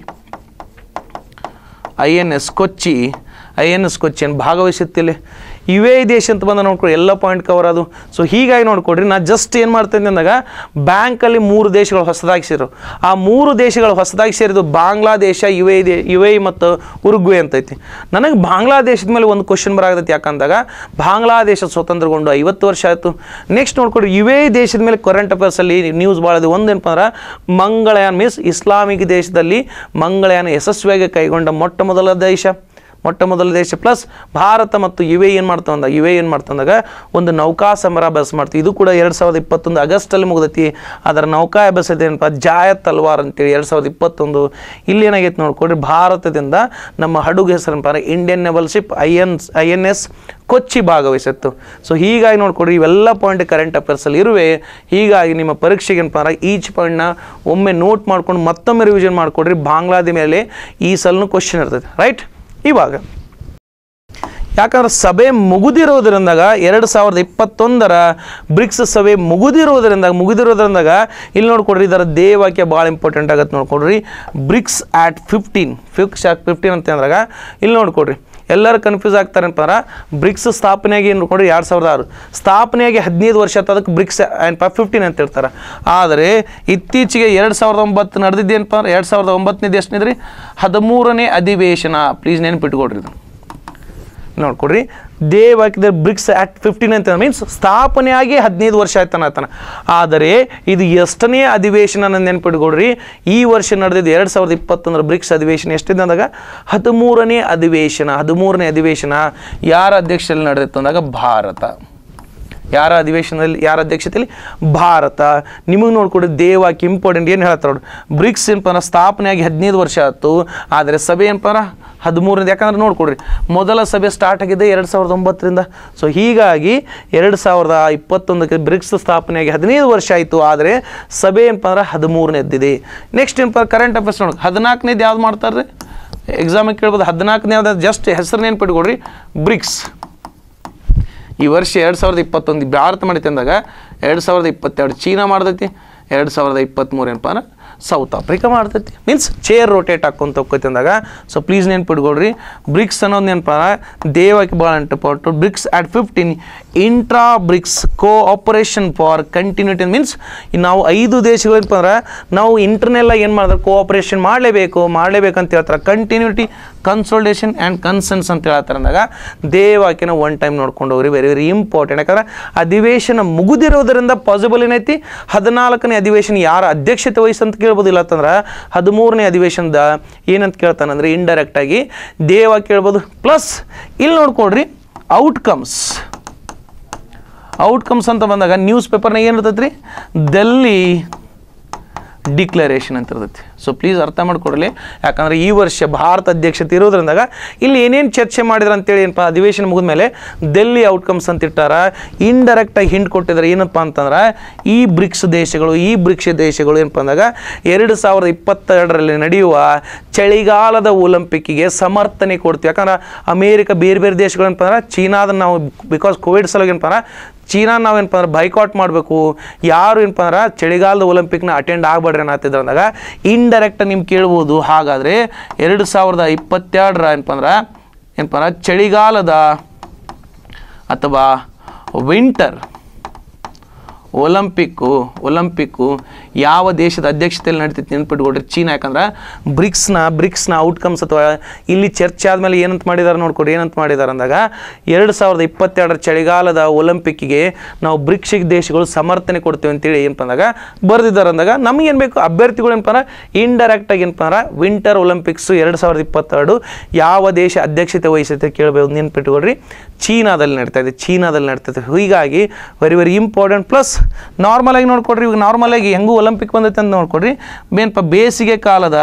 I N S Kochi I N S Kochi ಏನು ಭಾಗವಹಿಸುತ್ತಿಲ್ಲ ಇವೇ ದೇಶ ಅಂತ ಬಂದ ನೋಡ್ಕೊಡಿ ಎಲ್ಲ ಪಾಯಿಂಟ್ ಕವರ್ ಅದು ಸೊ ಹೀಗಾಗಿ ನೋಡ್ಕೊಡ್ರಿ ನಾ ಜಸ್ಟ್ ಏನು ಮಾಡ್ತೀನಿ ಅಂದಾಗ ಬ್ಯಾಂಕಲ್ಲಿ ಮೂರು ದೇಶಗಳು ಹೊಸದಾಗಿ ಸೇರು ಆ ಮೂರು ದೇಶಗಳು ಹೊಸದಾಗಿ ಸೇರಿದ್ದು ಬಾಂಗ್ಲಾದೇಶ ಯು ಎ ದೇ ಯು ಎ ಮತ್ತು ಉರುಗ್ವೆ ಅಂತೈತಿ ನನಗೆ ಬಾಂಗ್ಲಾದೇಶದ ಮೇಲೆ ಒಂದು ಕ್ವಶನ್ ಬರಾಗತೈತಿ ಯಾಕಂದಾಗ ಬಾಂಗ್ಲಾದೇಶ ಸ್ವತಂತ್ರಗೊಂಡು ಐವತ್ತು ವರ್ಷ ಆಯಿತು ನೆಕ್ಸ್ಟ್ ನೋಡ್ಕೊಡ್ರಿ ಯು ಎ ದೇಶದ ಮೇಲೆ ಕರೆಂಟ್ ಅಫೇರ್ಸಲ್ಲಿ ನ್ಯೂಸ್ ಭಾಳ ಇದೆ ಒಂದು ಏನಪ್ಪ ಅಂದ್ರೆ ಮಂಗಳಯಾನ್ ಮೀನ್ಸ್ ಇಸ್ಲಾಮಿಕ್ ದೇಶದಲ್ಲಿ ಮಂಗಳಯಾನ ಯಶಸ್ವಿಯಾಗಿ ಕೈಗೊಂಡ ಮೊಟ್ಟ ಮೊದಲ ದೇಶ ಮೊಟ್ಟ ಮೊದಲ ದೇಶ ಪ್ಲಸ್ ಭಾರತ ಮತ್ತು ಯು ಎ ಏನು ಮಾಡ್ತಾವ ಅಂದಾಗ ಯು ಎ ಏನು ಮಾಡ್ತಂದಾಗ ಒಂದು ನೌಕಾ ಸಮರಾಭ್ಯಾಸ ಮಾಡ್ತೀವಿ ಇದು ಕೂಡ ಎರಡು ಸಾವಿರದ ಇಪ್ಪತ್ತೊಂದು ಆಗಸ್ಟಲ್ಲಿ ಮುಗ್ದೈತಿ ಅದರ ನೌಕಾ ಅಭ್ಯಾಸ ಏನಪ್ಪ ಜಾಯ ತಲ್ವಾರ್ ಅಂತೇಳಿ ಎರಡು ಸಾವಿರದ ಇಪ್ಪತ್ತೊಂದು ಇಲ್ಲಿ ಏನಾಗೈತೆ ನೋಡ್ಕೊಡ್ರಿ ಭಾರತದಿಂದ ನಮ್ಮ ಹಡಗು ಹೆಸರು Indian naval ship I N I N S Kochi ಭಾಗವಹಿಸಿತ್ತು ಸೊ ಹೀಗಾಗಿ ನೋಡ್ಕೊಡ್ರಿ ಇವೆಲ್ಲ ಪಾಯಿಂಟ್ ಕರೆಂಟ್ ಅಫೇರ್ಸಲ್ಲಿ ಇರುವೆ ಹೀಗಾಗಿ ನಿಮ್ಮ ಪರೀಕ್ಷೆಗೆ ಏನಪ್ಪ ಅಂದ್ರೆ ಈಚ್ ಪಾಯಿಂಟ್ನ ಒಮ್ಮೆ ನೋಟ್ ಮಾಡ್ಕೊಂಡು ಮತ್ತೊಮ್ಮೆ ರಿವಿಷನ್ ಮಾಡಿಕೊಡ್ರಿ ಬಾಂಗ್ಲಾದ ಮೇಲೆ ಈ ಸಲನು ಕ್ವಶನ್ ಇರ್ತೈತೆ ರೈಟ್ ಇವಾಗ ಯಾಕಂದ್ರೆ ಸಭೆ ಮುಗಿದಿರೋದ್ರಿಂದಾಗ ಎರಡು ಸಾವಿರದ ಇಪ್ಪತ್ತೊಂದರ ಬ್ರಿಕ್ಸ್ ಸಭೆ ಮುಗಿದಿರೋದ್ರಿಂದ ಮುಗಿದಿರೋದ್ರಿಂದಾಗ ಇಲ್ಲಿ ನೋಡ್ಕೊಡ್ರಿ ಇದರ ದೇವಾಕ್ಯ ಭಾಳ ಇಂಪಾರ್ಟೆಂಟ್ ಆಗತ್ತೆ ನೋಡ್ಕೊಡ್ರಿ BRICS at fifteen fix at fifteen ಅಂತ ಅಂದಾಗ ಇಲ್ಲಿ ನೋಡ್ಕೊಡ್ರಿ ಎಲ್ಲರೂ ಕನ್ಫ್ಯೂಸ್ ಆಗ್ತಾರೆ ಅಂತಂದ್ರೆ ಬ್ರಿಕ್ಸ್ ಸ್ಥಾಪನೆಯಾಗಿ ಏನು ನೋಡ್ಕೊಂಡ್ರಿ ಎರಡು ಸಾವಿರದ ಆರು ಸ್ಥಾಪನೆಯಾಗಿ ಹದಿನೈದು ವರ್ಷ ಆಯ್ತು ಅದಕ್ಕೆ ಬ್ರಿಕ್ಸ್ ಏನಪ್ಪ ಫಿಫ್ಟೀನ್ ಅಂತ ಹೇಳ್ತಾರೆ ಆದರೆ ಇತ್ತೀಚೆಗೆ ಎರಡು ಸಾವಿರದ ಒಂಬತ್ತು ನಡೆದಿದ್ದೇನಪ್ಪ ಅಂದ್ರೆ ಎರಡು ಸಾವಿರದ ಒಂಬತ್ತನೇ ಎಷ್ಟನೇದ್ರಿ ಹದಿಮೂರನೇ ಅಧಿವೇಶನ ಪ್ಲೀಸ್ ನೆನ್ಪಿಟ್ಕೊಡ್ರಿ ಇದು ನೋಡ್ಕೊಡ್ರಿ ದೇವ್ ಹಾಕಿದ್ರೆ ಬ್ರಿಕ್ಸ್ ಆ್ಯಕ್ಟ್ ಫಿಫ್ಟೀನ್ ಅಂತ ಮೀನ್ಸ್ ಸ್ಥಾಪನೆಯಾಗಿ ಹದಿನೈದು ವರ್ಷ ಆಯ್ತಾನ ಆತನ ಆದರೆ ಇದು ಎಷ್ಟನೇ ಅಧಿವೇಶನ ನೆನ್ಪಿಟ್ಕೊಡ್ರಿ ಈ ವರ್ಷ ನಡೆದಿದ್ದು ಎರಡು ಸಾವಿರದ ಇಪ್ಪತ್ತೊಂದರ ಬ್ರಿಕ್ಸ್ ಅಧಿವೇಶನ ಎಷ್ಟಿದೆ ಅಂದಾಗ ಹದಿಮೂರನೇ ಅಧಿವೇಶನ ಹದಿಮೂರನೇ ಅಧಿವೇಶನ ಯಾರ ಅಧ್ಯಕ್ಷತೆಯಲ್ಲಿ ನಡೆದಿತ್ತು ಅಂದಾಗ ಭಾರತ ಯಾರ ಅಧಿವೇಶನದಲ್ಲಿ ಯಾರ ಅಧ್ಯಕ್ಷತೆಯಲ್ಲಿ ಭಾರತ ನಿಮಗೆ ನೋಡ್ಕೊಡಿ ದೇವಾಕಿ ಇಂಪಾರ್ಟೆಂಟ್ ಏನು ಹೇಳ್ತಾರೆ ನೋಡಿ ಬ್ರಿಕ್ಸ್ ಏನಪ್ಪ ಅಂದ್ರೆ ಸ್ಥಾಪನೆಯಾಗಿ ಹದಿನೈದು ವರ್ಷ ಆಯ್ತು ಆದರೆ ಸಭೆ ಏನಪ್ಪ ಅಂದ್ರೆ ಹದಿಮೂರರಿಂದ ಯಾಕಂದ್ರೆ ನೋಡ್ಕೊಡ್ರಿ ಮೊದಲ ಸಭೆ ಸ್ಟಾರ್ಟ್ ಆಗಿದೆ ಎರಡು ಸಾವಿರದ ಒಂಬತ್ತರಿಂದ ಸೊ ಹೀಗಾಗಿ ಎರಡು ಸಾವಿರದ ಇಪ್ಪತ್ತೊಂದಕ್ಕೆ ಬ್ರಿಕ್ಸ್ ಸ್ಥಾಪನೆಯಾಗಿ ಹದಿನೈದು ವರ್ಷ ಆಯಿತು ಆದರೆ ಸಭೆ ಏನಪ್ಪ ಅಂದ್ರೆ ಹದಿಮೂರನೇದ್ದಿದೆ ನೆಕ್ಸ್ಟ್ ಏನಪ್ಪ ಕರೆಂಟ್ ಅಫೇರ್ಸ್ ನೋಡಿ ಹದಿನಾಲ್ಕನೇದು ಯಾವ್ದು ಮಾಡ್ತಾರೆ ಎಕ್ಸಾಮಿಗೆ ಕೇಳ್ಬೋದು ಹದಿನಾಲ್ಕನೇ ಯಾವ್ದು ಜಸ್ಟ್ ಹೆಸರು ನೆನ್ಪಿಟ್ಕೊಡ್ರಿ ಬ್ರಿಕ್ಸ್ ಈ ವರ್ಷ ಎರಡು ಸಾವಿರದ ಇಪ್ಪತ್ತೊಂದು ಭಾರತ ಮಾಡೈತೆ ಅಂದಾಗ ಎರಡು ಸಾವಿರದ ಇಪ್ಪತ್ತೆರಡು ಚೀನಾ ಮಾಡ್ತೈತಿ ಎರಡು ಸಾವಿರದ ಇಪ್ಪತ್ತ್ಮೂರು ಏನಪ್ಪ ಅಂದ್ರೆ ಸೌತ್ ಆಫ್ರಿಕಾ ಮಾಡ್ತೈತಿ ಮೀನ್ಸ್ ಚೇರ್ ರೋಟೇಟ್ ಹಾಕ್ಕೊಂತ ಹೋಗ್ತೈತಿ ಅಂದಾಗ ಸೊ ಪ್ಲೀಸ್ ನೆನ್ಪಿಟ್ಕೊಡ್ರಿ ಬ್ರಿಕ್ಸ್ ಅನ್ನೋದು ನೆನಪ ದೇವಕ್ಕೆ ಭಾಳ important BRICS at fifteen intra BRICS cooperation for continuity means ನಾವು ಐದು ದೇಶಗಳು ಏನಪ್ಪ ಅಂದ್ರೆ ನಾವು ಇಂಟರ್ನೆಲ್ಲ ಏನು ಮಾಡಿದ್ರೆ ಕೋಆಪರೇಷನ್ ಮಾಡಲೇಬೇಕು ಮಾಡಲೇಬೇಕು ಅಂತ ಹೇಳ್ತಾರೆ ಕಂಟಿನ್ಯೂಟಿ ಕನ್ಸಲ್ಟೇಷನ್ ಆ್ಯಂಡ್ ಕನ್ಸನ್ಸ್ ಅಂತ ಹೇಳ್ತಾರೆ ಅಂದಾಗ ದೇವಾಕಿನ ಒನ್ ಟೈಮ್ ನೋಡ್ಕೊಂಡು ಹೋಗ್ರಿ ವೆರಿ ವೆರಿ ಇಂಪಾರ್ಟೆಂಟ್ ಯಾಕಂದ್ರೆ ಅಧಿವೇಶನ ಮುಗಿದಿರೋದ್ರಿಂದ ಪಾಸಿಬಲ್ ಏನೈತಿ ಹದಿನಾಲ್ಕನೇ ಅಧಿವೇಶನ ಯಾರ ಅಧ್ಯಕ್ಷತೆ ವಹಿಸಂತ ಕೇಳ್ಬೋದು ಇಲ್ಲ ಅಂತಂದ್ರೆ ಹದಿಮೂರನೇ ಅಧಿವೇಶನದ ಏನಂತ ಕೇಳ್ತಾನಂದ್ರೆ ಇಂಡೈರೆಕ್ಟಾಗಿ ದೇವ ಕೇಳ್ಬೋದು ಪ್ಲಸ್ ಇಲ್ಲಿ ನೋಡ್ಕೊಡ್ರಿ ಔಟ್ಕಮ್ಸ್ ಔಟ್ಕಮ್ಸ್ ಅಂತ ಬಂದಾಗ ನ್ಯೂಸ್ ಪೇಪರ್ನಾಗ ಏನು ಇರ್ತೈತೆ ರೀ ಡೆಲ್ಲಿ ಡಿಕ್ಲರೇಷನ್ ಅಂತ ಇರ್ತೈತಿ ಸೊ ಪ್ಲೀಸ್ ಅರ್ಥ ಮಾಡ್ಕೊಡ್ಲಿ ಯಾಕಂದ್ರೆ ಈ ವರ್ಷ ಭಾರತ ಅಧ್ಯಕ್ಷತೆ ಇರೋದ್ರಿಂದಾಗ ಇಲ್ಲಿ ಏನೇನು ಚರ್ಚೆ ಮಾಡಿದ್ರು ಅಂತೇಳಿ ಏನಪ್ಪ ಅಧಿವೇಶನ ಮುಗಿದ ಮೇಲೆ ಡೆಲ್ಲಿ ಔಟ್ಕಮ್ಸ್ ಅಂತ ಇಟ್ಟಾರ ಇಂಡೈರೆಕ್ಟಾಗಿ ಹಿಂಟ್ ಕೊಟ್ಟಿದ್ದಾರೆ ಏನಪ್ಪ ಅಂತಂದ್ರೆ ಈ ಬ್ರಿಕ್ಸ್ ದೇಶಗಳು ಈ ಬ್ರಿಕ್ಸ್ ದೇಶಗಳು ಏನಪ್ಪ ಅಂದಾಗ ಎರಡು ಸಾವಿರದ ಇಪ್ಪತ್ತೆರಡರಲ್ಲಿ ನಡೆಯುವ ಚಳಿಗಾಲದ ಒಲಿಂಪಿಕ್ಕಿಗೆ ಸಮರ್ಥನೆ ಕೊಡ್ತೀವಿ ಯಾಕಂದ್ರೆ ಅಮೇರಿಕ ಬೇರೆ ಬೇರೆ ದೇಶಗಳು ಏನಪ್ಪ ಅಂದ್ರೆ ಚೀನಾದ ನಾವು ಬಿಕಾಸ್ ಕೋವಿಡ್ ಸಲುವಾಗಿ ಏನಪ್ಪ ಅಂದ್ರೆ ಚೀನಾ ನಾವೇನಪ್ಪ ಅಂದ್ರೆ ಬೈಕಾಟ್ ಮಾಡಬೇಕು ಯಾರು ಏನಪ್ಪ ಅಂದ್ರೆ ಚಳಿಗಾಲದ ಒಲಿಂಪಿಕ್ನ ಅಟೆಂಡ್ ಆಗಬೇಡ್ರಿ ಅನ್ನತ್ತಿದ್ರು ಅಂದಾಗ ಇಂಡೈರೆಕ್ಟ್ ನಿಮ್ಗೆ ಕೇಳ್ಬೋದು ಹಾಗಾದರೆ ಎರಡು ಸಾವಿರದ ಇಪ್ಪತ್ತೆರಡರ ಏನಪ್ಪ ಅಂದ್ರೆ ಏನಪ್ಪ ಅಂದ್ರೆ ಚಳಿಗಾಲದ ಅಥವಾ ವಿಂಟರ್ ಒಲಿಂಪಿಕ್ಕು ಒಲಿಂಪಿಕ್ಕು ಯಾವ ದೇಶದ ಅಧ್ಯಕ್ಷತೆಯಲ್ಲಿ ನಡೀತೈತಿ ನೆನ್ಪಿಟ್ಕೊಡ್ರಿ ಚೀನಾ ಯಾಕಂದ್ರೆ ಬ್ರಿಕ್ಸ್ನ ಬ್ರಿಕ್ಸ್ನ ಔಟ್ಕಮ್ಸ್ ಅಥವಾ ಇಲ್ಲಿ ಚರ್ಚೆ ಆದಮೇಲೆ ಏನಂತ ಮಾಡಿದ್ದಾರೆ ನೋಡ್ಕೊಡ್ರಿ ಏನಂತ ಮಾಡಿದ್ದಾರೆ ಅಂದಾಗ ಎರಡು ಸಾವಿರದ ಇಪ್ಪತ್ತೆರಡರ ಚಳಿಗಾಲದ ಒಲಿಂಪಿಕ್ಕಿಗೆ ನಾವು ಬ್ರಿಕ್ಸ್ ದೇಶಗಳು ಸಮರ್ಥನೆ ಕೊಡ್ತೀವಿ ಅಂತೇಳಿ ಏನಪ್ಪ ಅಂದಾಗ ಬರೆದಿದ್ದಾರೆ ಅಂದಾಗ ನಮಗೇನು ಬೇಕು ಅಭ್ಯರ್ಥಿಗಳು ಏನಪ್ಪ ಅಂದ್ರೆ ಇಂಡೈರೆಕ್ಟಾಗಿ ಏನಪ್ಪ ಅಂದ್ರೆ ವಿಂಟರ್ ಒಲಿಂಪಿಕ್ಸು ಎರಡು ಸಾವಿರದ ಇಪ್ಪತ್ತೆರಡು ಯಾವ ದೇಶ ಅಧ್ಯಕ್ಷತೆ ವಹಿಸುತ್ತೆ ಕೇಳಬೇಕು ನೆನ್ಪಿಟ್ಕೊಡ್ರಿ ಚೀನಾದಲ್ಲಿ ನಡೀತಾ ಇದೆ ಚೀನಾದಲ್ಲಿ ನಡೀತಾ ಇದೆ ಹೀಗಾಗಿ ವೆರಿ ವೆರಿ ಇಂಪಾರ್ಟೆಂಟ್ ಪ್ಲಸ್ ನಾರ್ಮಲಾಗಿ ನೋಡ್ಕೊಡ್ರಿ ಇವಾಗ ನಾರ್ಮಲಾಗಿ ಹೆಂಗೂ ಒಲಿಂಪಿಕ್ ಬಂದೈತೆ ಅಂತ ನೋಡ್ಕೊಡ್ರಿ ಏನಪ್ಪ ಬೇಸಿಗೆ ಕಾಲದ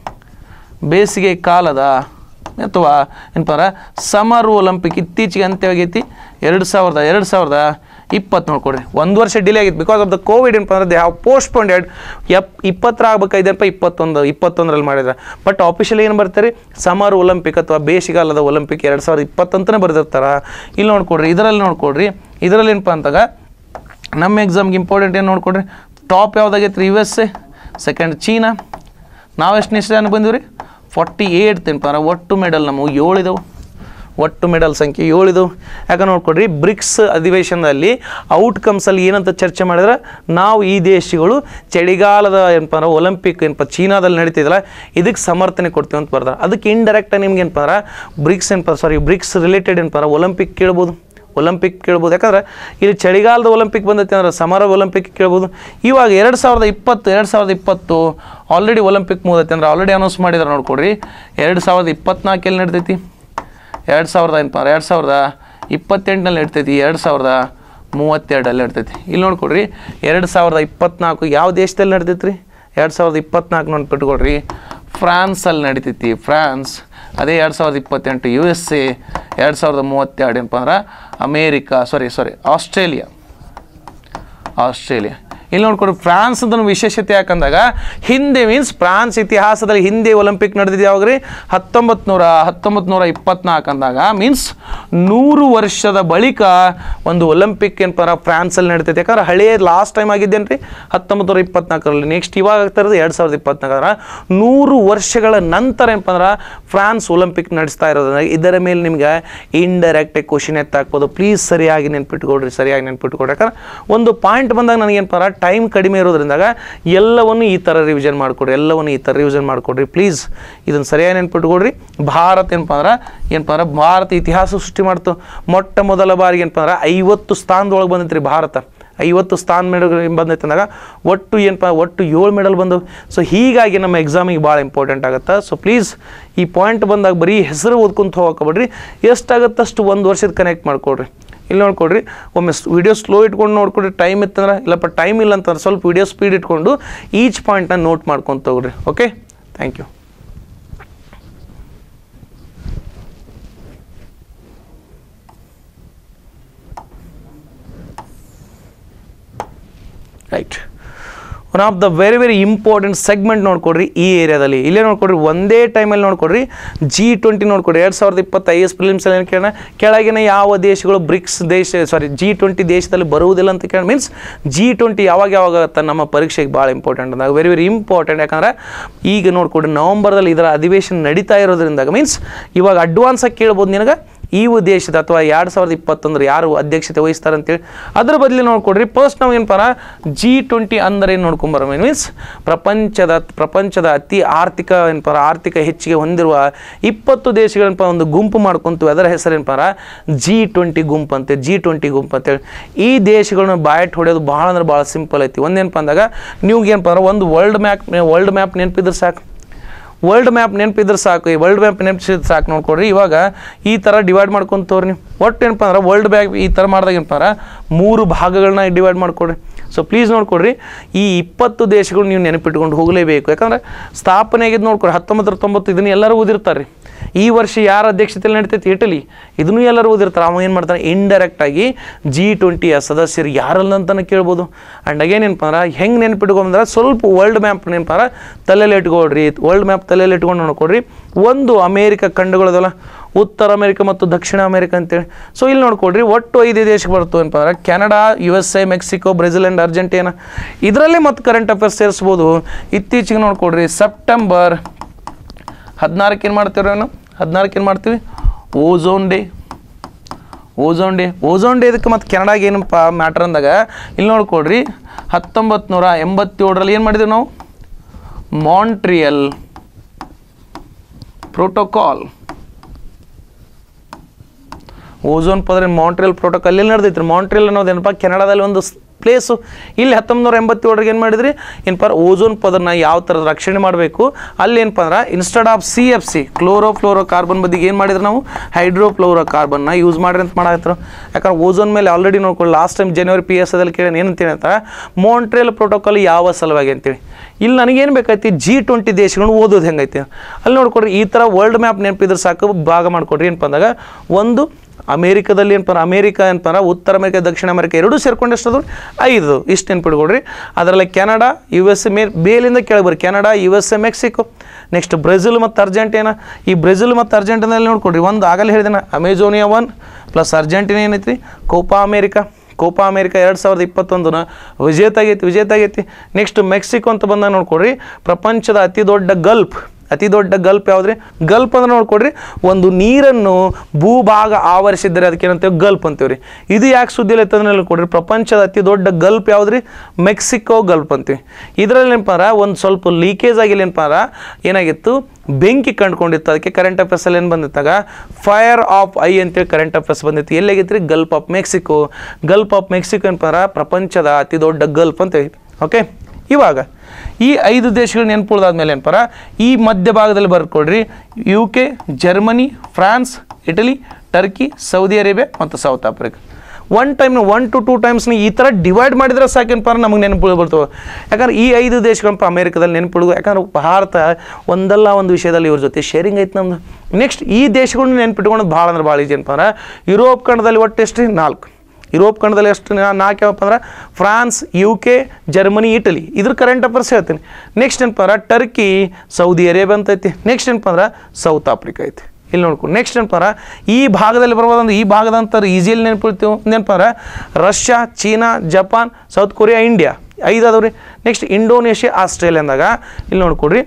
ಬೇಸಿಗೆ ಕಾಲದ ಅಥವಾ ಏನಪ್ಪ ಅಂದ್ರೆ ಸಮರ್ ಒಲಿಂಪಿಕ್ ಇತ್ತೀಚೆಗೆ ಅಂತ್ಯವಾಗೈತಿ ಎರಡು ಸಾವಿರದ ಎರಡು ಸಾವಿರದ ಇಪ್ಪತ್ತು ನೋಡ್ಕೊಡ್ರಿ ಒಂದು ವರ್ಷ ಡಿಲೇ ಆಗಿತ್ತು ಬಿಕಾಸ್ ಆಫ್ ದ ಕೋವಿಡ್ ಏನಪ್ಪ ಅಂದ್ರೆ ದೇ ಹ್ಯಾವ್ ಪೋಸ್ಟ್ಪೋಂಡೆಡ್ ಎಪ್ ಇಪ್ಪತ್ತರ ಆಗ್ಬೇಕಾಯ್ದಪ್ಪ ಇಪ್ಪತ್ತೊಂದು ಇಪ್ಪತ್ತೊಂದರಲ್ಲಿ ಮಾಡಿದ್ರೆ ಬಟ್ ಆಫಿಷಿಯಲ್ ಏನು ಬರ್ತಾರೆ ಸಮರ್ ಒಲಿಂಪಿಕ್ ಅಥವಾ ಬೇಸಿಗೆಗಾಲದ ಒಲಿಂಪಿಕ್ ಎರಡು ಸಾವಿರದ ಇಪ್ಪತ್ತಂತನೇ ಬರೆದಿರ್ತಾರೆ ಇಲ್ಲಿ ನೋಡ್ಕೊಡ್ರಿ ಇದರಲ್ಲಿ ನೋಡ್ಕೊಡ್ರಿ ಇದರಲ್ಲಿ ಏನಪ್ಪ ಅಂತಾಗ ನಮ್ಮ ಎಕ್ಸಾಮ್ಗೆ ಇಂಪಾರ್ಟೆಂಟ್ ಏನು ನೋಡ್ಕೊಡ್ರಿ ಟಾಪ್ ಯಾವ್ದಾಗೈತೆ ರೀ U S A second China ನಾವು ಎಷ್ಟು ಜನ ಬಂದಿವಿ ರೀ ಫಾರ್ಟಿ ಏಯ್ಟ್ ತಿನ್ಪಾರ ಒಟ್ಟು ಮೆಡಲ್ ನಮಗೆ ಏಳಿದವು ಒಟ್ಟು ಮೆಡಲ್ ಸಂಖ್ಯೆ ಏಳಿದು ಯಾಕೆ ನೋಡ್ಕೊಡ್ರಿ ಬ್ರಿಕ್ಸ್ ಅಧಿವೇಶನದಲ್ಲಿ ಔಟ್ಕಮ್ಸಲ್ಲಿ ಏನಂತ ಚರ್ಚೆ ಮಾಡಿದ್ರೆ ನಾವು ಈ ದೇಶಗಳು ಚಳಿಗಾಲದ ಏನಪ್ಪ ಅಂದ್ರೆ ಒಲಿಂಪಿಕ್ ಏನಪ್ಪ ಚೀನಾದಲ್ಲಿ ನಡೀತಿದಲ್ಲ ಇದಕ್ಕೆ ಸಮರ್ಥನೆ ಕೊಡ್ತೀವಿ ಅಂತ ಬರ್ತಾರೆ ಅದಕ್ಕೆ ಇಂಡೈರೆಕ್ಟಾಗಿ ನಿಮ್ಗೆ ಏನಪ್ಪ ಅಂದ್ರೆ ಬ್ರಿಕ್ಸ್ ಏನಪ್ಪ ಸಾರಿ ಬ್ರಿಕ್ಸ್ ರಿಲೇಟೆಡ್ ಏನಪ್ಪ ಅಂದ್ರೆ ಒಲಿಂಪಿಕ್ ಕೇಳ್ಬೋದು ಒಲಿಂಪಿಕ್ ಕೇಳ್ಬೋದು ಯಾಕಂದ್ರೆ ಇಲ್ಲಿ ಚಳಿಗಾಲದ ಒಲಿಂಪಿಕ್ ಬಂದೈತೆ ಅಂದ್ರೆ ಸಮರ ಒಲಿಂಪಿಕ್ ಕೇಳ್ಬೋದು ಇವಾಗ ಎರಡು ಸಾವಿರದ ಇಪ್ಪತ್ತು ಎರಡು ಸಾವಿರದ ಇಪ್ಪತ್ತು ಆಲ್ರೆಡಿ ಒಲಿಂಪಿಕ್ ಮುಗಿದೈತೆ ಅಂದ್ರೆ ಆಲ್ರೆಡಿ ಅನೌನ್ಸ್ ಮಾಡಿದಾರೆ ನೋಡ್ಕೊಡ್ರಿ ಎರಡು ಸಾವಿರದ ಇಪ್ಪತ್ನಾಲ್ಕಲ್ಲಿ ನಡ್ದೈತಿ ಎರಡು ಸಾವಿರದ ಏನಪ್ಪ ಎರಡು ಸಾವಿರದ ಇಪ್ಪತ್ತೆಂಟನಲ್ಲಿ ನಡ್ತೈತಿ ಎರಡು ಸಾವಿರದ ಮೂವತ್ತೆರಡಲ್ಲಿ ನಡ್ತೈತಿ ಇಲ್ಲಿ ನೋಡ್ಕೊಡ್ರಿ ಎರಡು ಸಾವಿರದ ಇಪ್ಪತ್ನಾಲ್ಕು ಯಾವ ದೇಶದಲ್ಲಿ ನಡ್ತೈತಿ ರೀ ಎರಡು ಸಾವಿರದ ಇಪ್ಪತ್ನಾಲ್ಕು ನೋಡ್ಬಿಟ್ಕೊಡ್ರಿ ಫ್ರಾನ್ಸಲ್ಲಿ ನಡೀತೈತಿ ಫ್ರಾನ್ಸ್ ಅದೇ ಎರಡು ಸಾವಿರದ ಇಪ್ಪತ್ತೆಂಟು ಯು ಎಸ್ ಎ ಎರಡು ಸಾವಿರದ ಮೂವತ್ತೆರಡು ಏನಪ್ಪ ಅಂದ್ರೆ America sorry sorry Australia Australia ಇಲ್ಲಿ ನೋಡ್ಕೊಡ್ರಿ ಫ್ರಾನ್ಸ್ ಅಂತ ವಿಶೇಷತೆ ಯಾಕಂದಾಗ ಹಿಂದೆ ಮೀನ್ಸ್ ಫ್ರಾನ್ಸ್ ಇತಿಹಾಸದಲ್ಲಿ ಹಿಂದೆ ಒಲಿಂಪಿಕ್ ನಡೆದಿದ್ದು ಯಾವಾಗ ರೀ ಹತ್ತೊಂಬತ್ತು ನೂರ ಹತ್ತೊಂಬತ್ತು ನೂರ ಇಪ್ಪತ್ನಾಲ್ಕು ಅಂದಾಗ ಮೀನ್ಸ್ ನೂರು ವರ್ಷದ ಬಳಿಕ ಒಂದು ಒಲಿಂಪಿಕ್ ಏನಪ್ಪ ಅಂದ್ರೆ ಫ್ರಾನ್ಸಲ್ಲಿ ನಡೀತೈತೆ ಯಾಕಂದ್ರೆ ಹಳೆಯ ಲಾಸ್ಟ್ ಟೈಮ್ ಆಗಿದ್ದೇನು ರೀ ಹತ್ತೊಂಬತ್ತು ನೂರ ಇಪ್ಪತ್ನಾಲ್ಕರಲ್ಲಿ ನೆಕ್ಸ್ಟ್ ಇವಾಗ ಆಗ್ತಾ ಇರೋದು ಎರಡು ಸಾವಿರದ ಇಪ್ಪತ್ನಾಲ್ಕರ ನೂರು ವರ್ಷಗಳ ನಂತರ ಏನಪ್ಪ ಅಂದ್ರೆ ಫ್ರಾನ್ಸ್ ಒಲಿಂಪಿಕ್ ನಡೆಸ್ತಾ ಇರೋದ್ರಿಂದ ಇದರ ಮೇಲೆ ನಿಮ್ಗೆ ಇಂಡೈರೆಕ್ಟ್ ಕ್ವಶನ್ ಎತ್ತಾಕ್ಬೋದು ಪ್ಲೀಸ್ ಸರಿಯಾಗಿ ನೆನ್ಪಿಟ್ಕೊಡ್ರಿ ಸರಿಯಾಗಿ ನೆನ್ಪಿಟ್ಕೊಡ್ರಿ ಯಾಕಂದ್ರೆ ಒಂದು ಪಾಯಿಂಟ್ ಬಂದಾಗ ನನಗೆ ಏನಪ್ಪ ಟೈಮ್ ಕಡಿಮೆ ಇರೋದ್ರಿಂದಾಗ ಎಲ್ಲವನ್ನು ಈ ಥರ ರಿವಿಷನ್ ಮಾಡಿಕೊಡ್ರಿ ಎಲ್ಲವನ್ನು ಈ ಥರ ರಿವಿಷನ್ ಮಾಡಿಕೊಡ್ರಿ ಪ್ಲೀಸ್ ಇದನ್ನು ಸರಿಯಾಗಿ ನೆನ್ಪಿಟ್ಕೊಡ್ರಿ ಭಾರತ ಏನಪ್ಪ ಅಂದ್ರೆ ಏನಪ್ಪ ಅಂದ್ರೆ ಭಾರತ ಇತಿಹಾಸ ಸೃಷ್ಟಿ ಮಾಡ್ತು ಮೊಟ್ಟ ಮೊದಲ ಬಾರಿಗೆ ಏನಪ್ಪ ಅಂದ್ರೆ ಐವತ್ತು ಸ್ಥಾನದೊಳಗೆ ಬಂದೈತ್ರಿ ಭಾರತ ಐವತ್ತು ಸ್ಥಾನ ಮೆಡಲ್ ಬಂದೈತೆ ಅಂದಾಗ ಒಟ್ಟು ಏನಪ್ಪ ಒಟ್ಟು ಏಳು ಮೆಡಲ್ ಬಂದವು ಸೊ ಹೀಗಾಗಿ ನಮ್ಮ ಎಕ್ಸಾಮಿಗೆ ಭಾಳ ಇಂಪಾರ್ಟೆಂಟ್ ಆಗುತ್ತೆ ಸೊ ಪ್ಲೀಸ್ ಈ ಪಾಯಿಂಟ್ ಬಂದಾಗ ಬರೀ ಹೆಸರು ಓದ್ಕೊಂತ ಹೋಗಬೇಡ್ರಿ ಎಷ್ಟಾಗತ್ತೆ ಅಷ್ಟು ಒಂದು ವರ್ಷದ ಕನೆಕ್ಟ್ ಮಾಡ್ಕೊಡ್ರಿ ಇಲ್ಲಿ ನೋಡ್ಕೊಡ್ರಿ ಒಮ್ಮೆ ವಿಡಿಯೋ ಸ್ಲೋ ಇಟ್ಕೊಂಡು ನೋಡ್ಕೊಡ್ರಿ ಟೈಮ್ ಇತ್ತಂದ್ರೆ ಇಲ್ಲಪ್ಪ ಟೈಮ್ ಇಲ್ಲ ಅಂತಂದ್ರೆ ಸ್ವಲ್ಪ ವಿಡಿಯೋ ಸ್ಪೀಡ್ ಇಟ್ಕೊಂಡು ಈಚ್ ಪಾಯಿಂಟ್ನ ನೋಟ್ ಮಾಡ್ಕೊಂತ ಹೋಗ್ರಿ okay thank you right one of the very very important segment ನೋಡ್ಕೊಡ್ರಿ ಈ ಏರಿಯಾದಲ್ಲಿ ಇಲ್ಲೇ ನೋಡ್ಕೊಡ್ರಿ ಒಂದೇ ಟೈಮಲ್ಲಿ ನೋಡ್ಕೊಡ್ರಿ ಜಿ ಟ್ವೆಂಟಿ ನೋಡ್ಕೊಡ್ರಿ ಎರಡು ಸಾವಿರದ ಇಪ್ಪತ್ತು ಐ ಎಸ್ ಪ್ರಿಲಿಮ್ಸಲ್ಲಿ ಏನು ಕೇಳೋಣ ಕೆಳಗಿನ ಯಾವ ದೇಶಗಳು ಬ್ರಿಕ್ಸ್ ದೇಶ ಸಾರಿ ಜಿ ಟ್ವೆಂಟಿ ದೇಶದಲ್ಲಿ ಬರುವುದಿಲ್ಲ ಅಂತ ಕೇಳ ಮೀನ್ಸ್ ಜಿ ಟ್ವೆಂಟಿ ಯಾವಾಗ ಯಾವಾಗ ಆಗುತ್ತೆ ನಮ್ಮ ಪರೀಕ್ಷೆಗೆ ಭಾಳ ಇಂಪಾರ್ಟೆಂಟ್ ಅಂದಾಗ ವೆರಿ ವೆರಿ ಇಂಪಾರ್ಟೆಂಟ್ ಯಾಕಂದ್ರೆ ಈಗ ನೋಡ್ಕೊಡ್ರಿ ನವಂಬರ್ದಲ್ಲಿ ಇದರ ಅಧಿವೇಶನ ನಡೀತಾ ಇರೋದ್ರಿಂದ ಮೀನ್ಸ್ ಇವಾಗ ಅಡ್ವಾನ್ಸಾಗಿ ಕೇಳ್ಬೋದು ನಿನಗೆ ಈ ದೇಶದ ಅಥವಾ ಎರಡು ಸಾವಿರದ ಇಪ್ಪತ್ತೊಂದರ ಯಾರು ಅಧ್ಯಕ್ಷತೆ ವಹಿಸ್ತಾರೆ ಅಂತೇಳಿ ಅದ್ರ ಬದಲಿ ನೋಡ್ಕೊಡ್ರಿ ಫಸ್ಟ್ ನಾವು ಏನಪ್ಪ ಜಿ ಟ್ವೆಂಟಿ ಅಂದರೆ ಏನು ನೋಡ್ಕೊಂಬರ ಮೀನ್ಸ್ ಪ್ರಪಂಚದ ಪ್ರಪಂಚದ ಅತಿ ಆರ್ಥಿಕ ಏನಪ್ಪ ಆರ್ಥಿಕ ಹೆಚ್ಚಿಗೆ ಹೊಂದಿರುವ ಇಪ್ಪತ್ತು ದೇಶಗಳೇನಪ್ಪ ಒಂದು ಗುಂಪು ಮಾಡ್ಕೊಂತು ಅದರ ಹೆಸರು ಏನಪ್ಪ ಜಿ ಟ್ವೆಂಟಿ ಗುಂಪು ಅಂತ ಜಿ ಟ್ವೆಂಟಿ ಗುಂಪು ಅಂತೇಳಿ ಈ ದೇಶಗಳನ್ನ ಬಾಯಟ್ ಹೊಡೆಯೋದು ಭಾಳ ಅಂದ್ರೆ ಭಾಳ ಸಿಂಪಲ್ ಐತಿ ಒಂದೇನಪ್ಪ ಅಂದಾಗ ನೀವು ಏನಪ್ಪ ಅಂದ್ರೆ ಒಂದು ವರ್ಲ್ಡ್ ಮ್ಯಾಪ್ ವರ್ಲ್ಡ್ ಮ್ಯಾಪ್ ನೆನಪಿದ್ರೆ ಸಾಕು ವರ್ಲ್ಡ್ ಮ್ಯಾಪ್ ನೆನಪಿದ್ರೆ ಸಾಕು ಈ ವರ್ಲ್ಡ್ ಮ್ಯಾಪ್ ನೆನಪಿಸಿದ್ರೆ ಸಾಕು ನೋಡ್ಕೊಡ್ರಿ ಇವಾಗ ಈ ಥರ ಡಿವೈಡ್ ಮಾಡ್ಕೊಂತವ್ರಿ ನೀವು ಒಟ್ಟು ಏನಪ್ಪ ಅಂದ್ರೆ ವರ್ಲ್ಡ್ ಮ್ಯಾಪ್ ಈ ಥರ ಮಾಡಿದಾಗ ಏನಪ್ಪ ಅಂದ್ರೆ ಮೂರು ಭಾಗಗಳನ್ನ ಡಿವೈಡ್ ಮಾಡ್ಕೊಡ್ರಿ ಸೊ ಪ್ಲೀಸ್ ನೋಡ್ಕೊಡ್ರಿ ಈ ಇಪ್ಪತ್ತು ದೇಶಗಳು ನೀವು ನೆನಪಿಟ್ಕೊಂಡು ಹೋಗಲೇಬೇಕು ಯಾಕಂದ್ರೆ ಸ್ಥಾಪನೆ ಆಗಿದ್ದು ನೋಡ್ಕೊಡ್ರಿ ಹತ್ತೊಂಬತ್ತರ ತೊಂಬತ್ತು ಇದನ್ನು ಎಲ್ಲರೂ ಓದಿರ್ತಾರೆ ಈ ವರ್ಷ ಯಾರ ಅಧ್ಯಕ್ಷತೆಯಲ್ಲಿ ನಡೀತೈತಿ ಇಟಲಿ ಇದನ್ನು ಎಲ್ಲರೂ ಓದಿರ್ತಾರೆ ಅವ ಏನು ಮಾಡ್ತಾನೆ ಇಂಡೈರೆಕ್ಟ್ ಆಗಿ ಜಿ ಟ್ವೆಂಟಿಯ ಸದಸ್ಯರು ಯಾರಲ್ಲ ಅಂತಾನೆ ಕೇಳ್ಬೋದು ಆ್ಯಂಡ್ ಅಗೇನ್ ಏನಪ್ಪ ಅಂದ್ರೆ ಹೆಂಗೆ ನೆನಪಿಟ್ಕೊಂಡ್ರೆ ಸ್ವಲ್ಪ ವರ್ಲ್ಡ್ ಮ್ಯಾಪ್ ನೆನಪಾರ ತಲೆಯಲ್ಲಿ ಇಟ್ಕೊಳ್ರಿ ವರ್ಲ್ಡ್ ಮ್ಯಾಪ್ ತಲೆಯಲ್ಲಿ ಇಟ್ಕೊಂಡು ನೋಡ್ಕೊಡ್ರಿ ಒಂದು ಅಮೇರಿಕ ಖಂಡಗಳದಲ್ಲ ಉತ್ತರ ಅಮೇರಿಕ ಮತ್ತು ದಕ್ಷಿಣ ಅಮೇರಿಕ ಅಂತೇಳಿ ಸೊ ಇಲ್ಲಿ ನೋಡ್ಕೊಡ್ರಿ ಒಟ್ಟು ಐದು ದೇಶಕ್ಕೆ ಬರ್ತವೆ ಏನಪ್ಪ ಅಂದ್ರೆ Canada U S A Mexico Brazil and Argentina ಇದರಲ್ಲೇ ಮತ್ತು ಕರೆಂಟ್ ಅಫೇರ್ಸ್ ಸೇರಿಸ್ಬೋದು ಇತ್ತೀಚೆಗೆ ನೋಡ್ಕೊಡ್ರಿ ಸೆಪ್ಟೆಂಬರ್ ಹದಿನಾರಕ್ಕೆ ಏನು ಮಾಡ್ತೀವಿ ನಾವು ಹದಿನಾರಕ್ಕೆ ಏನು ಮಾಡ್ತೀವಿ ozone day ozone day ozone day ಇದಕ್ಕೆ ಮತ್ತು ಕೆನಡಾಗೆ ಏನಪ್ಪ ಮ್ಯಾಟ್ರ್ ಅಂದಾಗ ಇಲ್ಲಿ ನೋಡ್ಕೊಡ್ರಿ ಹತ್ತೊಂಬತ್ತು ನೂರ ಎಂಬತ್ತೇಳರಲ್ಲಿ ಏನು ಮಾಡಿದ್ವಿ ನಾವು ಮಾಂಟ್ರಿಯಲ್ ಪ್ರೋಟೋಕಾಲ್ ಓಝೋನ್ ಪದರ ಮಾಂಟ್ರಿಯಲ್ ಪ್ರೋಟೋಕಾಲ್ ಎಲ್ಲಿ ನಡೆದೈತ್ರಿ ಮಾಂಟ್ರಿಯಲ್ ಅನ್ನೋದು ಏನಪ್ಪ ಕೆನಡಾದಲ್ಲಿ ಒಂದು ಪ್ಲೇಸು ಇಲ್ಲಿ ಹತ್ತೊಂಬತ್ತು ನೂರ ಎಂಬತ್ತೇಳರಿಗೆ ಏನು ಮಾಡಿದ್ರಿ ಏನಪ್ಪ ಓಝೋನ್ ಪದರನ ಯಾವ ಥರದ ರಕ್ಷಣೆ ಮಾಡಬೇಕು ಅಲ್ಲಿ ಏನಪ್ಪ ಅಂದ್ರೆ instead of C F C chlorofluorocarbon ಬದಿಗೆ ಏನು ಮಾಡಿದ್ರು ನಾವು ಹೈಡ್ರೋಫ್ಲೋರೋ ಕಾರ್ಬನ್ನ ಯೂಸ್ ಮಾಡ್ರಿ ಅಂತ ಮಾಡಾಕತ್ರು ಯಾಕಂದ್ರೆ ಓಝೋನ್ ಮೇಲೆ ಆಲ್ರೆಡಿ ನೋಡ್ಕೊಳ್ಳಿ ಲಾಸ್ಟ್ ಟೈಮ್ ಜನವರಿ ಪಿ ಎಸ್ ಅದಲ್ಲಿ ಕೇಳಿ ಏನಂತೇಳಿ ಅಂತ ಮಾಂಟ್ರಿಯಲ್ ಪ್ರೋಟೋಕಾಲ್ ಯಾವ ಸಲುವಾಗಿ ಅಂತೇಳಿ ಇಲ್ಲಿ ನನಗೇನು ಬೇಕೈತಿ ಜಿ ಟ್ವೆಂಟಿ ದೇಶಗಳನ್ನ ಓದೋದು ಹೆಂಗೈತಿ ಅಲ್ಲಿ ನೋಡ್ಕೊಡ್ರಿ ಈ ಥರ ವರ್ಲ್ಡ್ ಮ್ಯಾಪ್ ನೆನಪಿದ್ರೆ ಸಾಕು ಭಾಗ ಮಾಡ್ಕೊಡ್ರಿ ಏನಪ್ಪ ಅಂದಾಗ ಒಂದು ಅಮೇರಿಕದಲ್ಲಿ ಏನಪ್ಪ ಅಂದ್ರೆ ಅಮೇರಿಕ ಏನಪ್ಪ ಅಂದ್ರೆ ಉತ್ತರ ಅಮೇರಿಕ ದಕ್ಷಿಣ ಅಮೇರಿಕ ಎರಡೂ ಸೇರ್ಕೊಂಡು ಎಷ್ಟದು ಐದು ಇಷ್ಟು ನೆನ್ಪಿಡ್ಕೊಡ್ರಿ ಅದರಲ್ಲಿ ಕೆನಡಾ ಯು ಎಸ್ ಎ ಮೇ ಬೇಲಿಂದ ಕೆಳಗೆ ಬರ್ರಿ Canada U S A Mexico next Brazil ಮತ್ತು ಅರ್ಜೆಂಟೀನಾ ಈ ಬ್ರೆಜಿಲ್ ಮತ್ತು ಅರ್ಜೆಂಟೀನಲ್ಲಿ ನೋಡ್ಕೊಡ್ರಿ ಒಂದು ಆಗಲೇ ಹೇಳಿದೆ ಅಮೆಜೋನಿಯಾ ಒನ್ ಪ್ಲಸ್ ಅರ್ಜೆಂಟೀನಾ ಏನೈತಿ ಕೋಪಾ ಅಮೇರಿಕಾ ಕೋಪಾ ಅಮೇರಿಕ ಎರಡು ಸಾವಿರದ ಇಪ್ಪತ್ತೊಂದನ ವಿಜೇತ ಆಗೈತಿ ವಿಜೇತ ಆಗೈತಿ ನೆಕ್ಸ್ಟ್ ಮೆಕ್ಸಿಕೋ ಅಂತ ಬಂದಾಗ ನೋಡ್ಕೊಡ್ರಿ ಪ್ರಪಂಚದ ಅತಿ ದೊಡ್ಡ ಗಲ್ಫ್ ಅತಿ ದೊಡ್ಡ ಗಲ್ಪ್ ಯಾವ್ದ್ರಿ ಗಲ್ಪ್ ಅಂದ್ರೆ ನೋಡ್ಕೊಡ್ರಿ ಒಂದು ನೀರನ್ನು ಭೂಭಾಗ ಆವರಿಸಿದ್ರೆ ಅದಕ್ಕೆ ಏನಂತೇವೆ ಗಲ್ಪ್ ಅಂತೀವಿ ರೀ ಇದು ಯಾಕೆ ಸುದ್ದಿ ಅಂದ್ರೆ ಕೊಡ್ರಿ ಪ್ರಪಂಚದ ಅತಿ ದೊಡ್ಡ ಗಲ್ಪ್ ಯಾವ್ದ್ರಿ ಮೆಕ್ಸಿಕೋ ಗಲ್ಪ್ ಅಂತೀವಿ ಇದರಲ್ಲಿ ಏನಪ್ಪ ಅಂದ್ರೆ ಒಂದು ಸ್ವಲ್ಪ ಲೀಕೇಜ್ ಆಗಿಲ್ಲ ಏನಪ್ಪ ಅಂದ್ರೆ ಏನಾಗಿತ್ತು ಬೆಂಕಿ ಕಂಡುಕೊಂಡಿತ್ತು ಅದಕ್ಕೆ ಕರೆಂಟ್ ಅಫೇರ್ಸಲ್ಲಿ ಏನು ಬಂದಿತ್ತಾಗ ಫೈರ್ ಆಫ್ ಐ ಅಂತೇಳಿ ಕರೆಂಟ್ ಅಫೇರ್ಸ್ ಬಂದಿತ್ತು ಎಲ್ಲಾಗಿತ್ತು ರೀ Gulf of Mexico Gulf of Mexico ಏನಪ್ಪ ಅಂದ್ರೆ ಪ್ರಪಂಚದ ಅತಿ ದೊಡ್ಡ ಗಲ್ಪ್ ಅಂತ ಓಕೆ ಇವಾಗ ಈ ಐದು ದೇಶಗಳು ನೆನ್ಪುಳ್ದಾದ್ಮೇಲೆ ಏನಪ್ಪಾರ ಈ ಮಧ್ಯಭಾಗದಲ್ಲಿ ಬರ್ಕೊಡ್ರಿ U K Germany France Italy Turkey Saudi Arabia ಮತ್ತು South Africa one time one to two ಟೈಮ್ಸ್ನ ಈ ಥರ ಡಿವೈಡ್ ಮಾಡಿದ್ರೆ ಸಾಕೇನಪ್ಪ ನಮಗೆ ನೆನಪು ಬರ್ತವೆ ಯಾಕಂದ್ರೆ ಈ ಐದು ದೇಶಗಳಪ್ಪ ಅಮೇರಿಕದಲ್ಲಿ ನೆನಪಿಡುದು ಯಾಕಂದ್ರೆ ಭಾರತ ಒಂದಲ್ಲ ಒಂದು ವಿಷಯದಲ್ಲಿ ಇವ್ರ ಜೊತೆ ಶೇರಿಂಗ್ ಐತೆ ನಮ್ದು ನೆಕ್ಸ್ಟ್ ಈ ದೇಶಗಳನ್ನ ನೆನ್ಪಿಟ್ಕೊಳ್ಳೋದು ಭಾಳ ಅಂದ್ರೆ ಭಾಳ ಈಜಿ ಏನಪ್ಪ ಅಂದ್ರೆ ಯುರೋಪ್ ಖಂಡದಲ್ಲಿ ಒಟ್ಟು ಎಷ್ಟು ರೀ ನಾಲ್ಕು ಯುರೋಪ್ ಖಂಡದಲ್ಲಿ ಎಷ್ಟು ನಾ- ನಾಲ್ಕು ಯಾವಪ್ಪ ಅಂದ್ರೆ France U K Germany Italy ಇದ್ರ ಕರೆಂಟ್ ಅಫೇರ್ಸ್ ಹೇಳ್ತೀನಿ ನೆಕ್ಸ್ಟ್ ಏನಪ್ಪ ಅಂದ್ರೆ ಟರ್ಕಿ ಸೌದಿ ಅರೇಬಿಯಾ ಅಂತ ಐತಿ ನೆಕ್ಸ್ಟ್ ಏನಪ್ಪ ಅಂದ್ರೆ ಸೌತ್ ಆಫ್ರಿಕಾ ಐತಿ ಇಲ್ಲಿ ನೋಡ್ಕೊಂಡು ನೆಕ್ಸ್ಟ್ ಏನಪ್ಪ ಅಂದ್ರೆ ಈ ಭಾಗದಲ್ಲಿ ಬರ್ಬೋದಂದ್ರೆ ಈ ಭಾಗದಂತ ಈಸಿಯಲ್ಲಿ ನೆನ್ಪಿಡ್ತೀವಿ ನೆನಪ ಅಂದ್ರೆ Russia China Japan South Korea India ಐದು ಅದಾವ ರೀ ನೆಕ್ಸ್ಟ್ ಇಂಡೋನೇಷ್ಯಾ ಆಸ್ಟ್ರೇಲಿಯಾ ಅಂದಾಗ ಇಲ್ಲಿ ನೋಡ್ಕೊಡ್ರಿ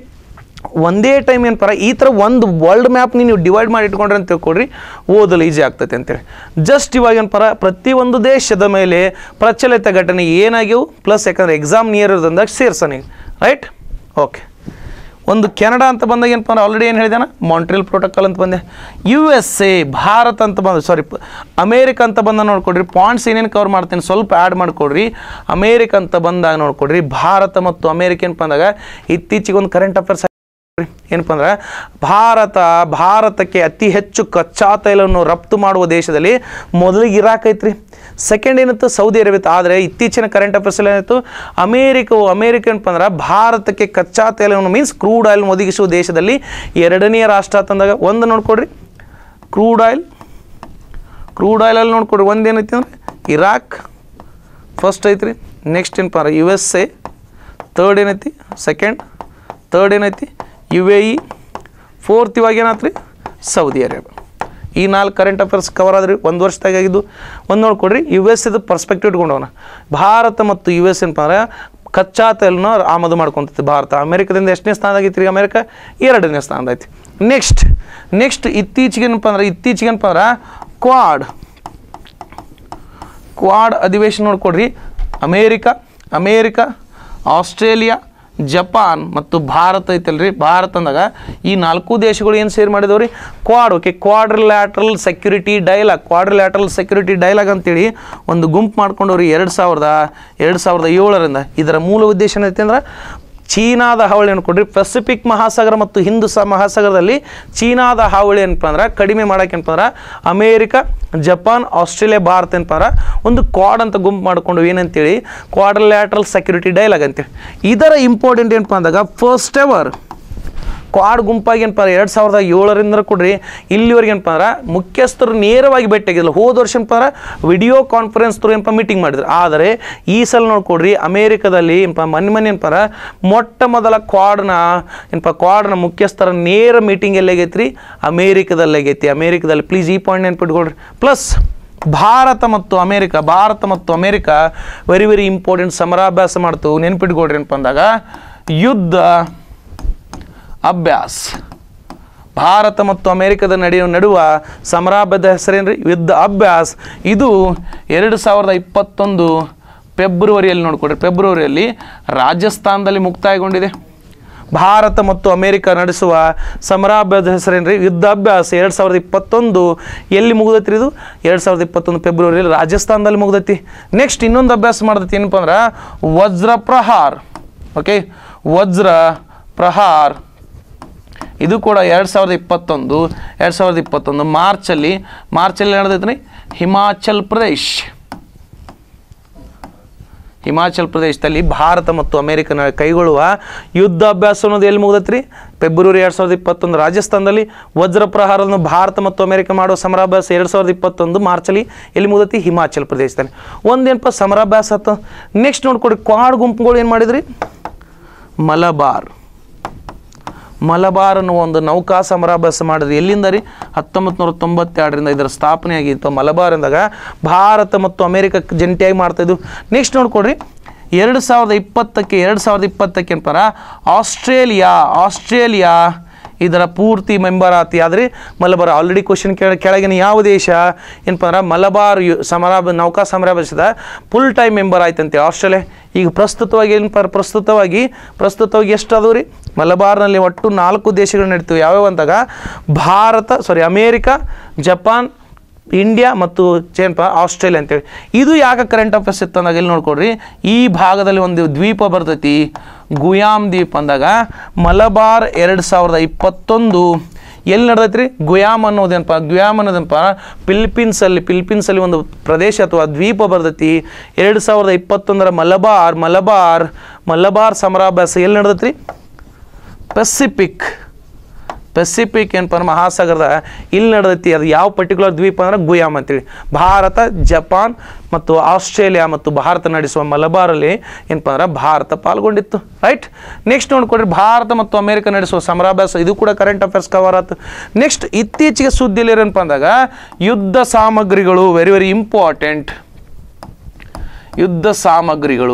ಒಂದೇ ಟೈಮ್ ಏನಪ್ಪ ಈ ಥರ ಒಂದು ವರ್ಲ್ಡ್ ಮ್ಯಾಪ್ ನೀವು ಡಿವೈಡ್ ಮಾಡಿ ಇಟ್ಕೊಂಡ್ರೆ ಅಂತ ತಿಳ್ಕೊಡ್ರಿ ಓದಲು ಈಸಿ ಆಗ್ತೈತೆ ಅಂತೇಳಿ ಜಸ್ಟ್ ಇವಾಗ ಏನಪ್ಪ ಪ್ರತಿಯೊಂದು ದೇಶದ ಮೇಲೆ ಪ್ರಚಲಿತ ಘಟನೆ ಏನಾಗ್ಯವು ಪ್ಲಸ್ ಯಾಕಂದ್ರೆ ಎಕ್ಸಾಮ್ ನಿಯರ್ ಇರೋದ್ರಿಂದ ಸೇರ್ಸೋಣ ರೈಟ್ ಓಕೆ ಒಂದು ಕೆನಡಾ ಅಂತ ಬಂದಾಗ ಏನಪ್ಪ ಅಂದ್ರೆ ಆಲ್ರೆಡಿ ಏನು ಹೇಳಿದಾನ ಮಾಂಟ್ರಿಯಲ್ ಪ್ರೋಟೋಕಾಲ್ ಅಂತ ಬಂದೆ ಯು ಎಸ್ ಎ ಭಾರತ ಅಂತ ಬಂದ ಸಾರಿ ಅಮೇರಿಕ ಅಂತ ಬಂದ ನೋಡ್ಕೊಡ್ರಿ ಪಾಯಿಂಟ್ಸ್ ಏನೇನು ಕವರ್ ಮಾಡ್ತೀನಿ ಸ್ವಲ್ಪ ಆ್ಯಡ್ ಮಾಡಿಕೊಡ್ರಿ ಅಮೇರಿಕ ಅಂತ ಬಂದಾಗ ನೋಡ್ಕೊಡ್ರಿ ಭಾರತ ಮತ್ತು ಅಮೇರಿಕ ಏನಪ್ಪ ಅಂದಾಗ ಇತ್ತೀಚೆಗೆ ಒಂದು ಕರೆಂಟ್ ಅಫೇರ್ಸ್ ಏನಪ್ಪ ಅಂದ್ರೆ ಭಾರತ ಭಾರತಕ್ಕೆ ಅತಿ ಹೆಚ್ಚು ಕಚ್ಚಾ ತೈಲವನ್ನು ರಫ್ತು ಮಾಡುವ ದೇಶದಲ್ಲಿ ಮೊದಲಿಗೆ ಇರಾಕ್ ಐತ್ರಿ ಸೆಕೆಂಡ್ ಏನಿತ್ತು ಸೌದಿ ಅರೇಬಿಯಾ ಆದರೆ ಇತ್ತೀಚಿನ ಕರೆಂಟ್ ಅಫೇರ್ಸ್ ಏನಾಯಿತು ಅಮೇರಿಕವು ಅಮೇರಿಕ ಏನಪ್ಪ ಅಂದ್ರೆ ಭಾರತಕ್ಕೆ ಕಚ್ಚಾ ತೈಲವನ್ನು ಮೀನ್ಸ್ ಕ್ರೂಡ್ ಆಯಿಲ್ ಒದಗಿಸುವ ದೇಶದಲ್ಲಿ ಎರಡನೆಯ ರಾಷ್ಟ್ರ ಅಂತಂದಾಗ ಒಂದು ನೋಡ್ಕೊಡ್ರಿ ಕ್ರೂಡ್ ಆಯಿಲ್ ಕ್ರೂಡ್ ಆಯಿಲಲ್ಲಿ ನೋಡ್ಕೊಡ್ರಿ ಒಂದು ಏನೈತಿ ಅಂದ್ರೆ ಇರಾಕ್ ಫಸ್ಟ್ ಐತ್ರಿ ನೆಕ್ಸ್ಟ್ ಏನಪ್ಪ ಅಂದ್ರೆ ಯು ಎಸ್ ಎ ತರ್ಡ್ ಏನೈತಿ ಸೆಕೆಂಡ್ ತರ್ಡ್ ಏನೈತಿ ಯು ಎ ಇ ಫೋರ್ತ್ ಇವಾಗ ಏನಾತ್ರಿ ಸೌದಿ ಅರೇಬಿಯಾ ಈ ನಾಲ್ಕು ಕರೆಂಟ್ ಅಫೇರ್ಸ್ ಕವರ್ ಆದ್ರಿ ಒಂದು ವರ್ಷದಾಗ ಆಗಿದ್ದು ಒಂದು ನೋಡ್ಕೊಡ್ರಿ ಯು ಎಸ್ ಇದು ಪರ್ಸ್ಪೆಕ್ಟಿವ್ ಇಟ್ಕೊಂಡವನ ಭಾರತ ಮತ್ತು ಯು ಎಸ್ ಏನಪ್ಪ ಅಂದ್ರೆ ಕಚ್ಚಾ ತೈಲನ ಆಮದು ಮಾಡ್ಕೊಂತೈತಿ ಭಾರತ ಅಮೆರಿಕದಿಂದ ಎಷ್ಟನೇ ಸ್ಥಾನದಾಗೈತಿ ರೀ ಅಮೆರಿಕ ಎರಡನೇ ಸ್ಥಾನದೈತಿ ನೆಕ್ಸ್ಟ್ ನೆಕ್ಸ್ಟ್ ಇತ್ತೀಚೆಗೆ ಏನಪ್ಪ ಅಂದ್ರೆ ಇತ್ತೀಚೆಗೆ ಏನಪ್ಪ ಅಂದ್ರೆ ಕ್ವಾಡ್ ಕ್ವಾಡ್ ಅಧಿವೇಶನ ನೋಡ್ಕೊಡ್ರಿ ಅಮೇರಿಕ ಅಮೇರಿಕ ಆಸ್ಟ್ರೇಲಿಯಾ ಜಪಾನ್ ಮತ್ತು ಭಾರತ ಐತಲ್ರಿ ಭಾರತ ಅಂದಾಗ ಈ ನಾಲ್ಕು ದೇಶಗಳು ಏನು ಸೇರ್ ಮಾಡಿದವ್ರಿ quad okay quadrilateral security dialogue quadrilateral security dialogue ಅಂತೇಳಿ ಒಂದು ಗುಂಪು ಮಾಡ್ಕೊಂಡವ್ರಿ ಎರಡು ಸಾವಿರದ ಎರಡು ಸಾವಿರದ ಏಳರಿಂದ ಇದರ ಮೂಲ ಉದ್ದೇಶ ಏನೈತೆ ಅಂದ್ರೆ ಚೀನಾದ ಹಾವಳಿ ಅನ್ಕೊಡ್ರಿ ಪೆಸಿಫಿಕ್ ಮಹಾಸಾಗರ ಮತ್ತು ಹಿಂದೂ ಸ ಮಹಾಸಾಗರದಲ್ಲಿ ಚೀನಾದ ಹಾವಳಿ ಏನಪ್ಪ ಅಂದ್ರೆ ಕಡಿಮೆ ಮಾಡಕ್ಕೆ ಏನಪ್ಪ ಅಂದ್ರೆ ಅಮೇರಿಕ ಜಪಾನ್ ಆಸ್ಟ್ರೇಲಿಯಾ ಭಾರತ ಏನಪ್ಪ ಅಂದ್ರೆ ಒಂದು ಕ್ವಾಡ್ ಅಂತ ಗುಂಪು ಮಾಡ್ಕೊಂಡು ಏನಂತೇಳಿ ಕ್ವಾಡ್ರಲ್ಯಾಟ್ರಲ್ ಸೆಕ್ಯೂರಿಟಿ ಡೈಲಾಗ್ ಅಂತೇಳಿ ಇದರ ಇಂಪಾರ್ಟೆಂಟ್ ಏನಪ್ಪ ಅಂದಾಗ ಫಸ್ಟ್ ಎವರ್ ಕ್ವಾಡ್ ಗುಂಪಾಗಿ ಏನಪ್ಪ ಎರಡು ಸಾವಿರದ ಏಳರಿಂದ ಕೊಡ್ರಿ ಇಲ್ಲಿವರೆಗೆ ಏನಪ್ಪ ಅಂದ್ರೆ ಮುಖ್ಯಸ್ಥರು ನೇರವಾಗಿ ಭೇಟಿಯಾಗಿಲ್ಲ ಹೋದ ವರ್ಷ ಏನಪ್ಪ ಅಂದ್ರೆ ವಿಡಿಯೋ ಕಾನ್ಫರೆನ್ಸ್ ತ್ರೂ ಏನಪ್ಪ ಮೀಟಿಂಗ್ ಮಾಡಿದ್ರು ಆದರೆ ಈ ಸಲ ನೋಡ್ಕೊಡ್ರಿ ಅಮೇರಿಕದಲ್ಲಿ ಏನಪ್ಪ ಮನೆ ಮನೆ ಏನಪ್ಪ ಅಂದ್ರೆ ಮೊಟ್ಟ ಮೊದಲ ಕ್ವಾಡ್ನ ಏನಪ್ಪ ಕ್ವಾಡ್ನ ಮುಖ್ಯಸ್ಥರ ನೇರ ಮೀಟಿಂಗ್ ಎಲ್ಲಾಗೈತಿ ರೀ ಅಮೇರಿಕದಲ್ಲಿ ಆಗೈತಿ ಅಮೇರಿಕದಲ್ಲಿ ಪ್ಲೀಸ್ ಈ ಪಾಯಿಂಟ್ ನೆನ್ಪಿಟ್ಕೊಡ್ರಿ ಪ್ಲಸ್ ಭಾರತ ಮತ್ತು ಅಮೇರಿಕ ಭಾರತ ಮತ್ತು ಅಮೇರಿಕ ವೆರಿ ವೆರಿ ಇಂಪಾರ್ಟೆಂಟ್ ಸಮರಾಭ್ಯಾಸ ಮಾಡ್ತು ನೆನ್ಪಿಟ್ಕೊಡ್ರಿ ಏನಪ್ಪ ಅಂದಾಗ ಯುದ್ಧ ಅಭ್ಯಾಸ್ ಭಾರತ ಮತ್ತು ಅಮೆರಿಕದ ನಡೆಯುವ ನಡುವ ಸಮರಾಭ್ಯದ ಹೆಸರೇನ್ರಿ ಯುದ್ಧ ಅಭ್ಯಾಸ್ ಇದು ಎರಡು ಸಾವಿರದ ಇಪ್ಪತ್ತೊಂದು ಫೆಬ್ರವರಿಯಲ್ಲಿ ನೋಡ್ಕೊಡ್ರಿ ಫೆಬ್ರವರಿಯಲ್ಲಿ ರಾಜಸ್ಥಾನದಲ್ಲಿ ಮುಕ್ತಾಯಗೊಂಡಿದೆ ಭಾರತ ಮತ್ತು ಅಮೆರಿಕ ನಡೆಸುವ ಸಮರಾಭ್ಯಾದ ಹೆಸರೇನ್ರಿ ಯುದ್ಧ ಅಭ್ಯಾಸ ಎರಡು ಸಾವಿರದ ಇಪ್ಪತ್ತೊಂದು ಎಲ್ಲಿ ಮುಗ್ದೈತಿ ಇದು ಎರಡು ಸಾವಿರದ ಇಪ್ಪತ್ತೊಂದು ಫೆಬ್ರವರಿಯಲ್ಲಿ ರಾಜಸ್ಥಾನದಲ್ಲಿ ಮುಗ್ದೈತಿ ನೆಕ್ಸ್ಟ್ ಇನ್ನೊಂದು ಅಭ್ಯಾಸ ಮಾಡ್ದೈತಿ ಏನಪ್ಪ ಅಂದ್ರೆ ವಜ್ರ ಪ್ರಹಾರ್ ಓಕೆ ವಜ್ರ ಪ್ರಹಾರ್ ಇದು ಕೂಡ ಎರಡು ಸಾವಿರದ ಇಪ್ಪತ್ತೊಂದು ಎರಡು ಸಾವಿರದ ಇಪ್ಪತ್ತೊಂದು ಮಾರ್ಚಲ್ಲಿ ಮಾರ್ಚಲ್ಲಿ ನಡೆದೈತೆ ರೀ ಹಿಮಾಚಲ್ ಪ್ರದೇಶ್ ಹಿಮಾಚಲ್ ಪ್ರದೇಶದಲ್ಲಿ ಭಾರತ ಮತ್ತು ಅಮೆರಿಕನ ಕೈಗೊಳ್ಳುವ ಯುದ್ಧ ಅಭ್ಯಾಸ ಅನ್ನೋದು ಎಲ್ಲಿ ಮುಗ್ದೈತೆ ರೀ ಫೆಬ್ರವರಿ ಎರಡು ಸಾವಿರದ ಇಪ್ಪತ್ತೊಂದು ರಾಜಸ್ಥಾನದಲ್ಲಿ ವಜ್ರ ಪ್ರಹಾರವನ್ನು ಭಾರತ ಮತ್ತು ಅಮೆರಿಕ ಮಾಡುವ ಸಮರಾಭ್ಯಾಸ ಎರಡು ಸಾವಿರದ ಇಪ್ಪತ್ತೊಂದು ಮಾರ್ಚಲ್ಲಿ ಎಲ್ಲಿ ಮುಗ್ದೈತಿ ಹಿಮಾಚಲ್ ಪ್ರದೇಶದಲ್ಲಿ ಒಂದೇನಪ್ಪ ಸಮರಾಭ್ಯಾಸ ಆಯ್ತು ನೆಕ್ಸ್ಟ್ ನೋಡ್ಕೊಡಿ ಕ್ವಾಡ್ ಗುಂಪುಗಳು ಏನು ಮಾಡಿದ್ರಿ ಮಲಬಾರ್ ಮಲಬಾರ್ ಅನ್ನುವ ಒಂದು ನೌಕಾ ಸಮರಾಭ್ಯಾಸ ಮಾಡಿದ್ರಿ ಎಲ್ಲಿಂದ ರೀ ಹತ್ತೊಂಬತ್ತು ನೂರ ತೊಂಬತ್ತೆರಡರಿಂದ ಇದರ ಸ್ಥಾಪನೆ ಆಗಿತ್ತು ಮಲಬಾರ್ ಅಂದಾಗ ಭಾರತ ಮತ್ತು ಅಮೇರಿಕ ಜಂಟಿಯಾಗಿ ಮಾಡ್ತಾಯಿದ್ದು ನೆಕ್ಸ್ಟ್ ನೋಡ್ಕೊಡ್ರಿ ಎರಡು ಸಾವಿರದ ಇಪ್ಪತ್ತಕ್ಕೆ ಎರಡು ಸಾವಿರದ ಇಪ್ಪತ್ತಕ್ಕೆ ಏನಪ್ಪಾರ ಆಸ್ಟ್ರೇಲಿಯಾ ಆಸ್ಟ್ರೇಲಿಯಾ ಇದರ ಪೂರ್ತಿ ಮೆಂಬರ್ ಆತಿ ಆದರೆ ಮಲಬಾರ್ ಆಲ್ರೆಡಿ ಕ್ವಶನ್ ಕೆಳ ಕೆಳಗಿನ ಯಾವ ದೇಶ ಏನಪ್ಪ ಅಂದ್ರೆ ಮಲಬಾರ್ ಯು ಸಮರಾಭ ನೌಕಾ ಸಮರಾಭ್ಯಾಸದ ಫುಲ್ ಟೈಮ್ ಮೆಂಬರ್ ಆಯ್ತಂತೆ ಆಸ್ಟ್ರೇಲಿಯಾ ಈಗ ಪ್ರಸ್ತುತವಾಗಿ ಏನಪ್ಪ ಪ್ರಸ್ತುತವಾಗಿ ಪ್ರಸ್ತುತವಾಗಿ ಎಷ್ಟು ಅದಾವ ರೀ ಮಲಬಾರ್ನಲ್ಲಿ ಒಟ್ಟು ನಾಲ್ಕು ದೇಶಗಳು ನಡೀತವೆ ಯಾವ್ಯಾವ ಅಂದಾಗ Bharat sorry America Japan India ಮತ್ತು ಏನಪ್ಪ ಆಸ್ಟ್ರೇಲಿಯಾ ಅಂತೇಳಿ ಇದು ಯಾಕೆ ಕರೆಂಟ್ ಅಫೇರ್ಸ್ ಇತ್ತು ಅಂದಾಗ ಇಲ್ಲಿ ನೋಡ್ಕೊಡ್ರಿ ಈ ಭಾಗದಲ್ಲಿ ಒಂದು ದ್ವೀಪ ಬರ್ತೈತಿ ಗುಯಾಮ್ ದ್ವೀಪ ಅಂದಾಗ ಮಲಬಾರ್ ಎರಡು ಸಾವಿರದ ಇಪ್ಪತ್ತೊಂದು ಎಲ್ಲಿ ನಡೆದೈತಿ ರೀ ಗುಯಾಮ್ ಅನ್ನೋದೇನಪ್ಪ ಗುಯಾಮ್ ಅನ್ನೋದೇನಪ್ಪ ಫಿಲಿಪೀನ್ಸಲ್ಲಿ ಫಿಲಿಪೀನ್ಸಲ್ಲಿ ಒಂದು ಪ್ರದೇಶ ಅಥವಾ ದ್ವೀಪ ಬರ್ತೈತಿ ಎರಡು ಸಾವಿರದ ಇಪ್ಪತ್ತೊಂದರ ಮಲಬಾರ್ ಮಲಬಾರ್ ಮಲಬಾರ್ ಸಮರಾಭ್ಯಾಸ ಎಲ್ಲಿ ನಡೆದೈತಿ ರೀ ಪೆಸಿಫಿಕ್ ಪೆಸಿಫಿಕ್ ಏನಪ್ಪ ಅಂದ್ರೆ ಮಹಾಸಾಗರದ ಇಲ್ಲಿ ನಡೆದೈತಿ ಅದು ಯಾವ ಪರ್ಟಿಕ್ಯುಲರ್ ದ್ವೀಪ ಅಂದ್ರೆ ಗುಯಾಮ್ ಅಂತೇಳಿ ಭಾರತ ಜಪಾನ್ ಮತ್ತು ಆಸ್ಟ್ರೇಲಿಯಾ ಮತ್ತು ಭಾರತ ನಡೆಸುವ ಮಲಬಾರಲ್ಲಿ ಏನಪ್ಪ ಅಂದ್ರೆ ಭಾರತ ಪಾಲ್ಗೊಂಡಿತ್ತು ರೈಟ್ ನೆಕ್ಸ್ಟ್ ನೋಡ್ಕೊಡ್ರಿ ಭಾರತ ಮತ್ತು ಅಮೆರಿಕ ನಡೆಸುವ ಸಮರಾಭ್ಯಾಸ ಇದು ಕೂಡ ಕರೆಂಟ್ ಅಫೇರ್ಸ್ ಕವರ್ ಆಯ್ತು ನೆಕ್ಸ್ಟ್ ಇತ್ತೀಚೆಗೆ ಸುದ್ದಿಯಲ್ಲಿ ಏನಪ್ಪ ಅಂದಾಗ ಯುದ್ಧ ಸಾಮಗ್ರಿಗಳು ವೆರಿ ವೆರಿ ಇಂಪಾರ್ಟೆಂಟ್ ಯುದ್ಧ ಸಾಮಗ್ರಿಗಳು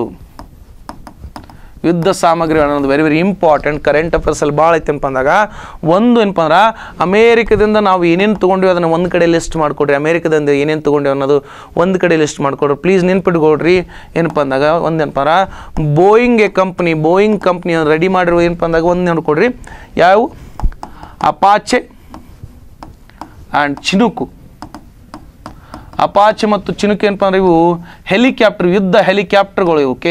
ಯುದ್ಧ ಸಾಮಗ್ರಿ ಅನ್ನೋದು ವೆರಿ ವೆರಿ ಇಂಪಾರ್ಟೆಂಟ್ ಕರೆಂಟ್ ಅಫೇರ್ಸಲ್ಲಿ ಭಾಳ ಐತೆ ಏನಪ್ಪ ಅಂದಾಗ ಒಂದು ಏನಪ್ಪ ಅಂದ್ರೆ ಅಮೇರಿಕದಿಂದ ನಾವು ಏನೇನು ತೊಗೊಂಡಿವಿ ಅದನ್ನು ಒಂದು ಕಡೆ ಲಿಸ್ಟ್ ಮಾಡಿಕೊಡ್ರಿ ಅಮೇರಿಕದಿಂದ ಏನೇನು ತೊಗೊಂಡಿವಿ ಅನ್ನೋದು ಒಂದು ಕಡೆ ಲಿಸ್ಟ್ ಮಾಡಿಕೊಡ್ರಿ ಪ್ಲೀಸ್ ನೆನ್ಪಿಟ್ಕೊಡ್ರಿ ಏನಪ್ಪ ಅಂದಾಗ ಒಂದು ಏನಪ್ಪ ಅಂದ್ರೆ Boeing a company Boeing company ready ಮಾಡಿರೋ ಏನಪ್ಪ ಅಂದಾಗ ಒಂದು ನೋಡ್ಕೊಡ್ರಿ ಯಾವ ಅಪಾಚೆ ಆ್ಯಂಡ್ ಚಿನುಕು ಅಪಾಚೆ ಮತ್ತು ಚಿನುಕು ಏನಪ್ಪ ಅಂದ್ರೆ ಇವು ಹೆಲಿಕಾಪ್ಟರ್ ಯುದ್ಧ ಹೆಲಿಕಾಪ್ಟರ್ಗಳು ಇವಕ್ಕೆ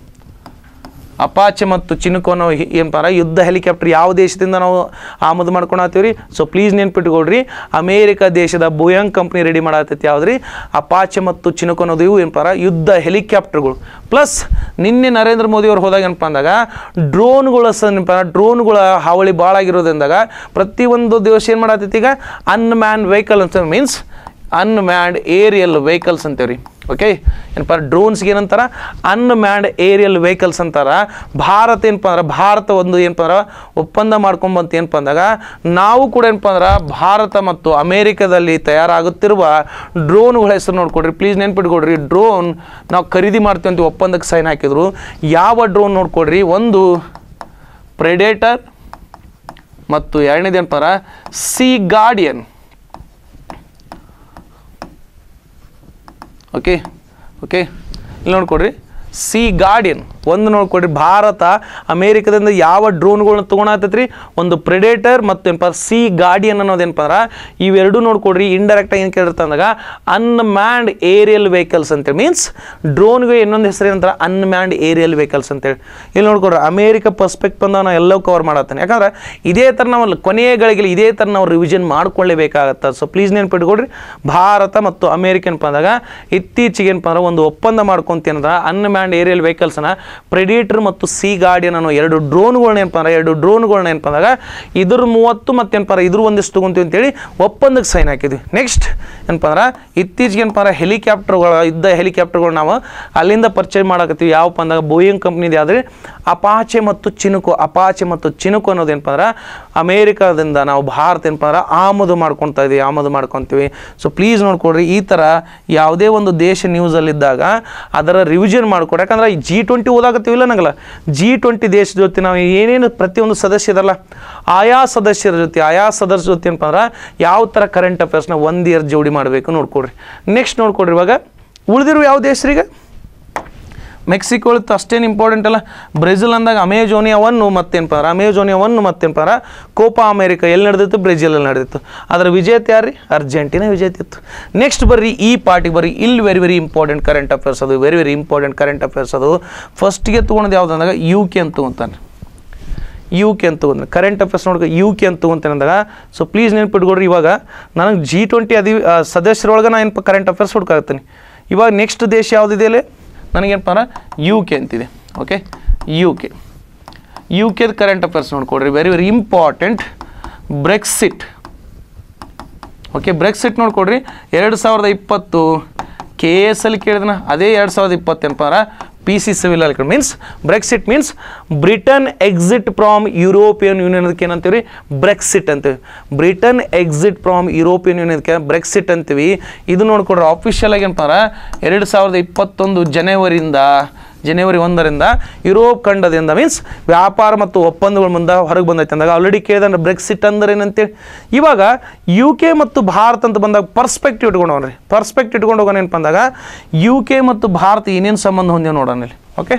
ಅಪಾಚೆ ಮತ್ತು ಚಿನುಕು ಅನ್ನೋ ಹಿ- ಏನಪ್ಪ ಅಂದ್ರೆ ಯುದ್ಧ ಹೆಲಿಕಾಪ್ಟರ್ ಯಾವ ದೇಶದಿಂದ ನಾವು ಆಮದು ಮಾಡ್ಕೊಳತ್ತೀವಿ ರೀ ಸೊ ಪ್ಲೀಸ್ ನೆನ್ಪಿಟ್ಕೊಳ್ರಿ ಅಮೇರಿಕ ದೇಶದ ಬೋಯಂಗ್ ಕಂಪ್ನಿ ರೆಡಿ ಮಾಡತ್ತೈತಿ ಯಾವ್ದ್ರಿ ಅಪಾಚೆ ಮತ್ತು ಚಿನುಕು ಅನ್ನೋದು ಇವು ಏನಪ್ಪ ಅಂದ್ರೆ ಯುದ್ಧ ಹೆಲಿಕಾಪ್ಟರ್ಗಳು ಪ್ಲಸ್ ನಿನ್ನೆ ನರೇಂದ್ರ ಮೋದಿ ಅವ್ರು ಹೋದಾಗ ಏನಪ್ಪ ಅಂದಾಗ ಡ್ರೋನ್ಗಳ ಏನಪ್ಪ ಡ್ರೋನ್ಗಳ ಹಾವಳಿ ಭಾಳ ಆಗಿರೋದ್ರಿಂದಾಗ ಪ್ರತಿಯೊಂದು ದಿವಸ ಏನು ಮಾಡತ್ತೈತಿ ಈಗ ಅನ್ಮ್ಯಾನ್ ವೆಹಿಕಲ್ ಅಂತ ಮೀನ್ಸ್ ಅನ್ಮ್ಯಾನ್ಡ್ ಏರಿಯಲ್ ವೆಹಿಕಲ್ಸ್ ಅಂತೇವ್ರಿ ಓಕೆ ಏನಪ್ಪ ಡ್ರೋನ್ಸ್ಗೆ ಏನಂತಾರ ಅನ್ಮ್ಯಾನ್ಡ್ ಏರಿಯಲ್ ವೆಹಿಕಲ್ಸ್ ಅಂತಾರ ಭಾರತ ಏನಪ್ಪ ಅಂದ್ರೆ ಭಾರತ ಒಂದು ಏನಪ್ಪ ಅಂದ್ರೆ ಒಪ್ಪಂದ ಮಾಡ್ಕೊಂಬಂತ ಏನಪ್ಪ ಅಂದಾಗ ನಾವು ಕೂಡ ಏನಪ್ಪ ಅಂದ್ರೆ ಭಾರತ ಮತ್ತು ಅಮೇರಿಕದಲ್ಲಿ ತಯಾರಾಗುತ್ತಿರುವ ಡ್ರೋನ್ಗಳ ಹೆಸರು ನೋಡ್ಕೊಡ್ರಿ ಪ್ಲೀಸ್ ನೆನ್ಪಿಟ್ಕೊಡ್ರಿ ಡ್ರೋನ್ ನಾವು ಖರೀದಿ ಮಾಡ್ತೀವಿ ಅಂತ ಒಪ್ಪಂದಕ್ಕೆ ಸೈನ್ ಹಾಕಿದ್ರು ಯಾವ ಡ್ರೋನ್ ನೋಡ್ಕೊಡ್ರಿ ಒಂದು ಪ್ರೆಡೇಟರ್ ಮತ್ತು ಎರಡನೇದು ಏನಪ್ಪ ಅಂದ್ರೆ ಸಿ ಗಾರ್ಡಿಯನ್ ಓಕೆ ಓಕೆ ಇಲ್ಲಿ ನೋಡ್ಕೊಡ್ರಿ ಸಿ ಗಾರ್ಡಿಯನ್ ಒಂದು ನೋಡ್ಕೊಡ್ರಿ ಭಾರತ ಅಮೇರಿಕದಿಂದ ಯಾವ ಡ್ರೋನ್ಗಳನ್ನ ತೊಗೊಳತ್ತೈತ್ರಿ ಒಂದು ಪ್ರೆಡೇಟರ್ ಮತ್ತು ಏನಪ್ಪ ಸಿ ಗಾರ್ಡಿಯನ್ ಅನ್ನೋದೇನಪ್ಪ ಅಂದ್ರೆ ಇವೆರಡು ನೋಡ್ಕೊಡ್ರಿ ಇಂಡೈರೆಕ್ಟಾಗಿ ಏನು ಕೇಳಿರ್ತ ಅಂದಾಗ ಅನ್ಮ್ಯಾನ್ಡ್ ಏರಿಯಲ್ ವೆಹಿಕಲ್ಸ್ ಅಂತೇಳಿ ಮೀನ್ಸ್ ಡ್ರೋನ್ಗೆ ಇನ್ನೊಂದು ಹೆಸರು ಏನಂತಾರೆ ಅನ್ಮ್ಯಾನ್ಡ್ ಏರಿಯಲ್ ವೆಹಿಕಲ್ಸ್ ಅಂತೇಳಿ ಇಲ್ಲಿ ನೋಡ್ಕೊಡ್ರಿ ಅಮೇರಿಕ ಪರ್ಸ್ಪೆಕ್ಟ್ ಬಂದ ನಾವು ಎಲ್ಲವೂ ಕವರ್ ಮಾಡತ್ತೇನೆ ಯಾಕಂದ್ರೆ ಇದೇ ಥರ ನಾವು ಕೊನೆಯ ಗಳಿಗೆ ಇದೇ ಥರ ನಾವು ರಿವಿಷನ್ ಮಾಡ್ಕೊಳ್ಳೇಬೇಕಾಗತ್ತೆ ಸೊ ಪ್ಲೀಸ್ ನೆನ್ಪಿಟ್ಕೊಡ್ರಿ ಭಾರತ ಮತ್ತು ಅಮೇರಿಕ ಏನಪ್ಪ ಅಂದಾಗ ಇತ್ತೀಚೆಗೆ ಏನಪ್ಪ ಅಂದ್ರೆ ಒಂದು ಒಪ್ಪಂದ ಮಾಡ್ಕೊಂತೇನಂದ್ರೆ ಅನ್ಮ್ಯಾನ್ಡ್ ಏರಿಯಲ್ ವೆಹಿಕಲ್ಸ್ನ ಪ್ರೆಡಿಟರ್ ಮತ್ತು ಸಿ ಗಾರ್ಡಿಯನ್ ಅನ್ನೋ ಎರಡು ಡ್ರೋನ್ಗಳನ್ನ ಏನಪ್ಪ ಅಂದ್ರೆ ಎರಡು ಡ್ರೋನ್ಗಳನ್ನ ಏನಪ್ಪ ಅಂದಾಗ ಇದ್ರ ಮೂವತ್ತು ಮತ್ತೇನಪ್ಪ ಅಂದ್ರೆ ಇದ್ರ ಒಂದಿಷ್ಟು ತಗೊಂತೀವಿ ಅಂತೇಳಿ ಒಪ್ಪಂದಕ್ಕೆ ಸೈನ್ ಹಾಕಿದ್ವಿ ನೆಕ್ಸ್ಟ್ ಏನಪ್ಪ ಅಂದ್ರೆ ಇತ್ತೀಚೆಗೆ ಏನಪ್ಪ ಅಂದ್ರೆ ಹೆಲಿಕಾಪ್ಟರ್ಗಳು ಇದ್ದ ಹೆಲಿಕಾಪ್ಟರ್ಗಳು ನಾವು ಅಲ್ಲಿಂದ ಪರ್ಚೇಸ್ ಮಾಡಕತ್ತೀವಿ ಯಾವಪ್ಪ ಅಂದಾಗ ಬೋಯಿಂಗ್ ಕಂಪ್ನಿದು ಆದರೆ ಅಪಾಚೆ ಮತ್ತು ಚಿನುಕು ಅಪಾಚೆ ಮತ್ತು ಚಿನುಕು ಅನ್ನೋದು ಏನಪ್ಪ ಅಂದ್ರೆ ಅಮೇರಿಕಾದಿಂದ ನಾವು ಭಾರತ ಏನಪ್ಪ ಅಂದ್ರೆ ಆಮದು ಮಾಡ್ಕೊತಾ ಇದೀವಿ ಆಮದು ಮಾಡ್ಕೊತೀವಿ ಸೊ ಪ್ಲೀಸ್ ನೋಡ್ಕೊಡ್ರಿ ಈ ಥರ ಯಾವುದೇ ಒಂದು ದೇಶ ನ್ಯೂಸಲ್ಲಿದ್ದಾಗ ಅದರ ರಿವಿಷನ್ ಮಾಡ್ಕೊಡಿ ಯಾಕಂದ್ರೆ ಜಿ ಟ್ವೆಂಟಿ ಓದಾಕತ್ತೀವಿಲ್ಲ ನಂಗಲ್ಲ ಜಿ ಟ್ವೆಂಟಿ ದೇಶದ ಜೊತೆ ನಾವು ಏನೇನು ಪ್ರತಿಯೊಂದು ಸದಸ್ಯ ಇದಲ್ಲ ಆಯಾ ಸದಸ್ಯರ ಜೊತೆ ಆಯಾ ಸದಸ್ಯರ ಜೊತೆ ಏನಪ್ಪ ಅಂದ್ರೆ ಯಾವ ಥರ ಕರೆಂಟ್ ಅಫೇರ್ಸ್ನ ಒಂದು ಇಯರ್ ಜೋಡಿ ಮಾಡಬೇಕು ನೋಡ್ಕೊಡ್ರಿ ನೆಕ್ಸ್ಟ್ ನೋಡ್ಕೊಡ್ರಿ ಇವಾಗ ಉಳಿದಿರುವ ಯಾವ ದೇಶರಿಗೆ ಮೆಕ್ಸಿಕೋ ಇತ್ತು ಅಷ್ಟೇನು ಇಂಪಾರ್ಟೆಂಟ್ ಅಲ್ಲ ಬ್ರೆಜಿಲ್ ಅಂದಾಗ ಅಮೆಜೋನಿಯಾ ಒನ್ನು ಮತ್ತೇನಪ್ಪ ಅಂದ್ರೆ ಅಮೆಜೋನಿಯಾ ಒನ್ನು ಮತ್ತೇನಪ್ಪ ಅಂದ್ರೆ ಕೋಪಾ ಅಮೇರಿಕ ಎಲ್ಲಿ ನಡೆದಿತ್ತು ಬ್ರೆಜಿಲಲ್ಲಿ ನಡೆದಿತ್ತು ಅದರ ವಿಜೇತ ಯಾರು ರೀ ಅರ್ಜೆಂಟಿನಾ ವಿಜೇತ ಇತ್ತು ನೆಕ್ಸ್ಟ್ ಬರ್ರಿ ಈ ಪಾರ್ಟಿಗೆ ಬರ್ರಿ ಇಲ್ಲಿ very very important current affairs ಅದು very very important current affairs ಅದು ಫಸ್ಟ್ಗೆ ತೊಗೊಂಡು ಯಾವ್ದು ಅಂದಾಗ ಯು ಕೆ ಅಂತ ತೊಗೊಂತಾನೆ ಯು ಕೆ ಅಂತ ತೊಗೊಂಡ್ರೆ ಕರೆಂಟ್ ಅಫೇರ್ಸ್ ನೋಡ್ಕೊ ಯು ಕೆ ಅಂತ ತೊಗೊಂತೇನೆ ಅಂದಾಗ ಸೊ ಪ್ಲೀಸ್ ನೆನ್ಪಿಟ್ಕೊಡ್ರಿ ಇವಾಗ ನನಗೆ ಜಿ ಟ್ವೆಂಟಿ ಅದಿ ಆ, ಸದಸ್ಯರೊಳಗೆ ನಾನು ಏನಪ್ಪ ಕರೆಂಟ್ ಅಫೇರ್ಸ್ ಹುಡ್ಕಾಗ್ತೀನಿ ಇವಾಗ ನೆಕ್ಸ್ಟ್ ದೇಶ ಯಾವುದಿದೆ ಅಲ್ಲಿ ನನಗೇನಪ್ಪ ಅಂದ್ರೆ ಯು ಕೆ ಅಂತಿದೆ ಓಕೆ ಯು ಕೆ ಯು ಕೆದ ಕರೆಂಟ್ ಅಫೇರ್ಸ್ ನೋಡ್ಕೊಡ್ರಿ very very important Brexit okay Brexit ನೋಡ್ಕೊಡ್ರಿ ಎರಡು ಸಾವಿರದ ಇಪ್ಪತ್ತು ಕೆ ಎಸ್ ಅಲ್ಲಿ ಕೇಳಿದ್ನ ಅದೇ ಎರಡು ಸಾವಿರದ ಇಪ್ಪತ್ತೇನಪ್ಪ ಅಂದ್ರೆ ಪಿ ಸಿ ಸಿವಿಲ್ ಅಲ್ಲಿ means Brexit means Britain exit from European Union ಅದಕ್ಕೆ ಏನಂತೀವಿ ಬ್ರೆಕ್ಸಿಟ್ ಅಂತೀವಿ Britain exit from European Union ಅದಕ್ಕೆ ಬ್ರೆಕ್ಸಿಟ್ ಅಂತೀವಿ ಇದು ನೋಡ್ಕೊಡ್ರಿ ಆಫಿಷಿಯಲ್ ಆಗಿ ಏನಪ್ಪ ಅಂದ್ರೆ ಎರಡು ಸಾವಿರದ ಇಪ್ಪತ್ತೊಂದು ಜನವರಿಯಿಂದ ಜನವರಿ ಒಂದರಿಂದ ಯುರೋಪ್ ಖಂಡದಿಂದ ಮೀನ್ಸ್ ವ್ಯಾಪಾರ ಮತ್ತು ಒಪ್ಪಂದಗಳ ಮುಂದೆ ಹೊರಗೆ ಬಂದೈತೆ ಅಂದಾಗ ಆಲ್ರೆಡಿ ಕೇಳಿದ್ರೆ ಬ್ರೆಕ್ಸಿಟ್ ಅಂದ್ರೆ ಏನಂತೇಳಿ ಇವಾಗ ಯು ಕೆ ಮತ್ತು ಭಾರತ ಅಂತ ಬಂದಾಗ ಪರ್ಸ್ಪೆಕ್ಟಿವ್ ಇಟ್ಕೊಂಡು ಹೋಗ್ರಿ ಪರ್ಸ್ಪೆಕ್ಟ್ ಇಟ್ಕೊಂಡು ಹೋಗೋಣ ಏನಪ್ಪ ಅಂದಾಗ ಯು ಕೆ ಮತ್ತು ಭಾರತ ಏನೇನು ಸಂಬಂಧ ಹೊಂದಿವೆ ನೋಡೋಣ ಇಲ್ಲಿ ಓಕೆ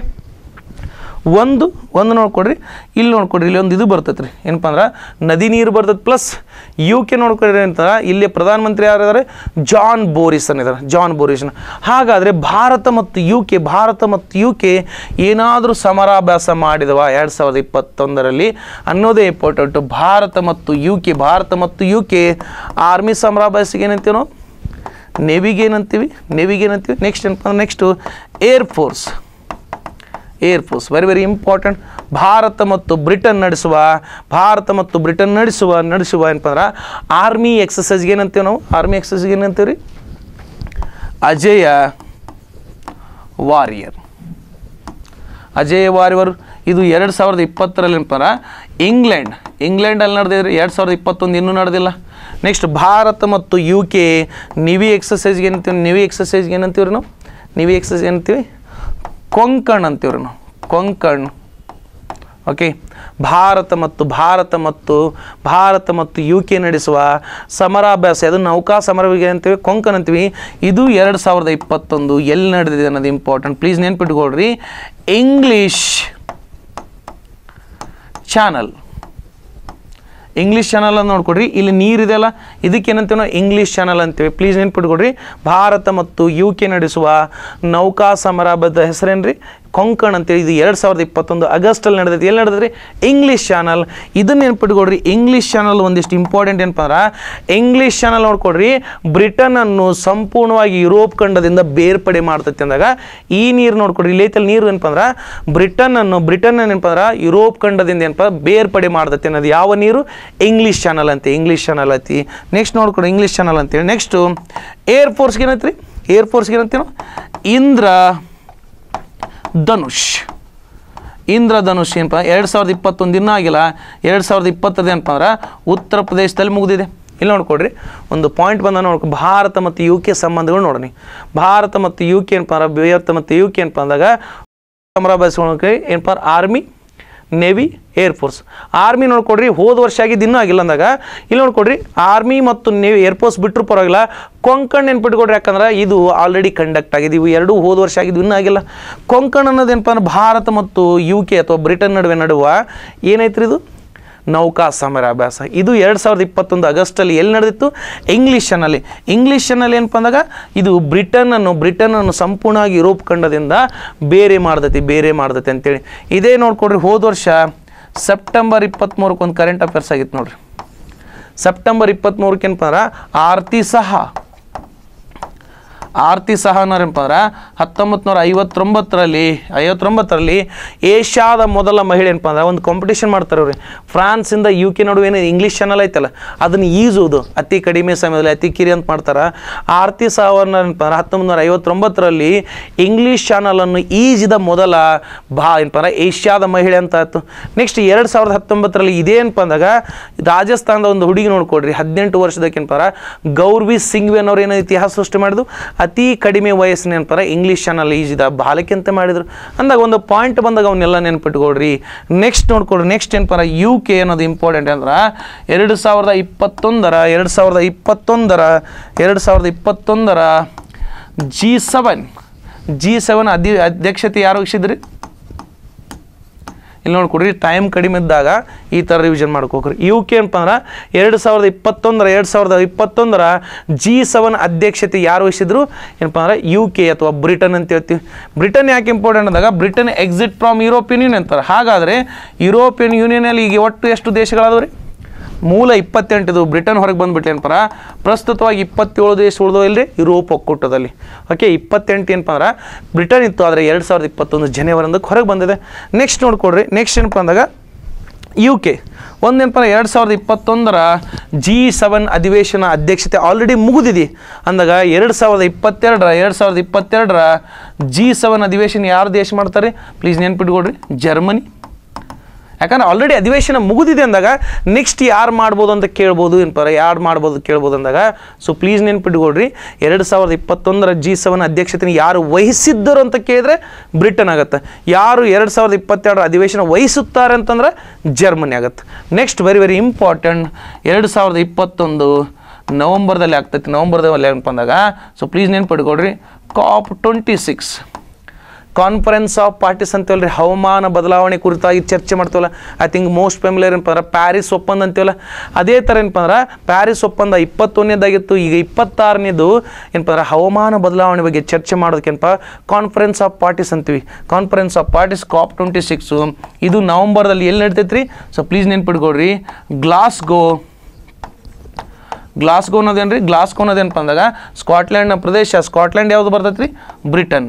ಒಂದು ಒಂದು ನೋಡ್ಕೊಡ್ರಿ ಇಲ್ಲಿ ನೋಡ್ಕೊಡ್ರಿ ಇಲ್ಲಿ ಒಂದು ಇದು ಬರ್ತೈತೆ ರೀ ಏನಪ್ಪ ಅಂದ್ರೆ ನದಿ ನೀರು ಬರ್ತೈತೆ ಪ್ಲಸ್ ಯು ಕೆ ನೋಡ್ಕೊಡ್ರಿ ಅಂತ ಇಲ್ಲಿ ಪ್ರಧಾನಮಂತ್ರಿ ಯಾರಿದ್ದಾರೆ ಜಾನ್ ಬೋರಿಸನ್ ಇದ್ದಾರೆ ಜಾನ್ ಬೋರಿಸನ್ ಹಾಗಾದರೆ ಭಾರತ ಮತ್ತು ಯು ಕೆ ಭಾರತ ಮತ್ತು ಯು ಕೆ ಏನಾದರೂ ಸಮರಾಭ್ಯಾಸ ಮಾಡಿದವ ಎರಡು ಸಾವಿರದ ಇಪ್ಪತ್ತೊಂದರಲ್ಲಿ ಅನ್ನೋದೇ ಇಂಪಾರ್ಟೆಂಟು ಭಾರತ ಮತ್ತು ಯು ಕೆ ಭಾರತ ಮತ್ತು ಯು ಕೆ ಆರ್ಮಿ ಸಮರಾಭ್ಯಾಸಕ್ಕೆ ಏನಂತೀವಿ ನಾವು ನೆವಿಗೆ ಏನಂತೀವಿ ನೆವಿಗೆ ಏನಂತೀವಿ ನೆಕ್ಸ್ಟ್ ಏನಪ್ಪ ಅಂದ್ರೆ next air force air force very very important Bharat ಮತ್ತು ಬ್ರಿಟನ್ ನಡೆಸುವ ಭಾರತ ಮತ್ತು ಬ್ರಿಟನ್ ನಡೆಸುವ ನಡೆಸುವ ಏನಪ್ಪ ಅಂದ್ರೆ ಆರ್ಮಿ ಎಕ್ಸಸೈಸ್ಗೆ ಏನಂತೀವಿ ನಾವು ಆರ್ಮಿ ಎಕ್ಸಸೈಸ್ಗೆ ಏನಂತೀವಿ ರೀ ಅಜೇಯ ವಾರಿಯರ್ ಅಜೇಯ ವಾರಿಯರ್ ಇದು ಎರಡು ಸಾವಿರದ ಇಪ್ಪತ್ತರಲ್ಲಿ ಏನಪ್ಪ ಅಂದ್ರೆ ಇಂಗ್ಲೆಂಡ್ ಇಂಗ್ಲೆಂಡಲ್ಲಿ ನಡೆದಿದ್ರೆ ಎರಡು ಸಾವಿರದ ಇಪ್ಪತ್ತೊಂದು ಇನ್ನೂ ನಡೆದಿಲ್ಲ ನೆಕ್ಸ್ಟ್ ಭಾರತ ಮತ್ತು ಯು ಕೆ ನಿವಿ ಎಕ್ಸಸೈಸ್ಗೆ ಏನಂತೀವಿ ನಿವಿ ಎಕ್ಸಸೈಸ್ಗೆ ಏನಂತೀವಿ ರೀ ನಾವು ನಿವಿ ಎಕ್ಸಸೈಸ್ ಏನಂತೀವಿ ಕೊಂಕಣ್ ಅಂತೀವ್ರಿ ನಾವು ಕೊಂಕಣ್ ಓಕೆ ಭಾರತ ಮತ್ತು ಭಾರತ ಮತ್ತು ಭಾರತ ಮತ್ತು ಯು ಕೆ ನಡೆಸುವ ಸಮರಾಭ್ಯಾಸ ಅದು ನೌಕಾ ಸಮರವಿಗೆ ಅಂತೀವಿ ಕೊಂಕಣ್ ಅಂತೀವಿ ಇದು ಎರಡು ಸಾವಿರದ ಇಪ್ಪತ್ತೊಂದು ಎಲ್ಲಿ ನಡೆದಿದೆ ಅನ್ನೋದು ಇಂಪಾರ್ಟೆಂಟ್ ಪ್ಲೀಸ್ ನೆನ್ಪಿಟ್ಕೊಳ್ರಿ ಇಂಗ್ಲೀಷ್ ಚಾನಲ್ ಇಂಗ್ಲೀಷ್ ಚಾನಲ್ ಅಂತ ನೋಡ್ಕೊಡ್ರಿ ಇಲ್ಲಿ ನೀರಿದೆಯಲ್ಲ ಇದಕ್ಕೆ ಏನಂತೀವಿ ನಾವು ಇಂಗ್ಲೀಷ್ ಚಾನಲ್ ಅಂತೀವಿ ಪ್ಲೀಸ್ ನೆನ್ಪಿಟ್ಕೊಡ್ರಿ ಭಾರತ ಮತ್ತು ಯು ಕೆ ನಡೆಸುವ ನೌಕಾ ಸಮರಾಭದ ಹೆಸರೇನ್ರಿ ಕೊಂಕಣ್ ಅಂತೇಳಿ ಇದು ಎರಡು ಸಾವಿರದ ಇಪ್ಪತ್ತೊಂದು ಆಗಸ್ಟಲ್ಲಿ ನಡೆದೈತಿ ಎಲ್ಲಿ ನಡೆದ್ರಿ ಇಂಗ್ಲೀಷ್ ಚಾನಲ್ ಇದನ್ನ ನೆನ್ಪಿಟ್ಕೊಡ್ರಿ ಇಂಗ್ಲೀಷ್ ಚಾನಲ್ ಒಂದಿಷ್ಟು ಇಂಪಾರ್ಟೆಂಟ್ ಏನಪ್ಪ ಅಂದ್ರೆ ಇಂಗ್ಲೀಷ್ ಚಾನಲ್ ನೋಡ್ಕೊಡ್ರಿ ಬ್ರಿಟನನ್ನು ಸಂಪೂರ್ಣವಾಗಿ ಯುರೋಪ್ ಖಂಡದಿಂದ ಬೇರ್ಪಡೆ ಮಾಡ್ತೈತಿ ಅಂದಾಗ ಈ ನೀರು ನೋಡ್ಕೊಡ್ರಿ ಇಲ್ಲೈತಲ್ಲಿ ನೀರು ಏನಪ್ಪ ಅಂದ್ರೆ ಬ್ರಿಟನನ್ನು ಬ್ರಿಟನ್ ಏನಪ್ಪ ಅಂದ್ರೆ ಯುರೋಪ್ ಖಂಡದಿಂದ ಏನಪ್ಪ ಬೇರ್ಪಡೆ ಮಾಡ್ತೈತಿ ಅನ್ನೋದು ಯಾವ ನೀರು ಇಂಗ್ಲೀಷ್ ಚಾನಲ್ ಅಂತ ಇಂಗ್ಲೀಷ್ ಚಾನಲ್ ಐತಿ ನೆಕ್ಸ್ಟ್ ನೋಡ್ಕೊಡಿ ಇಂಗ್ಲೀಷ್ ಚಾನಲ್ ಅಂತೇಳಿ ನೆಕ್ಸ್ಟು ಏರ್ ಫೋರ್ಸ್ಗೆ ಏನೈತ್ರಿ ಏರ್ ಫೋರ್ಸ್ಗೆ ಏನಂತೀವಿ ನಾವು ಇಂದ್ರ ಧನುಷ್ ಇಂದ್ರ ಧನುಷ್ ಏನಪ್ಪ ಎರಡು ಸಾವಿರದ ಇಪ್ಪತ್ತೊಂದು ಇನ್ನೂ ಆಗಿಲ್ಲ ಎರಡು ಸಾವಿರದ ಇಪ್ಪತ್ತದ ಏನಪ್ಪ ಅಂದ್ರೆ ಉತ್ತರ ಪ್ರದೇಶದಲ್ಲಿ ಮುಗಿದಿದೆ ಇಲ್ಲಿ ನೋಡ್ಕೊಡ್ರಿ ಒಂದು ಪಾಯಿಂಟ್ ಬಂದ ನೋಡ್ಕೊ ಭಾರತ ಮತ್ತು ಯು ಕೆ ಸಂಬಂಧಗಳು ನೋಡೋಣ ಭಾರತ ಮತ್ತು ಯು ಕೆ ಏನಪ್ಪ ಅಂದ್ರೆ ಭಾರತ ಮತ್ತು ಯು ಕೆ ಏನಪ್ಪ ಅಂದಾಗ ಸಮರಾಭ್ಯಾಸಗಳಕ್ಕೆ ಏನಪ್ಪ ಆರ್ಮಿ ನೇವಿ ಏರ್ಫೋರ್ಸ್ ಆರ್ಮಿ ನೋಡ್ಕೊಡ್ರಿ ಹೋದ ವರ್ಷ ಆಗಿದ್ದು ಇನ್ನೂ ಆಗಿಲ್ಲ ಅಂದಾಗ ಇಲ್ಲಿ ನೋಡ್ಕೊಡ್ರಿ ಆರ್ಮಿ ಮತ್ತು ನೇವಿ ಏರ್ಫೋರ್ಸ್ ಬಿಟ್ಟರು ಪರವಾಗಿಲ್ಲ ಕೊಂಕಣ್ ನೆನ್ಪಿಟ್ಕೊಡ್ರಿ ಯಾಕಂದ್ರೆ ಇದು ಆಲ್ರೆಡಿ ಕಂಡಕ್ಟ್ ಆಗಿದೆ ಇವು ಎರಡೂ ಹೋದ ವರ್ಷ ಆಗಿದ್ದು ಇನ್ನೂ ಆಗಿಲ್ಲ ಕೊಂಕಣ್ ಅನ್ನೋದೇನಪ್ಪ ಅಂದ್ರೆ ಭಾರತ ಮತ್ತು ಯು ಕೆ ಅಥವಾ ಬ್ರಿಟನ್ ನಡುವೆ ನಡುವ ಏನೈತ್ರಿ ಇದು ನೌಕಾ ಸಮರಾಭ್ಯಾಸ ಇದು ಎರಡು ಸಾವಿರದ ಇಪ್ಪತ್ತೊಂದು ಆಗಸ್ಟಲ್ಲಿ ಎಲ್ಲಿ ನಡೆದಿತ್ತು ಇಂಗ್ಲೀಷನಲ್ಲಿ ಇಂಗ್ಲೀಷನಲ್ಲಿ ಏನಪ್ಪ ಅಂದಾಗ ಇದು ಬ್ರಿಟನನ್ನು ಬ್ರಿಟನನ್ನು ಸಂಪೂರ್ಣವಾಗಿ ಯುರೋಪ್ ಖಂಡದಿಂದ ಬೇರೆ ಮಾಡ್ದತಿ ಬೇರೆ ಮಾಡ್ದತಿ ಅಂತೇಳಿ ಇದೇ ನೋಡ್ಕೊಡ್ರಿ ಹೋದ ವರ್ಷ ಸೆಪ್ಟೆಂಬರ್ ಇಪ್ಪತ್ತ್ಮೂರಕ್ಕೆ ಒಂದು ಕರೆಂಟ್ ಅಫೇರ್ಸ್ ಆಗಿತ್ತು ನೋಡ್ರಿ ಸೆಪ್ಟೆಂಬರ್ ಇಪ್ಪತ್ತ್ಮೂರಕ್ಕೆ ಏನಪ್ಪ ಅಂದ್ರೆ ಆರ್ತಿ ಸಹ ಆರ್ತಿ ಸಹ ಏನಪ್ಪ ಅಂದ್ರೆ ಹತ್ತೊಂಬತ್ತು ನೂರ ಐವತ್ತೊಂಬತ್ತರಲ್ಲಿ ಐವತ್ತೊಂಬತ್ತರಲ್ಲಿ ಏಷ್ಯಾದ ಮೊದಲ ಮಹಿಳೆ ಏನಪ್ಪ ಅಂದ್ರೆ ಒಂದು ಕಾಂಪಿಟೇಷನ್ ಮಾಡ್ತಾರೆ ಅವ್ರಿ ಫ್ರಾನ್ಸಿಂದ ಯು ಕೆ ನಡುವೆ ಏನು ಇಂಗ್ಲೀಷ್ ಚಾನಲ್ ಐತಲ್ಲ ಅದನ್ನು ಈಜುವುದು ಅತಿ ಕಡಿಮೆ ಸಮಯದಲ್ಲಿ ಅತಿ ಕಿರಿ ಅಂತ ಮಾಡ್ತಾರೆ ಆರ್ತಿ ಸಹವನ್ನ ಏನಪ್ಪ ಅಂದ್ರೆ ಹತ್ತೊಂಬತ್ತು ನೂರ ಐವತ್ತೊಂಬತ್ತರಲ್ಲಿ ಇಂಗ್ಲೀಷ್ ಚಾನಲನ್ನು ಈಜಿದ ಮೊದಲ ಬಾ ಏನಪ್ಪ ಅಂದ್ರೆ ಏಷ್ಯಾದ ಮಹಿಳೆ ಅಂತ ಆಯ್ತು ನೆಕ್ಸ್ಟ್ ಎರಡು ಸಾವಿರದ ಹತ್ತೊಂಬತ್ತರಲ್ಲಿ ಇದೇನಪ್ಪ ಅಂದಾಗ ರಾಜಸ್ಥಾನದ ಒಂದು ಹುಡುಗಿ ನೋಡ್ಕೊಡ್ರಿ ಹದಿನೆಂಟು ವರ್ಷದಕ್ಕೆ ಏನಪ್ಪ ಅಂದ್ರೆ ಗೌರ್ವಿ ಸಿಂಗ್ವಿ ಅನ್ನೋರು ಏನೋ ಇತಿಹಾಸ ಸೃಷ್ಟಿ ಮಾಡಿದ್ರು ಅತಿ ಕಡಿಮೆ ವಯಸ್ಸಿನ ಏನಪ್ಪ ಇಂಗ್ಲೀಷ್ ಚಾನಲ್ ಈಜಿದ ಬಾಲಕೆ ಅಂತ ಮಾಡಿದ್ರು ಅಂದಾಗ ಒಂದು ಪಾಯಿಂಟ್ ಬಂದಾಗ ಅವನ್ನೆಲ್ಲ ನೆನ್ಪಿಟ್ಕೊಡ್ರಿ ನೆಕ್ಸ್ಟ್ ನೋಡ್ಕೊಡ್ರಿ ನೆಕ್ಸ್ಟ್ ಏನಪ್ಪ ಯು ಕೆ ಅನ್ನೋದು ಇಂಪಾರ್ಟೆಂಟ್ ಅಂದ್ರೆ ಎರಡು ಸಾವಿರದ ಇಪ್ಪತ್ತೊಂದರ ಎರಡು ಸಾವಿರದ ಇಪ್ಪತ್ತೊಂದರ ಎರಡು ಸಾವಿರದ ಇಪ್ಪತ್ತೊಂದರ ಜಿ ಸೆವೆನ್ ಜಿ ಸೆವೆನ್ ಅಧಿ ಅಧ್ಯಕ್ಷತೆ ಯಾರು ವಹಿಸಿದ್ರಿ ಇಲ್ಲಿ ನೋಡ್ಕೊಡ್ರಿ ಟೈಮ್ ಕಡಿಮೆ ಇದ್ದಾಗ ಈ ಥರ ರಿವಿಷನ್ ಮಾಡ್ಕೋಕ್ರಿ ಯು ಕೆ ಏನಪ್ಪ ಅಂದ್ರೆ ಎರಡು ಸಾವಿರದ ಇಪ್ಪತ್ತೊಂದರ ಎರಡು ಸಾವಿರದ ಇಪ್ಪತ್ತೊಂದರ ಜಿ ಸೆವೆನ್ ಅಧ್ಯಕ್ಷತೆ ಯಾರು ವಹಿಸಿದ್ರು ಏನಪ್ಪ ಅಂದ್ರೆ ಯು ಕೆ ಅಥವಾ ಬ್ರಿಟನ್ ಅಂತ ಹೇಳ್ತೀವಿ ಬ್ರಿಟನ್ ಯಾಕೆ ಇಂಪಾರ್ಟೆಂಟ್ ಅಂದಾಗ Britain exit from European Union ಅಂತಾರೆ ಹಾಗಾದರೆ ಯುರೋಪಿಯನ್ ಯೂನಿಯನಲ್ಲಿ ಈಗ ಒಟ್ಟು ಎಷ್ಟು ದೇಶಗಳಾದವು ರೀ ಮೂಲ ಇಪ್ಪತ್ತೆಂಟಿದು ಬ್ರಿಟನ್ ಹೊರಗೆ ಬಂದ್ಬಿಟ್ಟು ಏನಪ್ಪ ಪ್ರಸ್ತುತವಾಗಿ ಇಪ್ಪತ್ತೇಳು ದೇಶ ಉಳಿದೋ ಇಲ್ಲರಿ ಯುರೋಪ್ ಒಕ್ಕೂಟದಲ್ಲಿ ಓಕೆ ಇಪ್ಪತ್ತೆಂಟು ಏನಪ್ಪ ಅಂದ್ರೆ ಬ್ರಿಟನ್ ಇತ್ತು ಆದರೆ ಎರಡು ಸಾವಿರದ ಇಪ್ಪತ್ತೊಂದು ಜನವರಿ ಒಂದಕ್ಕೆ ಹೊರಗೆ ಬಂದಿದೆ ನೆಕ್ಸ್ಟ್ ನೋಡ್ಕೊಡ್ರಿ ನೆಕ್ಸ್ಟ್ ಏನಪ್ಪ ಅಂದಾಗ ಯು ಕೆ ಒಂದೇನಪ್ಪ ಎರಡು ಸಾವಿರದ ಇಪ್ಪತ್ತೊಂದರ ಜಿ ಸೆವೆನ್ ಅಧಿವೇಶನ ಅಧ್ಯಕ್ಷತೆ ಆಲ್ರೆಡಿ ಮುಗಿದಿದೆ ಅಂದಾಗ ಎರಡು ಸಾವಿರದ ಇಪ್ಪತ್ತೆರಡರ ಎರಡು ಸಾವಿರದ ಇಪ್ಪತ್ತೆರಡರ ಜಿ ಸೆವೆನ್ ಅಧಿವೇಶನ ಯಾರು ದೇಶ ಮಾಡ್ತಾರೆ ಪ್ಲೀಸ್ ನೆನ್ಪಿಟ್ಕೊಡ್ರಿ ಜರ್ಮನಿ ಯಾಕಂದ್ರೆ ಆಲ್ರೆಡಿ ಅಧಿವೇಶನ ಮುಗಿದಿದೆ ಅಂದಾಗ ನೆಕ್ಸ್ಟ್ ಯಾರು ಮಾಡ್ಬೋದು ಅಂತ ಕೇಳ್ಬೋದು ಏನಪ್ಪ ಯಾರು ಮಾಡ್ಬೋದು ಕೇಳ್ಬೋದು ಅಂದಾಗ ಸೊ ಪ್ಲೀಸ್ ನೆನ್ಪಿಟ್ಕೊಡ್ರಿ ಎರಡು ಸಾವಿರದ ಇಪ್ಪತ್ತೊಂದರ ಜಿ ಸೆವೆನ್ ಅಧ್ಯಕ್ಷತೆನ ಯಾರು ವಹಿಸಿದ್ದರು ಅಂತ ಕೇಳಿದ್ರೆ ಬ್ರಿಟನ್ ಆಗುತ್ತೆ ಯಾರು ಎರಡು ಸಾವಿರದ ಇಪ್ಪತ್ತೆರಡರ ಅಧಿವೇಶನ ವಹಿಸುತ್ತಾರೆ ಅಂತಂದ್ರೆ ಜರ್ಮನಿ ಆಗುತ್ತೆ ನೆಕ್ಸ್ಟ್ ವೆರಿ ವೆರಿ ಇಂಪಾರ್ಟೆಂಟ್ ಎರಡು ಸಾವಿರದ ಇಪ್ಪತ್ತೊಂದು ನವಂಬರ್ದಲ್ಲಿ ಆಗ್ತೈತಿ ನವಂಬರ್ದಲ್ಲಿ ಏನಪ್ಪ ಅಂದಾಗ ಸೊ ಪ್ಲೀಸ್ ನೆನ್ಪಿಟ್ಕೊಡ್ರಿ COP twenty six conference of parties ಅಂತೀವಲ್ಲ ರೀ ಹವಾಮಾನ ಬದಲಾವಣೆ ಕುರಿತಾಗಿ ಚರ್ಚೆ ಮಾಡ್ತೀವಲ್ಲ ಐ ಥಿಂಕ್ ಮೋಸ್ಟ್ ಫೆಮಿಲಿಯರ್ ಏನಪ್ಪ ಅಂದ್ರೆ ಪ್ಯಾರಿಸ್ ಒಪ್ಪಂದ ಅಂತೀವಲ್ಲ ಅದೇ ಥರ ಏನಪ್ಪ ಅಂದ್ರೆ ಪ್ಯಾರಿಸ್ ಒಪ್ಪಂದ ಇಪ್ಪತ್ತೊಂದನೇದಾಗಿತ್ತು ಈಗ ಇಪ್ಪತ್ತಾರನೇದು ಏನಪ್ಪ ಅಂದ್ರೆ ಹವಾಮಾನ ಬದಲಾವಣೆ ಬಗ್ಗೆ ಚರ್ಚೆ ಮಾಡೋದಕ್ಕೇನಪ್ಪ ಕಾನ್ಫರೆನ್ಸ್ ಆಫ್ ಪಾರ್ಟೀಸ್ ಅಂತೀವಿ conference of parties COP twenty six ಇದು ನವಂಬರ್ದಲ್ಲಿ ಎಲ್ಲಿ ನಡೀತೈತೆ ರೀ ಸೊ ಪ್ಲೀಸ್ ನೆನ್ಪಿಟ್ಕೊಡ್ರಿ ಗ್ಲಾಸ್ಗೋ ಗ್ಲಾಸ್ಗೋ ಅನ್ನೋದೇನು ರೀ ಗ್ಲಾಸ್ಗೋ ಅನ್ನೋದೇನಪ್ಪ ಅಂದಾಗ ಸ್ಕಾಟ್ಲ್ಯಾಂಡ್ನ ಪ್ರದೇಶ ಸ್ಕಾಟ್ಲ್ಯಾಂಡ್ ಯಾವುದು ಬರ್ತೈತೆ ರೀ Britain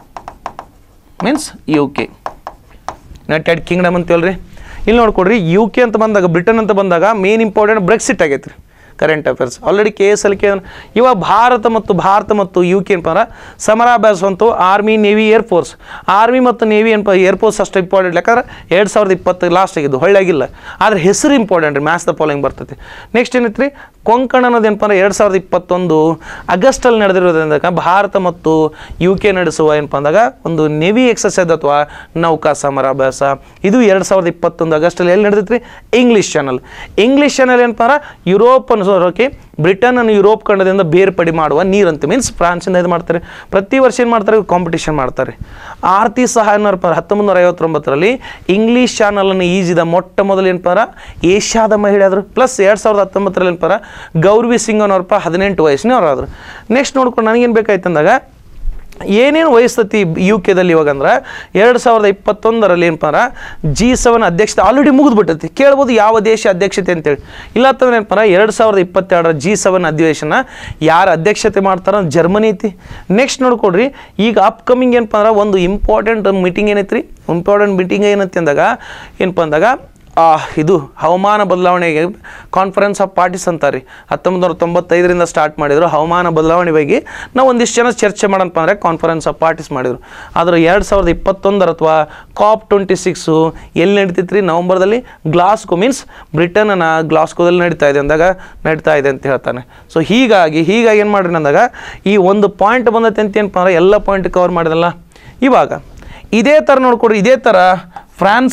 means U K United Kingdom ಅಂತೀವಲ್ರಿ ಇಲ್ಲಿ ನೋಡ್ಕೊಡ್ರಿ ಯು ಕೆ ಅಂತ ಬಂದಾಗ ಬ್ರಿಟನ್ ಅಂತ ಬಂದಾಗ ಮೇನ್ ಇಂಪಾರ್ಟೆಂಟ್ ಬ್ರೆಕ್ಸಿಟ್ ಆಗೈತೆ ರೀ current affairs already K S L K ಇವಾಗ ಭಾರತ ಮತ್ತು ಭಾರತ ಮತ್ತು ಯು ಕೆ ಏನಪ್ಪ ಅಂದ್ರೆ ಸಮರಾಭ್ಯಾಸ ಅಂತು ಆರ್ಮಿ ನೇವಿ ಏರ್ಫೋರ್ಸ್ ಆರ್ಮಿ ಮತ್ತು ನೇವಿ ಏನಪ್ಪ ಏರ್ಫೋರ್ಸ್ ಅಷ್ಟು ಇಂಪಾರ್ಟೆಂಟ್ ಯಾಕಂದ್ರೆ ಎರಡು ಸಾವಿರದ ಇಪ್ಪತ್ತು ಲಾಸ್ಟ್ ಆಗಿದ್ದು ಹೊಳ್ಳಾಗಿಲ್ಲ ಆದರೆ ಹೆಸರು ಇಂಪಾರ್ಟೆಂಟ್ ರೀ ಮ್ಯಾಚ್ ದ ಫಾಲೋಯಿಂಗ್ ಬರ್ತೈತಿ ನೆಕ್ಸ್ಟ್ ಏನೈತೆ ರೀ ಕೊಂಕಣ ಅನ್ನೋದು ಏನಪ್ಪ ಅಂದ್ರೆ ಎರಡು ಸಾವಿರದ ಇಪ್ಪತ್ತೊಂದು ಆಗಸ್ಟಲ್ಲಿ ನಡೆದಿರೋದ್ರಿಂದ ಭಾರತ ಮತ್ತು ಯು ಕೆ ನಡೆಸುವ ಏನಪ್ಪ ಅಂದಾಗ ಒಂದು ನೆವಿ ಎಕ್ಸಸೈಸ್ ಅಥವಾ ನೌಕಾ ಸಮರಾಭ್ಯಾಸ ಇದು ಎರಡು ಸಾವಿರದ ಇಪ್ಪತ್ತೊಂದು ಆಗಸ್ಟಲ್ಲಿ ಎಲ್ಲಿ ನಡೆದೈತೆ ರೀ ಇಂಗ್ಲೀಷ್ ಚಾನಲ್ ಇಂಗ್ಲೀಷ್ ಚಾನಲ್ ಏನಪ್ಪ ಅಂದ್ರೆ ಯುರೋಪ್ ಅನ್ಸೋಕೆ ಬ್ರಿಟನ್ ಯುರೋಪ್ ಖಂಡದಿಂದ ಬೇರ್ಪಡಿ ಮಾಡುವ ನೀರಂತ ಮೀನ್ಸ್ ಫ್ರಾನ್ಸಿಂದ ಇದು ಮಾಡ್ತಾರೆ ಪ್ರತಿ ವರ್ಷ ಏನು ಮಾಡ್ತಾರೆ ಕಾಂಪಿಟೇಷನ್ ಮಾಡ್ತಾರೆ ಆರ್ತಿ ಸಹ ಏನಪ್ಪ ಹತ್ತೊಂಬತ್ತು ನೂರ ಐವತ್ತೊಂಬತ್ತರಲ್ಲಿ ಇಂಗ್ಲೀಷ್ ಚಾನಲನ್ನು ಈಜಿದ ಮೊಟ್ಟ ಮೊದಲು ಏನಪ್ಪ ಅಂದ್ರೆ ಏಷ್ಯಾದ ಮಹಿಳೆ ಆದರು ಪ್ಲಸ್ ಎರಡು ಸಾವಿರದ ಹತ್ತೊಂಬತ್ತರಲ್ಲಿ ಏನಪ್ಪ ಅಂದ್ರೆ ಗೌರವಿ ಸಿಂಗ್ ಅನ್ನೋರಪ್ಪ ಹದಿನೆಂಟು ವಯಸ್ಸಿನವ್ರು ಆದರು ನೆಕ್ಸ್ಟ್ ನೋಡ್ಕೊಂಡು ನನಗೇನು ಬೇಕಾಯ್ತು ಅಂದಾಗ ಏನೇನು ವಹಿಸ್ತತಿ ಯು ಕೆದಲ್ಲಿ ಇವಾಗ ಅಂದ್ರೆ ಎರಡು ಸಾವಿರದ ಇಪ್ಪತ್ತೊಂದರಲ್ಲಿ ಏನಪ್ಪ ಅಂದ್ರೆ ಜಿ ಸೆವೆನ್ ಅಧ್ಯಕ್ಷತೆ ಆಲ್ರೆಡಿ ಮುಗಿದ್ಬಿಟ್ಟೈತಿ ಕೇಳ್ಬೋದು ಯಾವ ದೇಶ ಅಧ್ಯಕ್ಷತೆ ಅಂತೇಳಿ ಇಲ್ಲ ಅಂತಂದ್ರೆ ಏನಪ್ಪ ಅಂದ್ರೆ ಎರಡು ಸಾವಿರದ ಇಪ್ಪತ್ತೆರಡರ ಜಿ ಸೆವೆನ್ ಅಧಿವೇಶನ ಯಾರು ಅಧ್ಯಕ್ಷತೆ ಮಾಡ್ತಾರೋ ಜರ್ಮನಿ ಐತಿ ನೆಕ್ಸ್ಟ್ ನೋಡ್ಕೊಡ್ರಿ ಈಗ ಅಪ್ಕಮಿಂಗ್ ಏನಪ್ಪ ಅಂದ್ರೆ ಒಂದು ಇಂಪಾರ್ಟೆಂಟ್ ಮೀಟಿಂಗ್ ಏನೈತ್ರಿ ಇಂಪಾರ್ಟೆಂಟ್ ಮೀಟಿಂಗ್ ಏನೈತಿ ಅಂದಾಗ ಏನಪ್ಪ ಅಂದಾಗ ಆ, ಇದು ಹವಾಮಾನ ಬದಲಾವಣೆಗೆ ಕಾನ್ಫರೆನ್ಸ್ ಆಫ್ ಪಾರ್ಟೀಸ್ ಅಂತಾರೆ ಹತ್ತೊಂಬತ್ತು ನೂರ ತೊಂಬತ್ತೈದರಿಂದ ಸ್ಟಾರ್ಟ್ ಮಾಡಿದರು ಹವಾಮಾನ ಬದಲಾವಣೆ ಬಗ್ಗೆ ನಾವು ಒಂದಿಷ್ಟು ಜನ ಚರ್ಚೆ ಮಾಡಪ್ಪ ಅಂದರೆ ಕಾನ್ಫರೆನ್ಸ್ ಆಫ್ ಪಾರ್ಟೀಸ್ ಮಾಡಿದರು ಆದರೆ ಎರಡು ಸಾವಿರದ ಇಪ್ಪತ್ತೊಂದರ ಅಥವಾ ಕಾಪ್ ಟ್ವೆಂಟಿ ಸಿಕ್ಸು ಎಲ್ಲಿ ನಡೀತಿತ್ತು ರೀ ನವಂಬರ್ದಲ್ಲಿ ಗ್ಲಾಸ್ಗೋ ಮೀನ್ಸ್ ಬ್ರಿಟನ್ನ ಗ್ಲಾಸ್ಗೋದಲ್ಲಿ ನಡೀತಾ ಇದೆ ಅಂದಾಗ ನಡೀತಾ ಇದೆ ಅಂತ ಹೇಳ್ತಾನೆ ಸೊ ಹೀಗಾಗಿ ಹೀಗಾಗಿ ಏನು ಮಾಡ್ರಿ ಅಂದಾಗ ಈ ಒಂದು ಪಾಯಿಂಟ್ ಬಂದೈತೆ ಅಂತ ಏನಪ್ಪ ಅಂದ್ರೆ ಎಲ್ಲ ಪಾಯಿಂಟ್ ಕವರ್ ಮಾಡಿದಲ್ಲ ಇವಾಗ ಇದೇ ಥರ ನೋಡ್ಕೊಡ್ರಿ ಇದೇ ಥರ France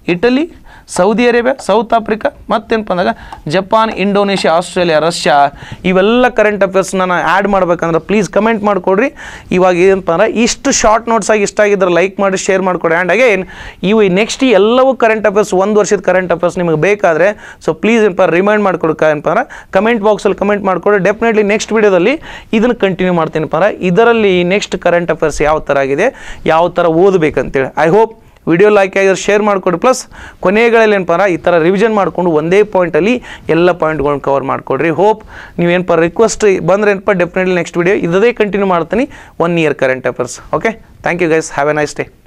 Italy Saudi Arabia South Africa ಮತ್ತೇನಪ್ಪ ಅಂದಾಗ ಜಪಾನ್ ಇಂಡೋನೇಷ್ಯಾ ಆಸ್ಟ್ರೇಲಿಯಾ ರಷ್ಯಾ ಇವೆಲ್ಲ ಕರೆಂಟ್ ಅಫೇರ್ಸ್ನ ನಾನು ಆ್ಯಡ್ ಮಾಡ್ಬೇಕಂದ್ರೆ ಪ್ಲೀಸ್ ಕಮೆಂಟ್ ಮಾಡಿಕೊಡ್ರಿ ಇವಾಗ ಏನಪ್ಪ ಅಂದ್ರೆ ಇಷ್ಟು ಶಾರ್ಟ್ ನೋಟ್ಸ್ ಆಗಿ ಇಷ್ಟ ಆಗಿದ್ರೆ ಲೈಕ್ ಮಾಡಿ ಶೇರ್ ಮಾಡಿಕೊಡಿ ಆ್ಯಂಡ್ ಅಗೇನ್ ಇವು ನೆಕ್ಸ್ಟ್ ಎಲ್ಲವೂ ಕರೆಂಟ್ ಅಫೇರ್ಸ್ ಒಂದು ವರ್ಷದ ಕರೆಂಟ್ ಅಫೇರ್ಸ್ ನಿಮಗೆ ಬೇಕಾದರೆ ಸೊ ಪ್ಲೀಸ್ ಏನಪ್ಪ ರಿಮೈಂಡ್ ಮಾಡ್ಕೊಡಕ್ಕೆ ಏನಪ್ಪ ಅಂದ್ರೆ ಕಮೆಂಟ್ ಬಾಕ್ಸಲ್ಲಿ ಕಮೆಂಟ್ ಮಾಡಿಕೊಡಿ ಡೆಫಿನೆಟ್ಲಿ ನೆಕ್ಸ್ಟ್ ವೀಡಿಯೋದಲ್ಲಿ ಇದನ್ನು ಕಂಟಿನ್ಯೂ ಮಾಡ್ತೀನಪ್ಪ ಅಂದ್ರೆ ಇದರಲ್ಲಿ ನೆಕ್ಸ್ಟ್ ಕರೆಂಟ್ ಅಫೇರ್ಸ್ ಯಾವ ಥರ ಆಗಿದೆ ಯಾವ ಥರ ಓದಬೇಕಂತೇಳಿ ಐ ಹೋಪ್ ವಿಡಿಯೋ ಲೈಕ್ ಆಗಿದ್ರೆ ಶೇರ್ ಮಾಡಿಕೊಡಿ ಪ್ಲಸ್ ಕೊನೆಗಳಲ್ಲಿ ಏನಪ್ಪ ಈ ಥರ ರಿವಿಷನ್ ಮಾಡಿಕೊಂಡು ಒಂದೇ ಪಾಯಿಂಟಲ್ಲಿ ಎಲ್ಲ ಪಾಯಿಂಟ್ಗಳನ್ನ ಕವರ್ ಮಾಡಿಕೊಡ್ರಿ ಹೋಪ್ ನೀವೇನಪ್ಪ ರಿಕ್ವೆಸ್ಟ್ ಬಂದ್ರೆ ಏನಪ್ಪ ಡೆಫಿನೆಟ್ಲಿ ನೆಕ್ಸ್ಟ್ ವಿಡಿಯೋ ಇದೇ ಕಂಟಿನ್ಯೂ ಮಾಡ್ತೀನಿ one year current affairs okay thank you guys have a nice day